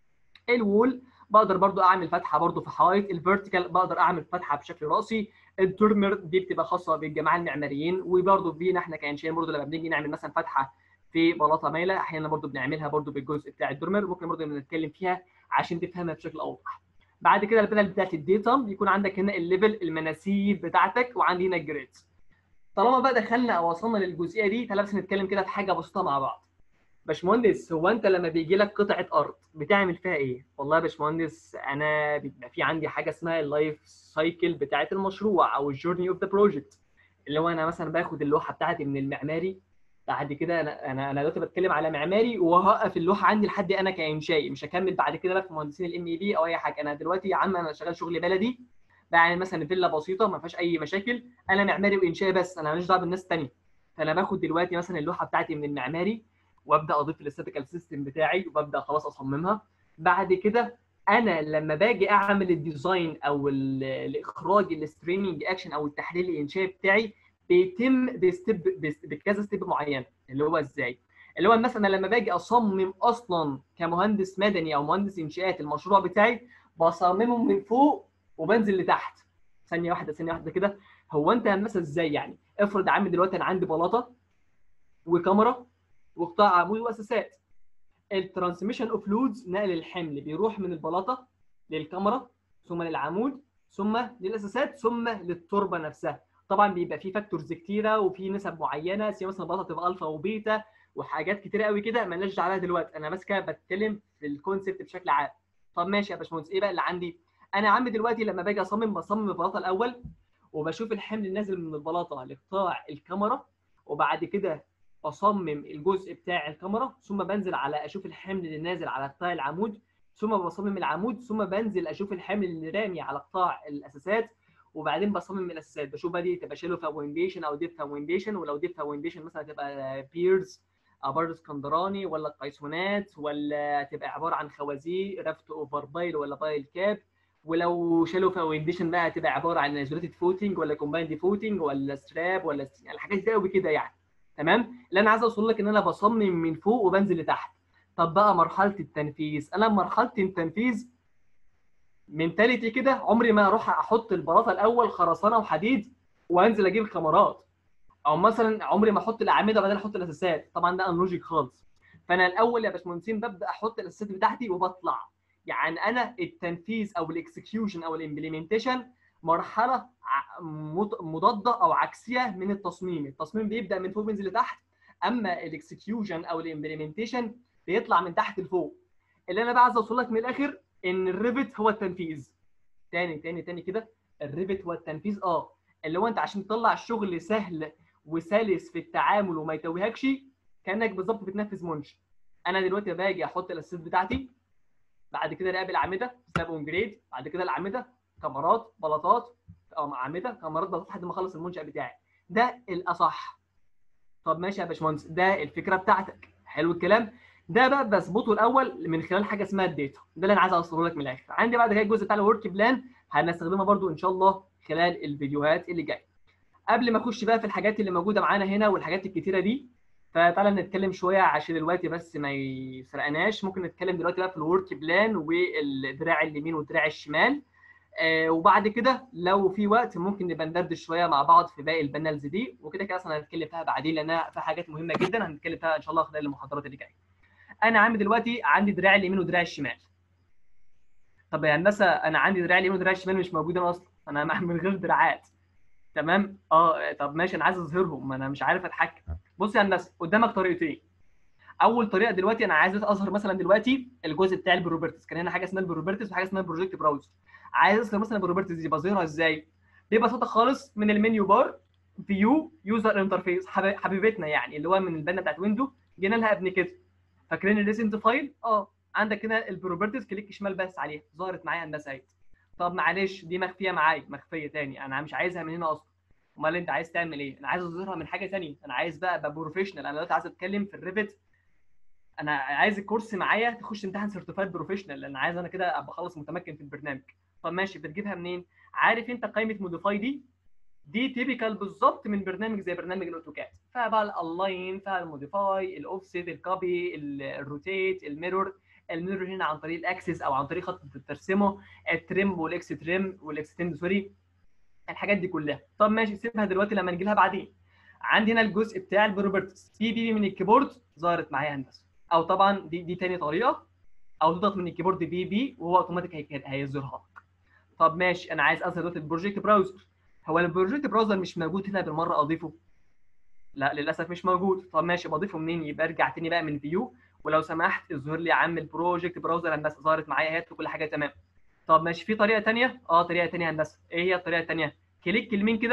A: الوول بقدر برضو اعمل فتحه برضو في حائط الفيرتيكال بقدر اعمل فتحه بشكل راسي التورمر دي بتبقى خاصه بالجماعه المعماريين وبرضو بينا احنا كانشائيين برضو لما بنيجي نعمل مثلا فتحه في بلاطه مايله احيانا برضو بنعملها برضو بالجزء بتاع الدورمر ممكن برضو نتكلم فيها عشان تفهمها بشكل اوضح بعد كده البدل بتاعت الديتم بيكون عندك هنا الليفل المناسيب بتاعتك وعندي هنا الجريد طالما بقى دخلنا او وصلنا للجزئيه دي تعالى بس نتكلم كده في حاجه بسيطه مع بعض باشمهندس هو انت لما بيجي لك قطعه ارض بتعمل فيها ايه والله يا باشمهندس انا بيبقى في عندي حاجه اسمها اللايف سايكل بتاعه المشروع او الجورني اوف ذا بروجكت اللي هو انا مثلا باخد اللوحه بتاعتي من المعماري بعد كده انا انا انا دلوقتي بتكلم على معماري وهوقف اللوحه عندي لحد انا كانشائي مش هكمل بعد كده بقى في مهندسين الام اي بي او اي حاجه انا دلوقتي يا عم انا شغال شغل بلدي بعمل مثلا فيلا بسيطه ما فيهاش اي مشاكل انا معماري وانشائي بس انا ماليش دعوه بالناس الثانيه فانا باخد دلوقتي مثلا اللوحه بتاعتي من المعماري وابدا اضيف الاستاتيكال سيستم بتاعي وببدا خلاص اصممها بعد كده انا لما باجي اعمل الديزاين او ال- الاخراج الستريمنج اكشن او التحليل الانشائي بتاعي بيتم بستيب بس- بكذا ستيب معينه اللي هو ازاي اللي هو مثلا لما باجي اصمم اصلا كمهندس مدني او مهندس انشاءات المشروع بتاعي بصممه من فوق وبنزل لتحت ثانيه واحده ثانيه واحده كده هو انت هندسه ازاي يعني افرض يا عم دلوقتي انا عندي بلاطه وكاميرا وقطاع عمود واساسات الترانسميشن اوف لودز نقل الحمل بيروح من البلاطه للكاميرا ثم للعمود ثم للاساسات ثم للتربه نفسها طبعا بيبقى في فاكتورز كتيره وفي نسب معينه زي مثلا البلاطه تبقى الفا وبيتا وحاجات كتيره قوي كده مالناش دعوه بيها دلوقتي انا بس كده بتكلم في الكونسيبت بشكل عام طب ماشي يا باشمهندس ايه بقى اللي عندي انا عندي دلوقتي لما باجي اصمم بصمم البلاطه الاول وبشوف الحمل النازل من البلاطه لقطاع الكاميرا وبعد كده بصمم الجزء بتاع الكاميرا ثم بنزل على اشوف الحمل اللي نازل على قطاع العمود ثم بصمم العمود ثم بنزل اشوف الحمل اللي رامي على قطاع الاساسات وبعدين بصمم الاساسات بشوف بقى دي تبقى شيلو فاونديشن او ديب فاونديشن ولو ديب فاونديشن مثلا تبقى بيرز ابار اسكندراني ولا قيسونات ولا تبقى عباره عن خوازيق رفت اوفر بايل ولا بايل كاب ولو شالوا فاونديشن بقى هتبقى عباره عن ايزوليتد فوتنج ولا كومبايند فوتنج ولا ستراب ولا ست... يعني الحاجات دي قوي كده يعني تمام اللي انا عايز اوصل لك ان انا بصمم من فوق وبنزل لتحت طب بقى مرحله التنفيذ انا مرحله التنفيذ منتاليتي كده عمري ما اروح احط البلاطه الاول خرسانه وحديد وانزل اجيب كاميرات او مثلا عمري ما احط الاعمده وبعدين احط الاساسات طبعا ده انلوجيك خالص فانا الاول يا باشمهندسين ببدا احط الاساسات بتاعتي وبطلع يعني انا التنفيذ او الاكسكيوشن او الامبلمنتيشن مرحله مضاده او عكسيه من التصميم التصميم بيبدا من فوق بينزل لتحت اما الاكسكيوشن او الامبلمنتيشن بيطلع من تحت لفوق اللي انا بقى عايز اوصل لك من الاخر ان الريفت هو التنفيذ تاني تاني تاني كده الريفت هو التنفيذ اه اللي هو انت عشان تطلع الشغل سهل وسلس في التعامل وما يتوهكش كانك بالظبط بتنفذ منشأ انا دلوقتي باجي احط الاساسات بتاعتي بعد كده راقب الاعمده سلاب اون جريد بعد كده الاعمده كاميرات بلاطات او اعمده كاميرات بلاطات لحد ما اخلص المنشأ بتاعي ده الاصح طب ماشي يا باشمهندس ده الفكره بتاعتك حلو الكلام ده بقى بظبطه الاول من خلال حاجه اسمها الداتا ده اللي انا عايز اوصله لك من الاخر عندي بعد كده الجزء بتاع الورك بلان هنستخدمها برده ان شاء الله خلال الفيديوهات اللي جايه قبل ما اخش بقى في الحاجات اللي موجوده معانا هنا والحاجات الكتيره دي فتعالى نتكلم شويه عشان دلوقتي بس ما يسرقناش ممكن نتكلم دلوقتي بقى في الورك بلان والدراع اليمين والدراع الشمال آه وبعد كده لو في وقت ممكن نبقى ندردش شويه مع بعض في باقي البانلز دي وكده كده اصلا هنتكلم فيها بعدين لانها في حاجات مهمه جدا هنتكلم فيها ان شاء الله خلال المحاضرات اللي جايه. انا عندي دلوقتي عندي دراع اليمين ودراع الشمال. طب يا هندسه انا عندي دراع اليمين ودراع الشمال مش موجودين اصلا انا من غير دراعات. تمام؟ اه طب ماشي انا عايز اظهرهم ما انا مش عارف اتحكم. بص يا هندسه قدامك طريقتين. اول طريقه دلوقتي انا عايز اظهر مثلا دلوقتي الجزء بتاع البروبرتس كان هنا حاجه اسمها البروبرتس وحاجه اسمها البروجكت براوزر. عايز اظهر مثلا البروبرتس دي بظهرها ازاي؟ ببساطه خالص من المنيو بار فيو يوزر انترفيس حبيبتنا يعني اللي هو من البانه بتاعت ويندو جينا لها قبل كده فاكرين الريسنت فايل اه عندك هنا البروبرتيز كليك شمال بس عليها ظهرت معايا هندسه اهي طب معلش دي مخفيه معايا مخفيه تاني انا مش عايزها من هنا اصلا امال انت عايز تعمل ايه انا عايز اظهرها من حاجه ثانيه انا عايز بقى ابقى بروفيشنال انا دلوقتي عايز اتكلم في الريفت انا عايز الكورس معايا تخش امتحان سيرتيفايد بروفيشنال لان عايز انا كده ابقى خلاص متمكن في البرنامج طب ماشي بتجيبها منين عارف انت قائمه موديفاي دي دي تيبيكال بالظبط من برنامج زي برنامج الاوتوكاد فيها بقى الالاين فيها الموديفاي الاوفست الكوبي الروتيت الميرور الميرور هنا عن طريق الاكسس او عن طريق خط ترسمه التريم والاكس تريم والاكستند سوري الحاجات دي كلها طب ماشي سيبها دلوقتي لما نجي لها بعدين عندي هنا الجزء بتاع البروبرتس في بي من الكيبورد ظهرت معايا هندسه او طبعا دي دي تاني طريقه او تضغط من الكيبورد بي بي وهو اوتوماتيك هيظهرها لك طب ماشي انا عايز اظهر دلوقتي البروجكت براوزر هو البروجكت براوزر مش موجود هنا بالمره اضيفه لا للاسف مش موجود طب ماشي بضيفه منين يبقى ارجع تاني بقى من فيو ولو سمحت اظهر لي يا عم البروجكت براوزر هندسه ظهرت معايا اهي وكل حاجه تمام طب ماشي في طريقه ثانيه اه طريقه ثانيه هندسه ايه هي الطريقه الثانيه كليك اليمين كده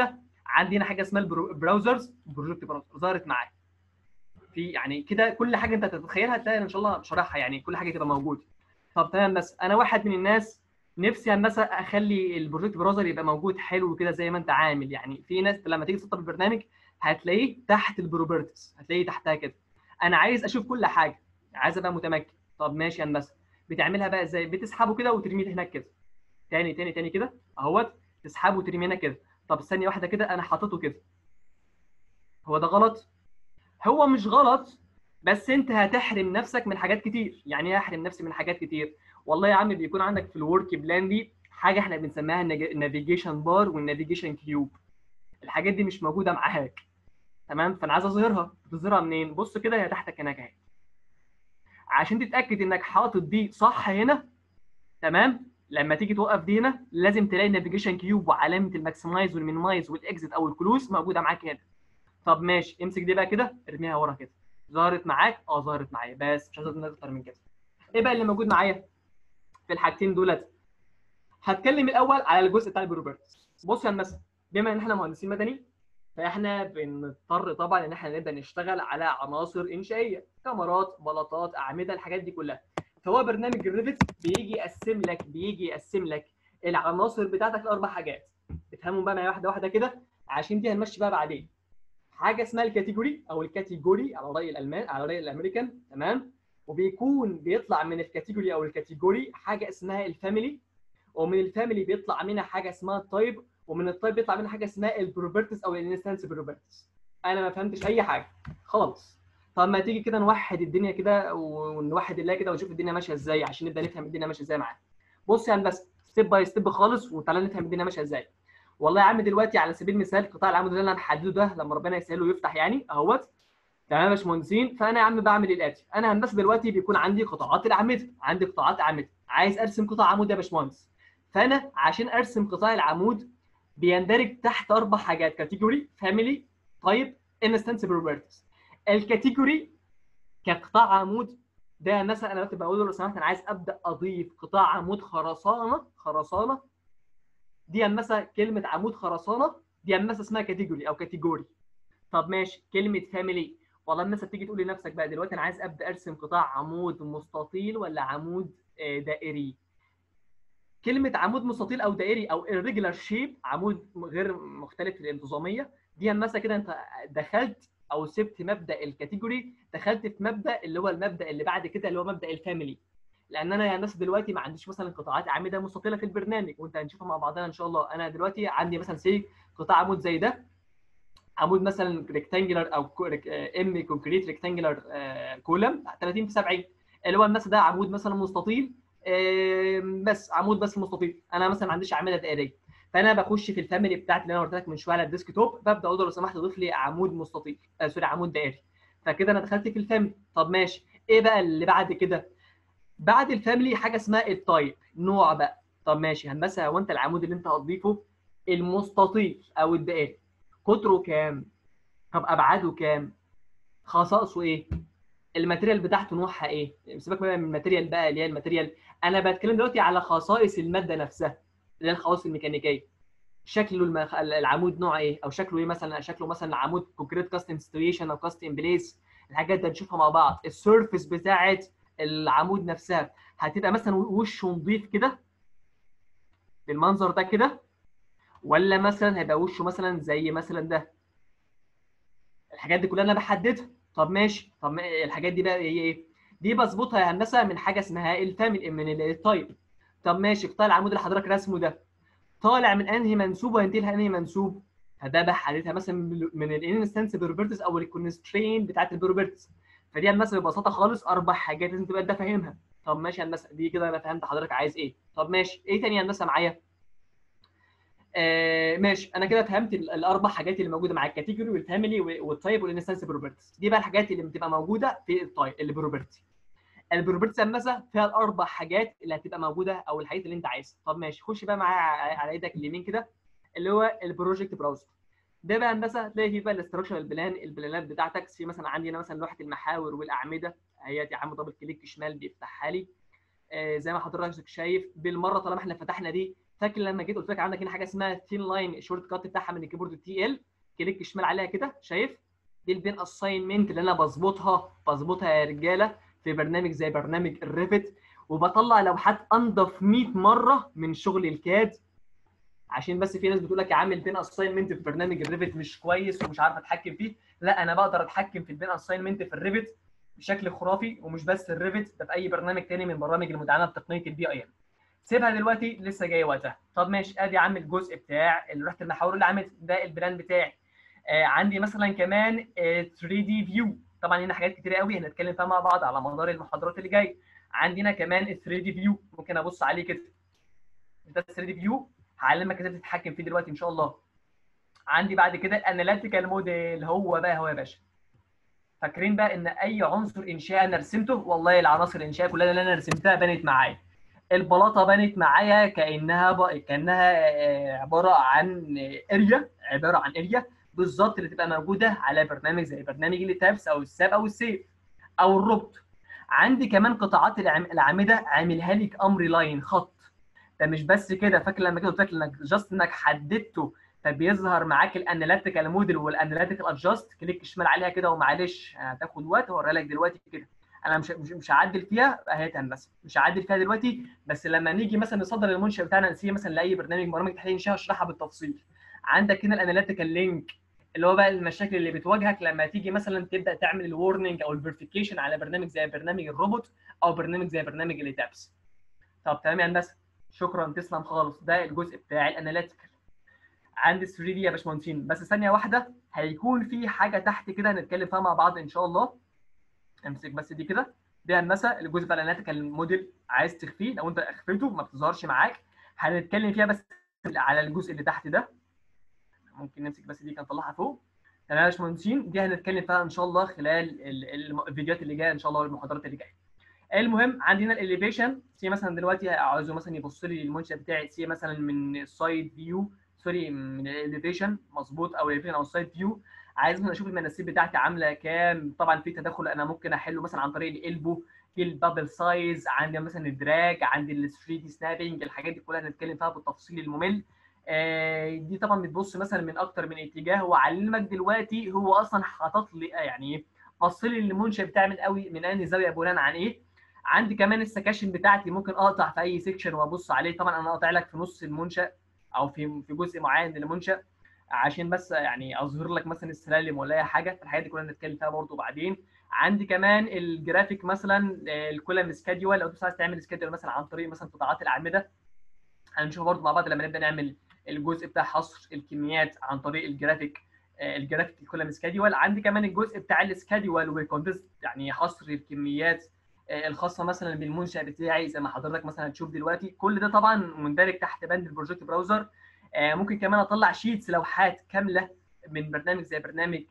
A: عندي هنا حاجه اسمها البراوزرز بروجكت براوزر ظهرت معاك في يعني كده كل حاجه انت تتخيلها هتلاقي ان شاء الله شرحها يعني كل حاجه تبقى موجوده طب تمام بس انا واحد من الناس نفسي مثلا اخلي البروجكت براوزر يبقى موجود حلو كده زي ما انت عامل يعني في ناس لما تيجي تسطب البرنامج هتلاقيه تحت البروبرتيز هتلاقيه تحتها كده انا عايز اشوف كل حاجه عايز ابقى متمكن طب ماشي هندسه بتعملها بقى ازاي بتسحبه كده وترميه هناك كده تاني تاني تاني كده اهوت تسحبه وترميه هنا كده طب ثانيه واحده كده انا حاططه كده هو ده غلط هو مش غلط بس انت هتحرم نفسك من حاجات كتير يعني ايه احرم نفسي من حاجات كتير والله يا عم بيكون عندك في الورك بلان دي حاجه احنا بنسميها النافيجيشن بار والنافيجيشن كيوب الحاجات دي مش موجوده معاك تمام فانا عايز اظهرها تظهرها منين بص كده هي تحتك هناك اهي عشان تتاكد انك حاطط دي صح هنا تمام لما تيجي توقف دي هنا لازم تلاقي النافيجيشن كيوب وعلامه الماكسمايز والمينمايز والاكزit او الكلوز موجوده معاك هنا طب ماشي امسك دي بقى كده ارميها ورا كده ظهرت معاك اه ظهرت معايا بس مش عايز اكتر من كده ايه بقى اللي موجود معايا في الحاجتين دولت هتكلم الاول على الجزء بتاع البروبرتيز بص يا مثلا بما ان احنا مهندسين مدني فاحنا بنضطر طبعا ان احنا نبدا نشتغل على عناصر انشائيه كاميرات بلاطات اعمده الحاجات دي كلها فهو برنامج الريفت بيجي يقسم لك بيجي يقسم لك العناصر بتاعتك لاربع حاجات افهموا بقى معايا واحده واحده كده عشان دي هنمشي بقى بعدين حاجه اسمها الكاتيجوري او الكاتيجوري على راي الالمان على راي الامريكان تمام وبيكون بيطلع من الكاتيجوري او الكاتيجوري حاجه اسمها الفاميلي ومن الفاميلي بيطلع منها حاجه اسمها التايب ومن التايب بيطلع منها حاجه اسمها البروبرتيز او الانستنس بروبرتيز انا ما فهمتش اي حاجه خالص طب ما تيجي كده نوحد الدنيا كده ونوحد الله كده ونشوف الدنيا ماشيه ازاي عشان نبدا نفهم الدنيا ماشيه ازاي معانا بص يا هندسه ستيب باي ستيب خالص وتعالى نفهم الدنيا ماشيه ازاي والله يا عم دلوقتي على سبيل المثال قطاع العمود اللي انا هحدده ده لما ربنا يسهله ويفتح يعني اهوت تمام يا باشمهندسين فانا يا عم بعمل الاتي انا هندسه دلوقتي بيكون عندي قطاعات الاعمده عندي قطاعات اعمده عايز ارسم قطاع عمود يا باشمهندس فانا عشان ارسم قطاع العمود بيندرج تحت اربع حاجات كاتيجوري فاميلي تايب انستنس بروبرتيز الكاتيجوري كقطاع عمود ده مثلا انا دلوقتي بقول له لو سمحت انا عايز ابدا اضيف قطاع عمود خرسانه خرسانه دي مثلا كلمه عمود خرسانه دي مثلا اسمها كاتيجوري او كاتيجوري طب ماشي كلمه فاميلي والله مثلا تيجي تقول لنفسك بقى دلوقتي انا عايز ابدا ارسم قطاع عمود مستطيل ولا عمود دائري كلمه عمود مستطيل او دائري او irregular شيب عمود غير مختلف الانتظاميه دي مثلا كده انت دخلت او سبت مبدا الكاتيجوري دخلت في مبدا اللي هو المبدا اللي بعد كده اللي هو مبدا الفاميلي لان انا يا ناس دلوقتي ما عنديش مثلا قطاعات اعمده مستطيله في البرنامج وانت هنشوفها مع بعضنا ان شاء الله انا دلوقتي عندي مثلا سي قطاع عمود زي ده عمود مثلا ريكتانجلر او ام كونكريت ريكتانجلر كولم 30 في 70 اللي هو مثلا ده عمود مثلا مستطيل بس عمود بس مستطيل انا مثلا ما عنديش اعمده دائريه فانا بخش في الفاميلي بتاعتي اللي انا قلت لك من شويه على الديسك توب ببدا اقول له لو سمحت ضيف لي عمود مستطيل آه سوري عمود دائري فكده انا دخلت في الفاميلي طب ماشي ايه بقى اللي بعد كده بعد الفاميلي حاجه اسمها التايب نوع بقى طب ماشي هندسه هو انت العمود اللي انت هتضيفه المستطيل او الدائري قطره كام طب ابعاده كام خصائصه ايه الماتيريال بتاعته نوعها ايه سيبك بقى من الماتيريال بقى اللي هي الماتيريال انا بتكلم دلوقتي على خصائص الماده نفسها اللي هي الخواص الميكانيكيه شكله المخ... العمود نوع ايه او شكله ايه مثلا شكله مثلا عمود كونكريت كاست انستليشن او كاست ان بليس الحاجات دي هنشوفها مع بعض السيرفيس بتاعه العمود نفسها هتبقى مثلا وشه نظيف كده بالمنظر ده كده ولا مثلا هيبقى وشه مثلا زي مثلا ده الحاجات دي كلها انا بحددها طب ماشي طب الحاجات دي بقى هي ايه دي بظبطها يا هندسه من حاجه اسمها الفاميلي من التايب طب ماشي قطاع العمود اللي حضرتك رسمه ده طالع من انهي منسوب وهينتهي لانهي منسوب فده بحددها مثلا من الانستنس بروبرتيز او الكونسترين بتاعت البروبرتيز فدي مثلا ببساطه خالص اربع حاجات لازم تبقى انت فاهمها طب ماشي يا هندسه دي كده انا فهمت حضرتك عايز ايه طب ماشي ايه تاني يا هندسه معايا آه ماشي انا كده فهمت الاربع حاجات اللي موجوده مع الكاتيجوري والفاميلي والتايب والانستنس بروبرتيز دي بقى الحاجات اللي بتبقى موجوده في التايب البروبرتي البروبرتيز مثلا فيها الاربع حاجات اللي هتبقى موجوده او الحاجات اللي انت عايزها طب ماشي خش بقى معايا على ايدك اليمين كده اللي هو البروجكت براوزر ده بقى هندسه هتلاقي فيه بقى الاستراكشر بلان البلانات بتاعتك في مثلا عندي انا مثلا لوحه المحاور والاعمده هي يا عم دبل كليك شمال بيفتحها لي آه زي ما حضرتك شايف بالمره طالما احنا فتحنا دي فاكر لما جيت قلت لك عندك هنا حاجه اسمها ثين لاين شورت كات بتاعها من الكيبورد تي ال كليك شمال عليها كده شايف دي البين اساينمنت اللي انا بظبطها بظبطها يا رجاله في برنامج زي برنامج الريفت وبطلع لوحات انضف 100 مره من شغل الكاد عشان بس في ناس بتقول لك يا عم البين اساينمنت في برنامج الريفت مش كويس ومش عارف اتحكم فيه لا انا بقدر اتحكم في البين اساينمنت في الريفت بشكل خرافي ومش بس الريفت ده في اي برنامج تاني من برامج المدعمه بتقنيه البي اي ام سيبها دلوقتي لسه جاي وقتها طب ماشي ادي يا عم الجزء بتاع اللي رحت المحاور اللي عملت ده البلان بتاعي آه عندي مثلا كمان آه 3 دي فيو طبعا هنا حاجات كتير قوي هنتكلم فيها مع بعض على مدار المحاضرات اللي جايه عندنا كمان ال 3 دي فيو ممكن ابص عليه كده ده 3 دي فيو هعلمك ازاي تتحكم فيه دلوقتي ان شاء الله عندي بعد كده الاناليتيكال موديل هو بقى هو يا باشا فاكرين بقى ان اي عنصر انشاء انا رسمته والله العناصر الانشاء كلها اللي انا رسمتها بنت معايا البلاطه بنت معايا كانها ب... كانها عباره عن اريا عباره عن اريا بالظبط اللي تبقى موجوده على برنامج زي برنامج التابس او الساب او السيف او الربط عندي كمان قطاعات الاعمده عاملها لي امر لاين خط ده مش بس كده فاكر لما كده قلت لك انك جاست انك حددته فبيظهر معاك الاناليتيكال موديل والاناليتيكال ادجاست كليك شمال عليها كده ومعلش هتاخد وقت هوريها لك دلوقتي كده انا مش مش, مش هعدل فيها اهي هندسه مش هعدل فيها دلوقتي بس لما نيجي مثلا نصدر المنشا بتاعنا نسيه مثلا لاي برنامج برامج تحليل انشاء اشرحها بالتفصيل عندك هنا الاناليتيكال لينك اللي هو بقى المشاكل اللي بتواجهك لما تيجي مثلا تبدا تعمل الورنينج او الفيريفيكيشن على برنامج زي برنامج الروبوت او برنامج زي برنامج التابس طب تمام يا هندسه شكرا تسلم خالص ده الجزء بتاع الاناليتيكال عندي 3 دي يا باشمهندسين بس ثانيه واحده هيكون في حاجه تحت كده هنتكلم فيها مع بعض ان شاء الله امسك بس دي كده دي هندسه الجزء بتاع الاناليتيكال موديل عايز تخفيه لو انت اخفيته ما بتظهرش معاك هنتكلم فيها بس على الجزء اللي تحت ده ممكن نمسك بس دي كان نطلعها فوق تمام يا باشمهندسين دي هنتكلم فيها ان شاء الله خلال الفيديوهات اللي جايه ان شاء الله والمحاضرات اللي جايه المهم عندنا الاليفيشن سي مثلا دلوقتي عاوزه مثلا يبص لي المنشا بتاعي سي مثلا من السايد فيو سوري من الاليفيشن مظبوط او الاليفيشن او السايد فيو عايز مثلا اشوف المناسيب بتاعتي عامله كام طبعا في تدخل انا ممكن احله مثلا عن طريق الالبو في البابل سايز عندي مثلا الدراج عندي ال 3 دي سنابنج الحاجات دي كلها هنتكلم فيها بالتفصيل الممل آه دي طبعا بتبص مثلا من اكتر من اتجاه وعلمك دلوقتي هو اصلا حاطط لي يعني بص لي المنشا بتعمل قوي من انهي زاويه بناء عن ايه عندي كمان السكاشن بتاعتي ممكن اقطع في اي سيكشن وابص عليه طبعا انا قاطع لك في نص المنشا او في في جزء معين من المنشا عشان بس يعني اظهر لك مثلا السلالم ولا اي حاجه الحاجات دي كلها نتكلم فيها برضه بعدين عندي كمان الجرافيك مثلا الكولم سكادول لو انت عايز تعمل سكادول مثلا عن طريق مثلا قطاعات الاعمده هنشوف برضه مع بعض لما نبدا نعمل الجزء بتاع حصر الكميات عن طريق الجرافيك الجرافيك الكولم سكادول عندي كمان الجزء بتاع السكادول والكونتست يعني حصر الكميات الخاصه مثلا بالمنشا بتاعي زي ما حضرتك مثلا هتشوف دلوقتي كل ده طبعا مندرج تحت بند البروجكت براوزر ممكن كمان اطلع شيتس لوحات كامله من برنامج زي برنامج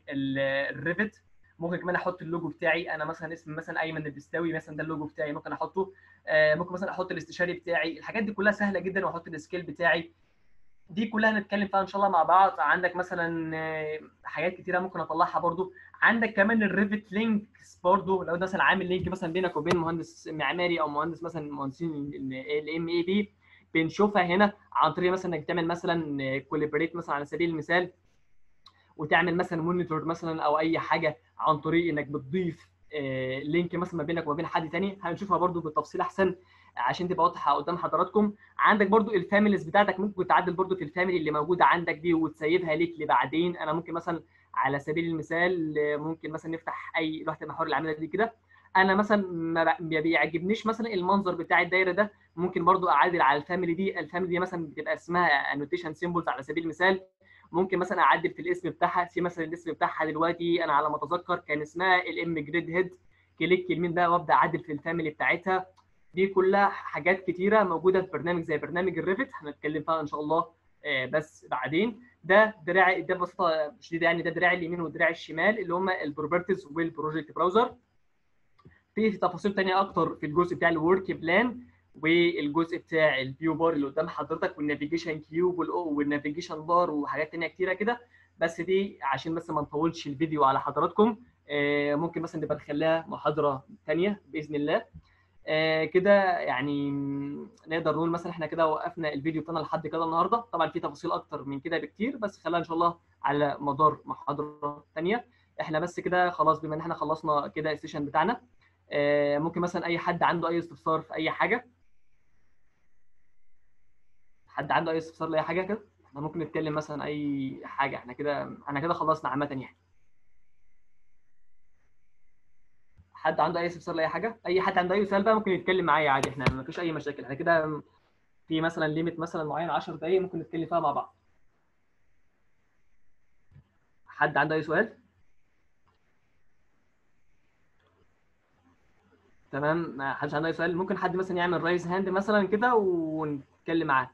A: الريفت ممكن كمان احط اللوجو بتاعي انا مثلا اسم مثلا ايمن البستاوي مثلا ده اللوجو بتاعي ممكن احطه ممكن مثلا احط الاستشاري بتاعي الحاجات دي كلها سهله جدا واحط السكيل بتاعي دي كلها هنتكلم فيها ان شاء الله مع بعض عندك مثلا حاجات كتيره ممكن اطلعها برضو عندك كمان الريفت لينكس برضو لو مثلا عامل لينك مثلا بينك وبين مهندس معماري او مهندس مثلا مهندسين الام اي بي بنشوفها هنا عن طريق مثلا انك تعمل مثلا كولابريت مثلا على سبيل المثال وتعمل مثلا مونيتور مثلا او اي حاجه عن طريق انك بتضيف لينك مثلا ما بينك وما بين حد تاني هنشوفها برضو بالتفصيل احسن عشان تبقى واضحه قدام حضراتكم عندك برضو الفاميليز بتاعتك ممكن تعدل برضو في الفاميلي اللي موجوده عندك دي وتسيبها ليك لبعدين انا ممكن مثلا على سبيل المثال ممكن مثلا نفتح اي لوحه المحور اللي عاملها دي كده انا مثلا ما بيعجبنيش مثلا المنظر بتاع الدايره ده ممكن برضو اعدل على الفاميلي دي الفاميلي دي مثلا بتبقى اسمها انوتيشن سيمبلز على سبيل المثال ممكن مثلا اعدل في الاسم بتاعها سي مثلا الاسم بتاعها دلوقتي انا على ما اتذكر كان اسمها الام جريد هيد كليك يمين بقى وابدا اعدل في الفاميلي بتاعتها دي كلها حاجات كتيره موجوده في برنامج زي برنامج الريفت هنتكلم فيها ان شاء الله بس بعدين ده دراع ده ببساطه شديده يعني ده دراع اليمين والدراع الشمال اللي هم البروبرتيز والبروجكت براوزر في تفاصيل ثانيه اكتر في الجزء بتاع الورك بلان والجزء بتاع الفيو بار اللي قدام حضرتك والنافيجيشن كيوب والنافيجيشن بار وحاجات ثانيه كتيره كده بس دي عشان بس ما نطولش الفيديو على حضراتكم ممكن مثلا نبقى نخليها محاضره ثانيه باذن الله آه كده يعني نقدر نقول مثلا احنا كده وقفنا الفيديو بتاعنا لحد كده النهارده طبعا في تفاصيل اكتر من كده بكتير بس خلينا ان شاء الله على مدار محاضره ثانيه احنا بس كده خلاص بما ان احنا خلصنا كده السيشن بتاعنا آه ممكن مثلا اي حد عنده اي استفسار في اي حاجه حد عنده اي استفسار لاي حاجه كده احنا ممكن نتكلم مثلا اي حاجه احنا كده احنا كده خلصنا عامه يعني حد عنده اي استفسار لاي حاجه اي حد عنده اي سؤال بقى ممكن يتكلم معايا عادي احنا ما فيش اي مشاكل احنا كده في مثلا ليميت مثلا معين 10 دقائق ممكن نتكلم فيها مع بعض حد عنده اي سؤال تمام ما حدش عنده اي سؤال ممكن حد مثلا يعمل رايز هاند مثلا كده ونتكلم معاه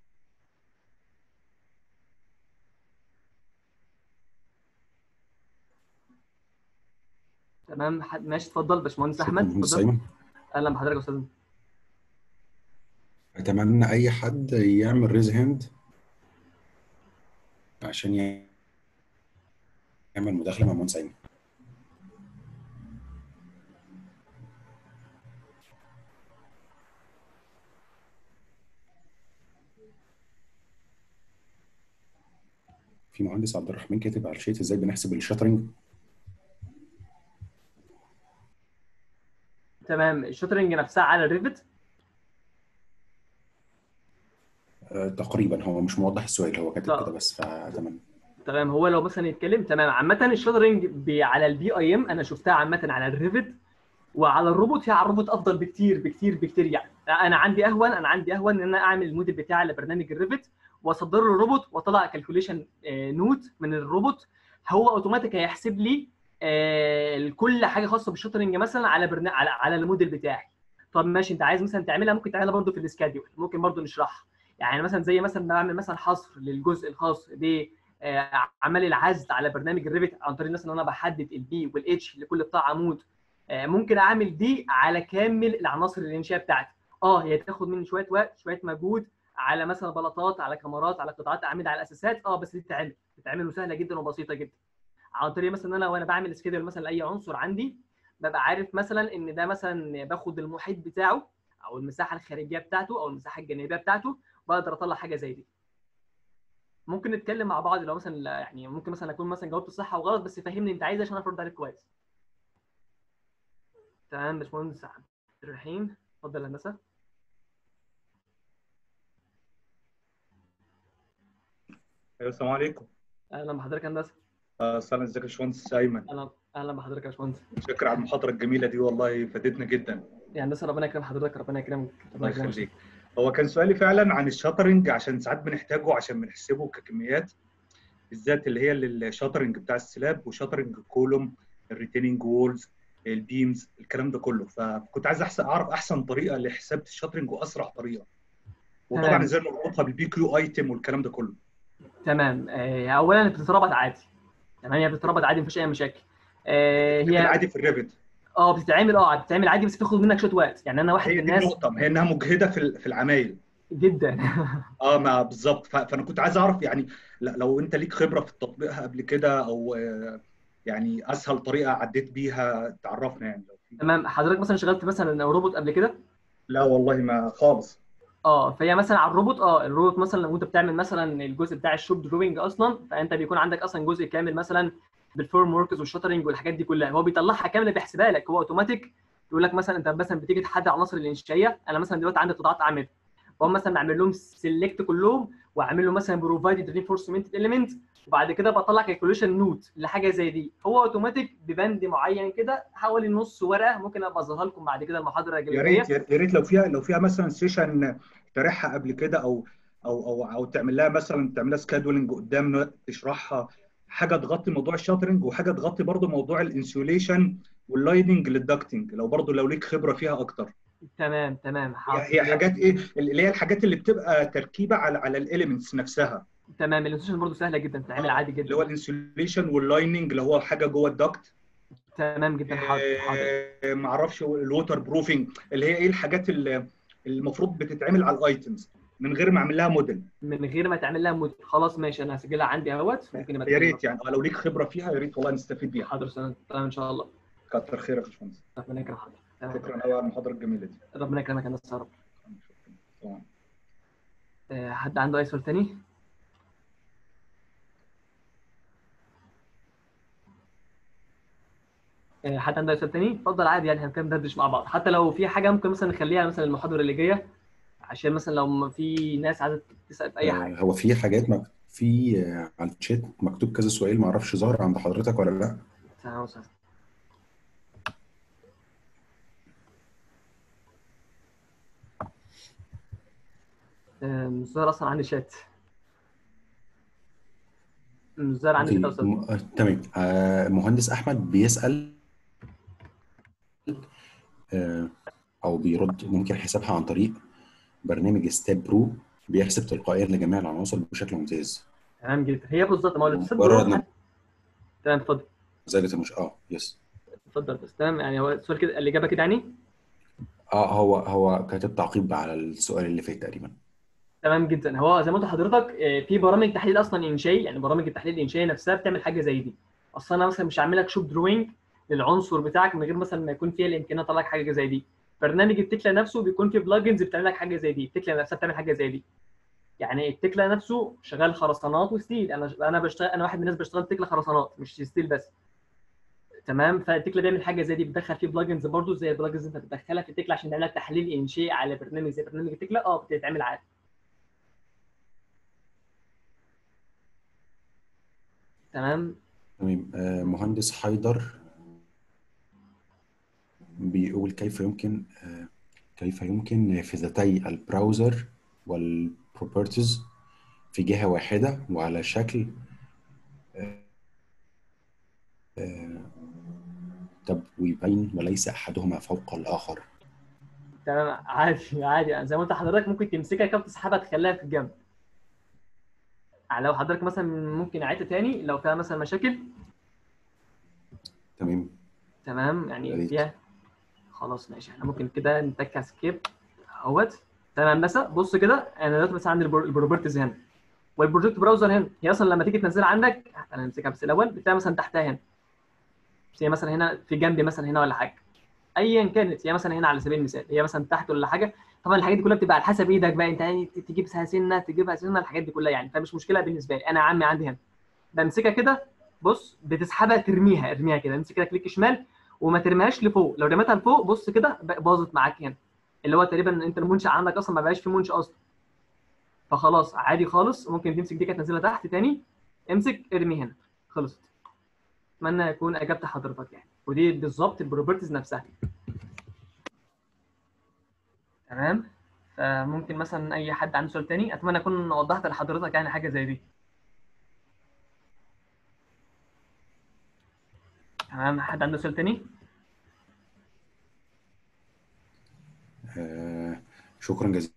A: تمام حد ماشي اتفضل باشمهندس احمد
B: مهندس
A: اتفضل
B: ايمن
A: اهلا بحضرتك يا استاذ
B: اتمنى اي حد يعمل ريز هاند عشان يعمل مداخله مع مهندس ايمن في مهندس عبد الرحمن كاتب على الشيت ازاي بنحسب الشاترنج
A: تمام الشوترنج نفسها على الريفت
B: آه، تقريبا هو مش موضح السؤال هو كاتب
A: لا.
B: كده بس فتمام
A: تمام هو لو مثلا يتكلم تمام عامة الشوترنج بي- على البي اي ام انا شفتها عامة على الريفت وعلى الروبوت هي على الروبوت افضل بكتير بكتير بكتير يعني انا عندي اهون انا عندي اهون ان انا اعمل الموديل بتاعي على برنامج الريفت واصدر له الروبوت واطلع كالكوليشن نوت من الروبوت هو اوتوماتيك هيحسب لي آه، كل حاجه خاصه بالشوترنج مثلا على برنا... على على الموديل بتاعي طب ماشي انت عايز مثلا تعملها ممكن تعملها برضو في السكادول ممكن برضو نشرحها يعني مثلا زي مثلا بعمل مثلا حصر للجزء الخاص ب آه، عمل العزل على برنامج الريفت عن طريق مثلا ان انا بحدد البي والاتش لكل قطاع عمود آه، ممكن اعمل دي على كامل العناصر الانشاء بتاعتي اه هي تاخد مني شويه وقت شويه مجهود على مثلا بلاطات على كاميرات على قطاعات اعمده على اساسات اه بس دي تتعمل تتعمل وسهله جدا وبسيطه جدا عن طريق مثلا انا وانا بعمل سكيدول مثلا لاي عنصر عندي ببقى عارف مثلا ان ده مثلا باخد المحيط بتاعه او المساحه الخارجيه بتاعته او المساحه الجانبيه بتاعته بقدر اطلع حاجه زي دي ممكن نتكلم مع بعض لو مثلا لا- يعني ممكن مثلا اكون مثلا جاوبت صح او غلط بس فهمني انت عايز إيه عشان اعرف ارد عليك كويس تمام باشمهندس عبد الرحيم اتفضل يا هندسه
C: ايوه السلام عليكم
A: اهلا بحضرتك يا هندسه
C: آه، السلام ازيك يا باشمهندس ايمن
A: اهلا اهلا بحضرتك يا باشمهندس
C: شكرا على المحاضره الجميله دي والله فادتنا جدا
A: يا هندسه ربنا يكرم حضرتك ربنا يكرمك ربنا
C: الله
A: يكرمك
C: يخليك هو كان سؤالي فعلا عن الشاترنج عشان ساعات بنحتاجه عشان بنحسبه ككميات بالذات اللي هي الشاترنج بتاع السلاب وشاترنج الكولوم الريتيننج وولز البيمز الكلام ده كله فكنت عايز احسن اعرف احسن طريقه لحساب الشاترنج واسرع طريقه
A: تمام.
C: وطبعا ازاي نربطها بالبي كيو ايتم والكلام ده كله
A: تمام آه، اولا بتتربط عادي تمام هي بتتربط عادي مفيش اي مشاكل آه،
C: هي
A: هي
C: عادي في الريفت
A: اه بتتعمل اه بتتعمل عادي بس بتاخد منك شويه وقت يعني انا واحد من
C: هي دي
A: الناس
C: النقطه ما هي انها مجهده في ال- في العمايل
A: جدا
C: اه ما بالظبط ف- فانا كنت عايز اعرف يعني لا- لو انت ليك خبره في تطبيقها قبل كده او آه، يعني اسهل طريقه عديت بيها تعرفنا يعني لو في
A: تمام حضرتك مثلا شغلت مثلا روبوت قبل كده
C: لا والله ما خالص
A: اه فهي مثلا على الروبوت اه الروبوت مثلا لو انت بتعمل مثلا الجزء بتاع الشوب دروينج اصلا فانت بيكون عندك اصلا جزء كامل مثلا بالفورم وركز والشاترنج والحاجات دي كلها هو بيطلعها كامله بيحسبها لك هو اوتوماتيك يقول لك مثلا انت مثلا بتيجي تحدد العناصر الانشائيه انا مثلا دلوقتي عندي قطاعات اعمده فهم مثلا بعمل لهم سيلكت كلهم واعمل له مثلا بروفايدد رينفورسمنت اليمنت وبعد كده بطلع كالكوليشن نوت لحاجه زي دي هو اوتوماتيك ببند معين كده حوالي نص ورقه ممكن ابقى اظهرها لكم بعد كده المحاضره
C: يا
A: الجانبيه
C: ريت يا ريت لو فيها لو فيها مثلا سيشن شارحها قبل كده او او او او تعمل لها مثلا تعمل لها سكادولينج قدام تشرحها حاجه تغطي موضوع الشاترنج وحاجه تغطي برضو موضوع الانسيوليشن واللايننج للدكتنج لو برضو لو ليك خبره فيها اكتر
A: تمام تمام حاضر.
C: هي حاجات ايه اللي هي الحاجات اللي بتبقى تركيبه على على الاليمنتس نفسها
A: تمام الانستيوشن برضه سهله جدا تتعمل عادي
C: اللي هو
A: جدا
C: الانسوليشن واللايننج اللي هو حاجه جوه الدكت
A: تمام جدا حاضر حاضر
C: ما اعرفش الووتر بروفنج اللي هي ايه الحاجات اللي المفروض بتتعمل على الايتمز من غير ما اعمل لها موديل
A: من غير ما تعمل لها مود خلاص ماشي انا هسجلها عندي اهوت ممكن نبقى
C: يا
A: نتكلم
C: ريت يعني آه، لو ليك خبره فيها يا ريت والله نستفيد بيها
A: حاضر سنة تمام ان شاء الله
C: كتر خيرك يا باشمهندس
A: ربنا يكرم حضرتك تمام.
C: شكرا قوي على المحاضره الجميله دي
A: ربنا يكرمك يا هندسه يا رب
C: شكرا طبعا
A: آه، حد عنده اي سؤال تاني؟ آه، حد عنده اي سؤال تاني؟ اتفضل عادي يعني هنكمل ندردش مع بعض حتى لو في حاجه ممكن مثلا نخليها مثلا المحاضره اللي جايه عشان مثلا لو ما في ناس عايزه تسال في اي حاجه
B: آه، هو في حاجات مك... في آه، على الشات مكتوب كذا سؤال ما اعرفش ظهر عند حضرتك ولا لا
A: تمام أستاذ. آه، مش ظاهر اصلا عندي شات مش ظاهر عندي شات
B: م-
A: اصلا
B: م- آه، تمام آه، مهندس احمد بيسال آه، او بيرد ممكن حسابها عن طريق برنامج ستاب برو بيحسب تلقائيا لجميع العناصر بشكل ممتاز
A: تمام جدا هي بالظبط ما هو الاتصال
B: مجرد
A: بالروح
B: ما
A: تمام اتفضل
B: زالت المش اه يس
A: اتفضل بس تمام يعني هو السؤال كده الاجابه كده يعني
B: اه هو هو كاتب تعقيب على السؤال اللي فات تقريبا
A: تمام جدا هو زي ما قلت لحضرتك آه، في برامج تحليل اصلا انشائي يعني برامج التحليل الانشائي نفسها بتعمل حاجه زي دي اصلا انا مثلا مش هعمل لك شوب دروينج للعنصر بتاعك من غير مثلا ما يكون فيها الامكانيه اطلع لك حاجه زي دي برنامج التكلا نفسه بيكون فيه بلجنز بتعمل لك حاجه زي دي التكلا نفسها بتعمل حاجه زي دي يعني التكلا نفسه شغال خرسانات وستيل انا انا بشتغل انا واحد من الناس بشتغل تكلا خرسانات مش ستيل بس تمام فالتكلا بيعمل حاجه زي دي بتدخل فيه بلجنز برضه زي البلجنز انت بتدخلها في التكلا عشان تعمل لك تحليل انشائي على برنامج زي برنامج التكلا اه بتتعمل عادي تمام
B: تمام آه، مهندس حيدر بيقول كيف يمكن آه، كيف يمكن نافذتي البراوزر والبروبرتيز في جهة واحدة وعلى شكل آه، آه، تبويبين وليس أحدهما فوق الآخر
A: تمام عادي عادي زي ما انت حضرتك ممكن تمسكها كده وتسحبها تخليها في الجنب لو حضرتك مثلا ممكن اعيدها تاني لو فيها مثلا مشاكل
B: تمام
A: تمام
B: يا
A: يعني
B: ريت.
A: فيها خلاص ماشي احنا ممكن كده نتك سكيب اهوت تمام بس بص كده انا دلوقتي بس عندي البر- البروبرتيز هنا والبروجكت براوزر هنا هي اصلا لما تيجي تنزلها عندك انا نمسكها بس الاول بتلاقي مثلا تحتها هنا بس هي مثلا هنا في جنبي مثلا هنا ولا حاجه ايا كانت هي مثلا هنا على سبيل المثال هي مثلا تحت ولا حاجه طبعا الحاجات دي كلها بتبقى على حسب ايدك بقى انت يعني تجيبها سنه تجيبها سنه الحاجات دي كلها يعني فمش مشكله بالنسبه لي انا يا عمي عندي هنا بمسكها كده بص بتسحبها ترميها ارميها كده امسك كده كليك شمال وما ترميهاش لفوق لو رميتها لفوق بص كده ب- باظت معاك هنا اللي هو تقريبا انت المنشا عندك اصلا ما بقاش في منشا اصلا فخلاص عادي خالص ممكن تمسك دي كده تنزلها تحت تاني امسك ارمي هنا خلصت اتمنى يكون اجبت حضرتك يعني ودي بالظبط البروبرتيز نفسها تمام فممكن مثلا اي حد عنده سؤال تاني اتمنى اكون وضحت لحضرتك يعني حاجه زي دي تمام حد عنده سؤال تاني
B: آه، شكرا جزيلا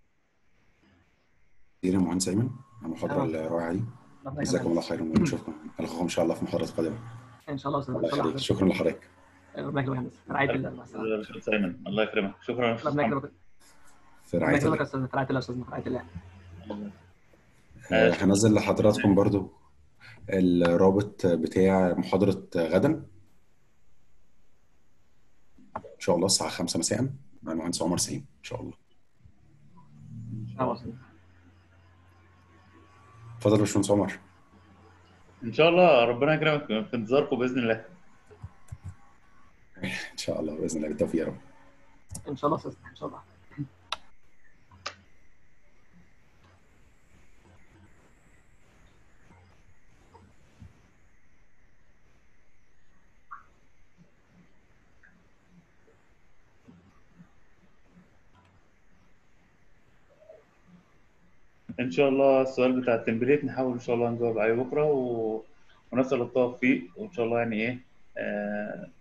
B: مهندس أيمن على المحاضرة
A: تمام.
B: الرائعة دي
A: ربنا
B: جزاكم الله
A: يكرمك.
B: خيرا ونشوفكم نلقاكم إن شاء الله في محاضرات قادمة
A: ان شاء الله استاذ
B: الله
A: ان شاء الله
B: يخليك شكرا لحضرتك
A: ربنا يكرمك في رعايه الله مع السلامه
D: باشمهندس ايمن الله يكرمك شكرا يا أستاذ
A: ربنا
D: محمد.
A: يكرمك
B: في
A: ربنا
B: رعاية
A: يكرمك
B: الله
A: يا استاذ في رعايه الله يا استاذ في رعايه الله
B: آه، هنزل لحضراتكم برضو الرابط بتاع محاضرة غدا إن شاء الله الساعة 5 مساء مع المهندس عمر سعيد إن شاء الله
A: ان شاء الله
B: اتفضل يا باشمهندس عمر
D: ان شاء الله ربنا يكرمك في انتظاركم باذن الله
B: إن شاء الله بإذن الله بالتوفيق يا رب
A: ان شاء الله استاذ ان شاء الله
D: ان شاء الله السؤال بتاع التمبليت نحاول ان شاء الله نجاوب عليه بكره و... ونسال التوفيق وان شاء الله يعني ايه آه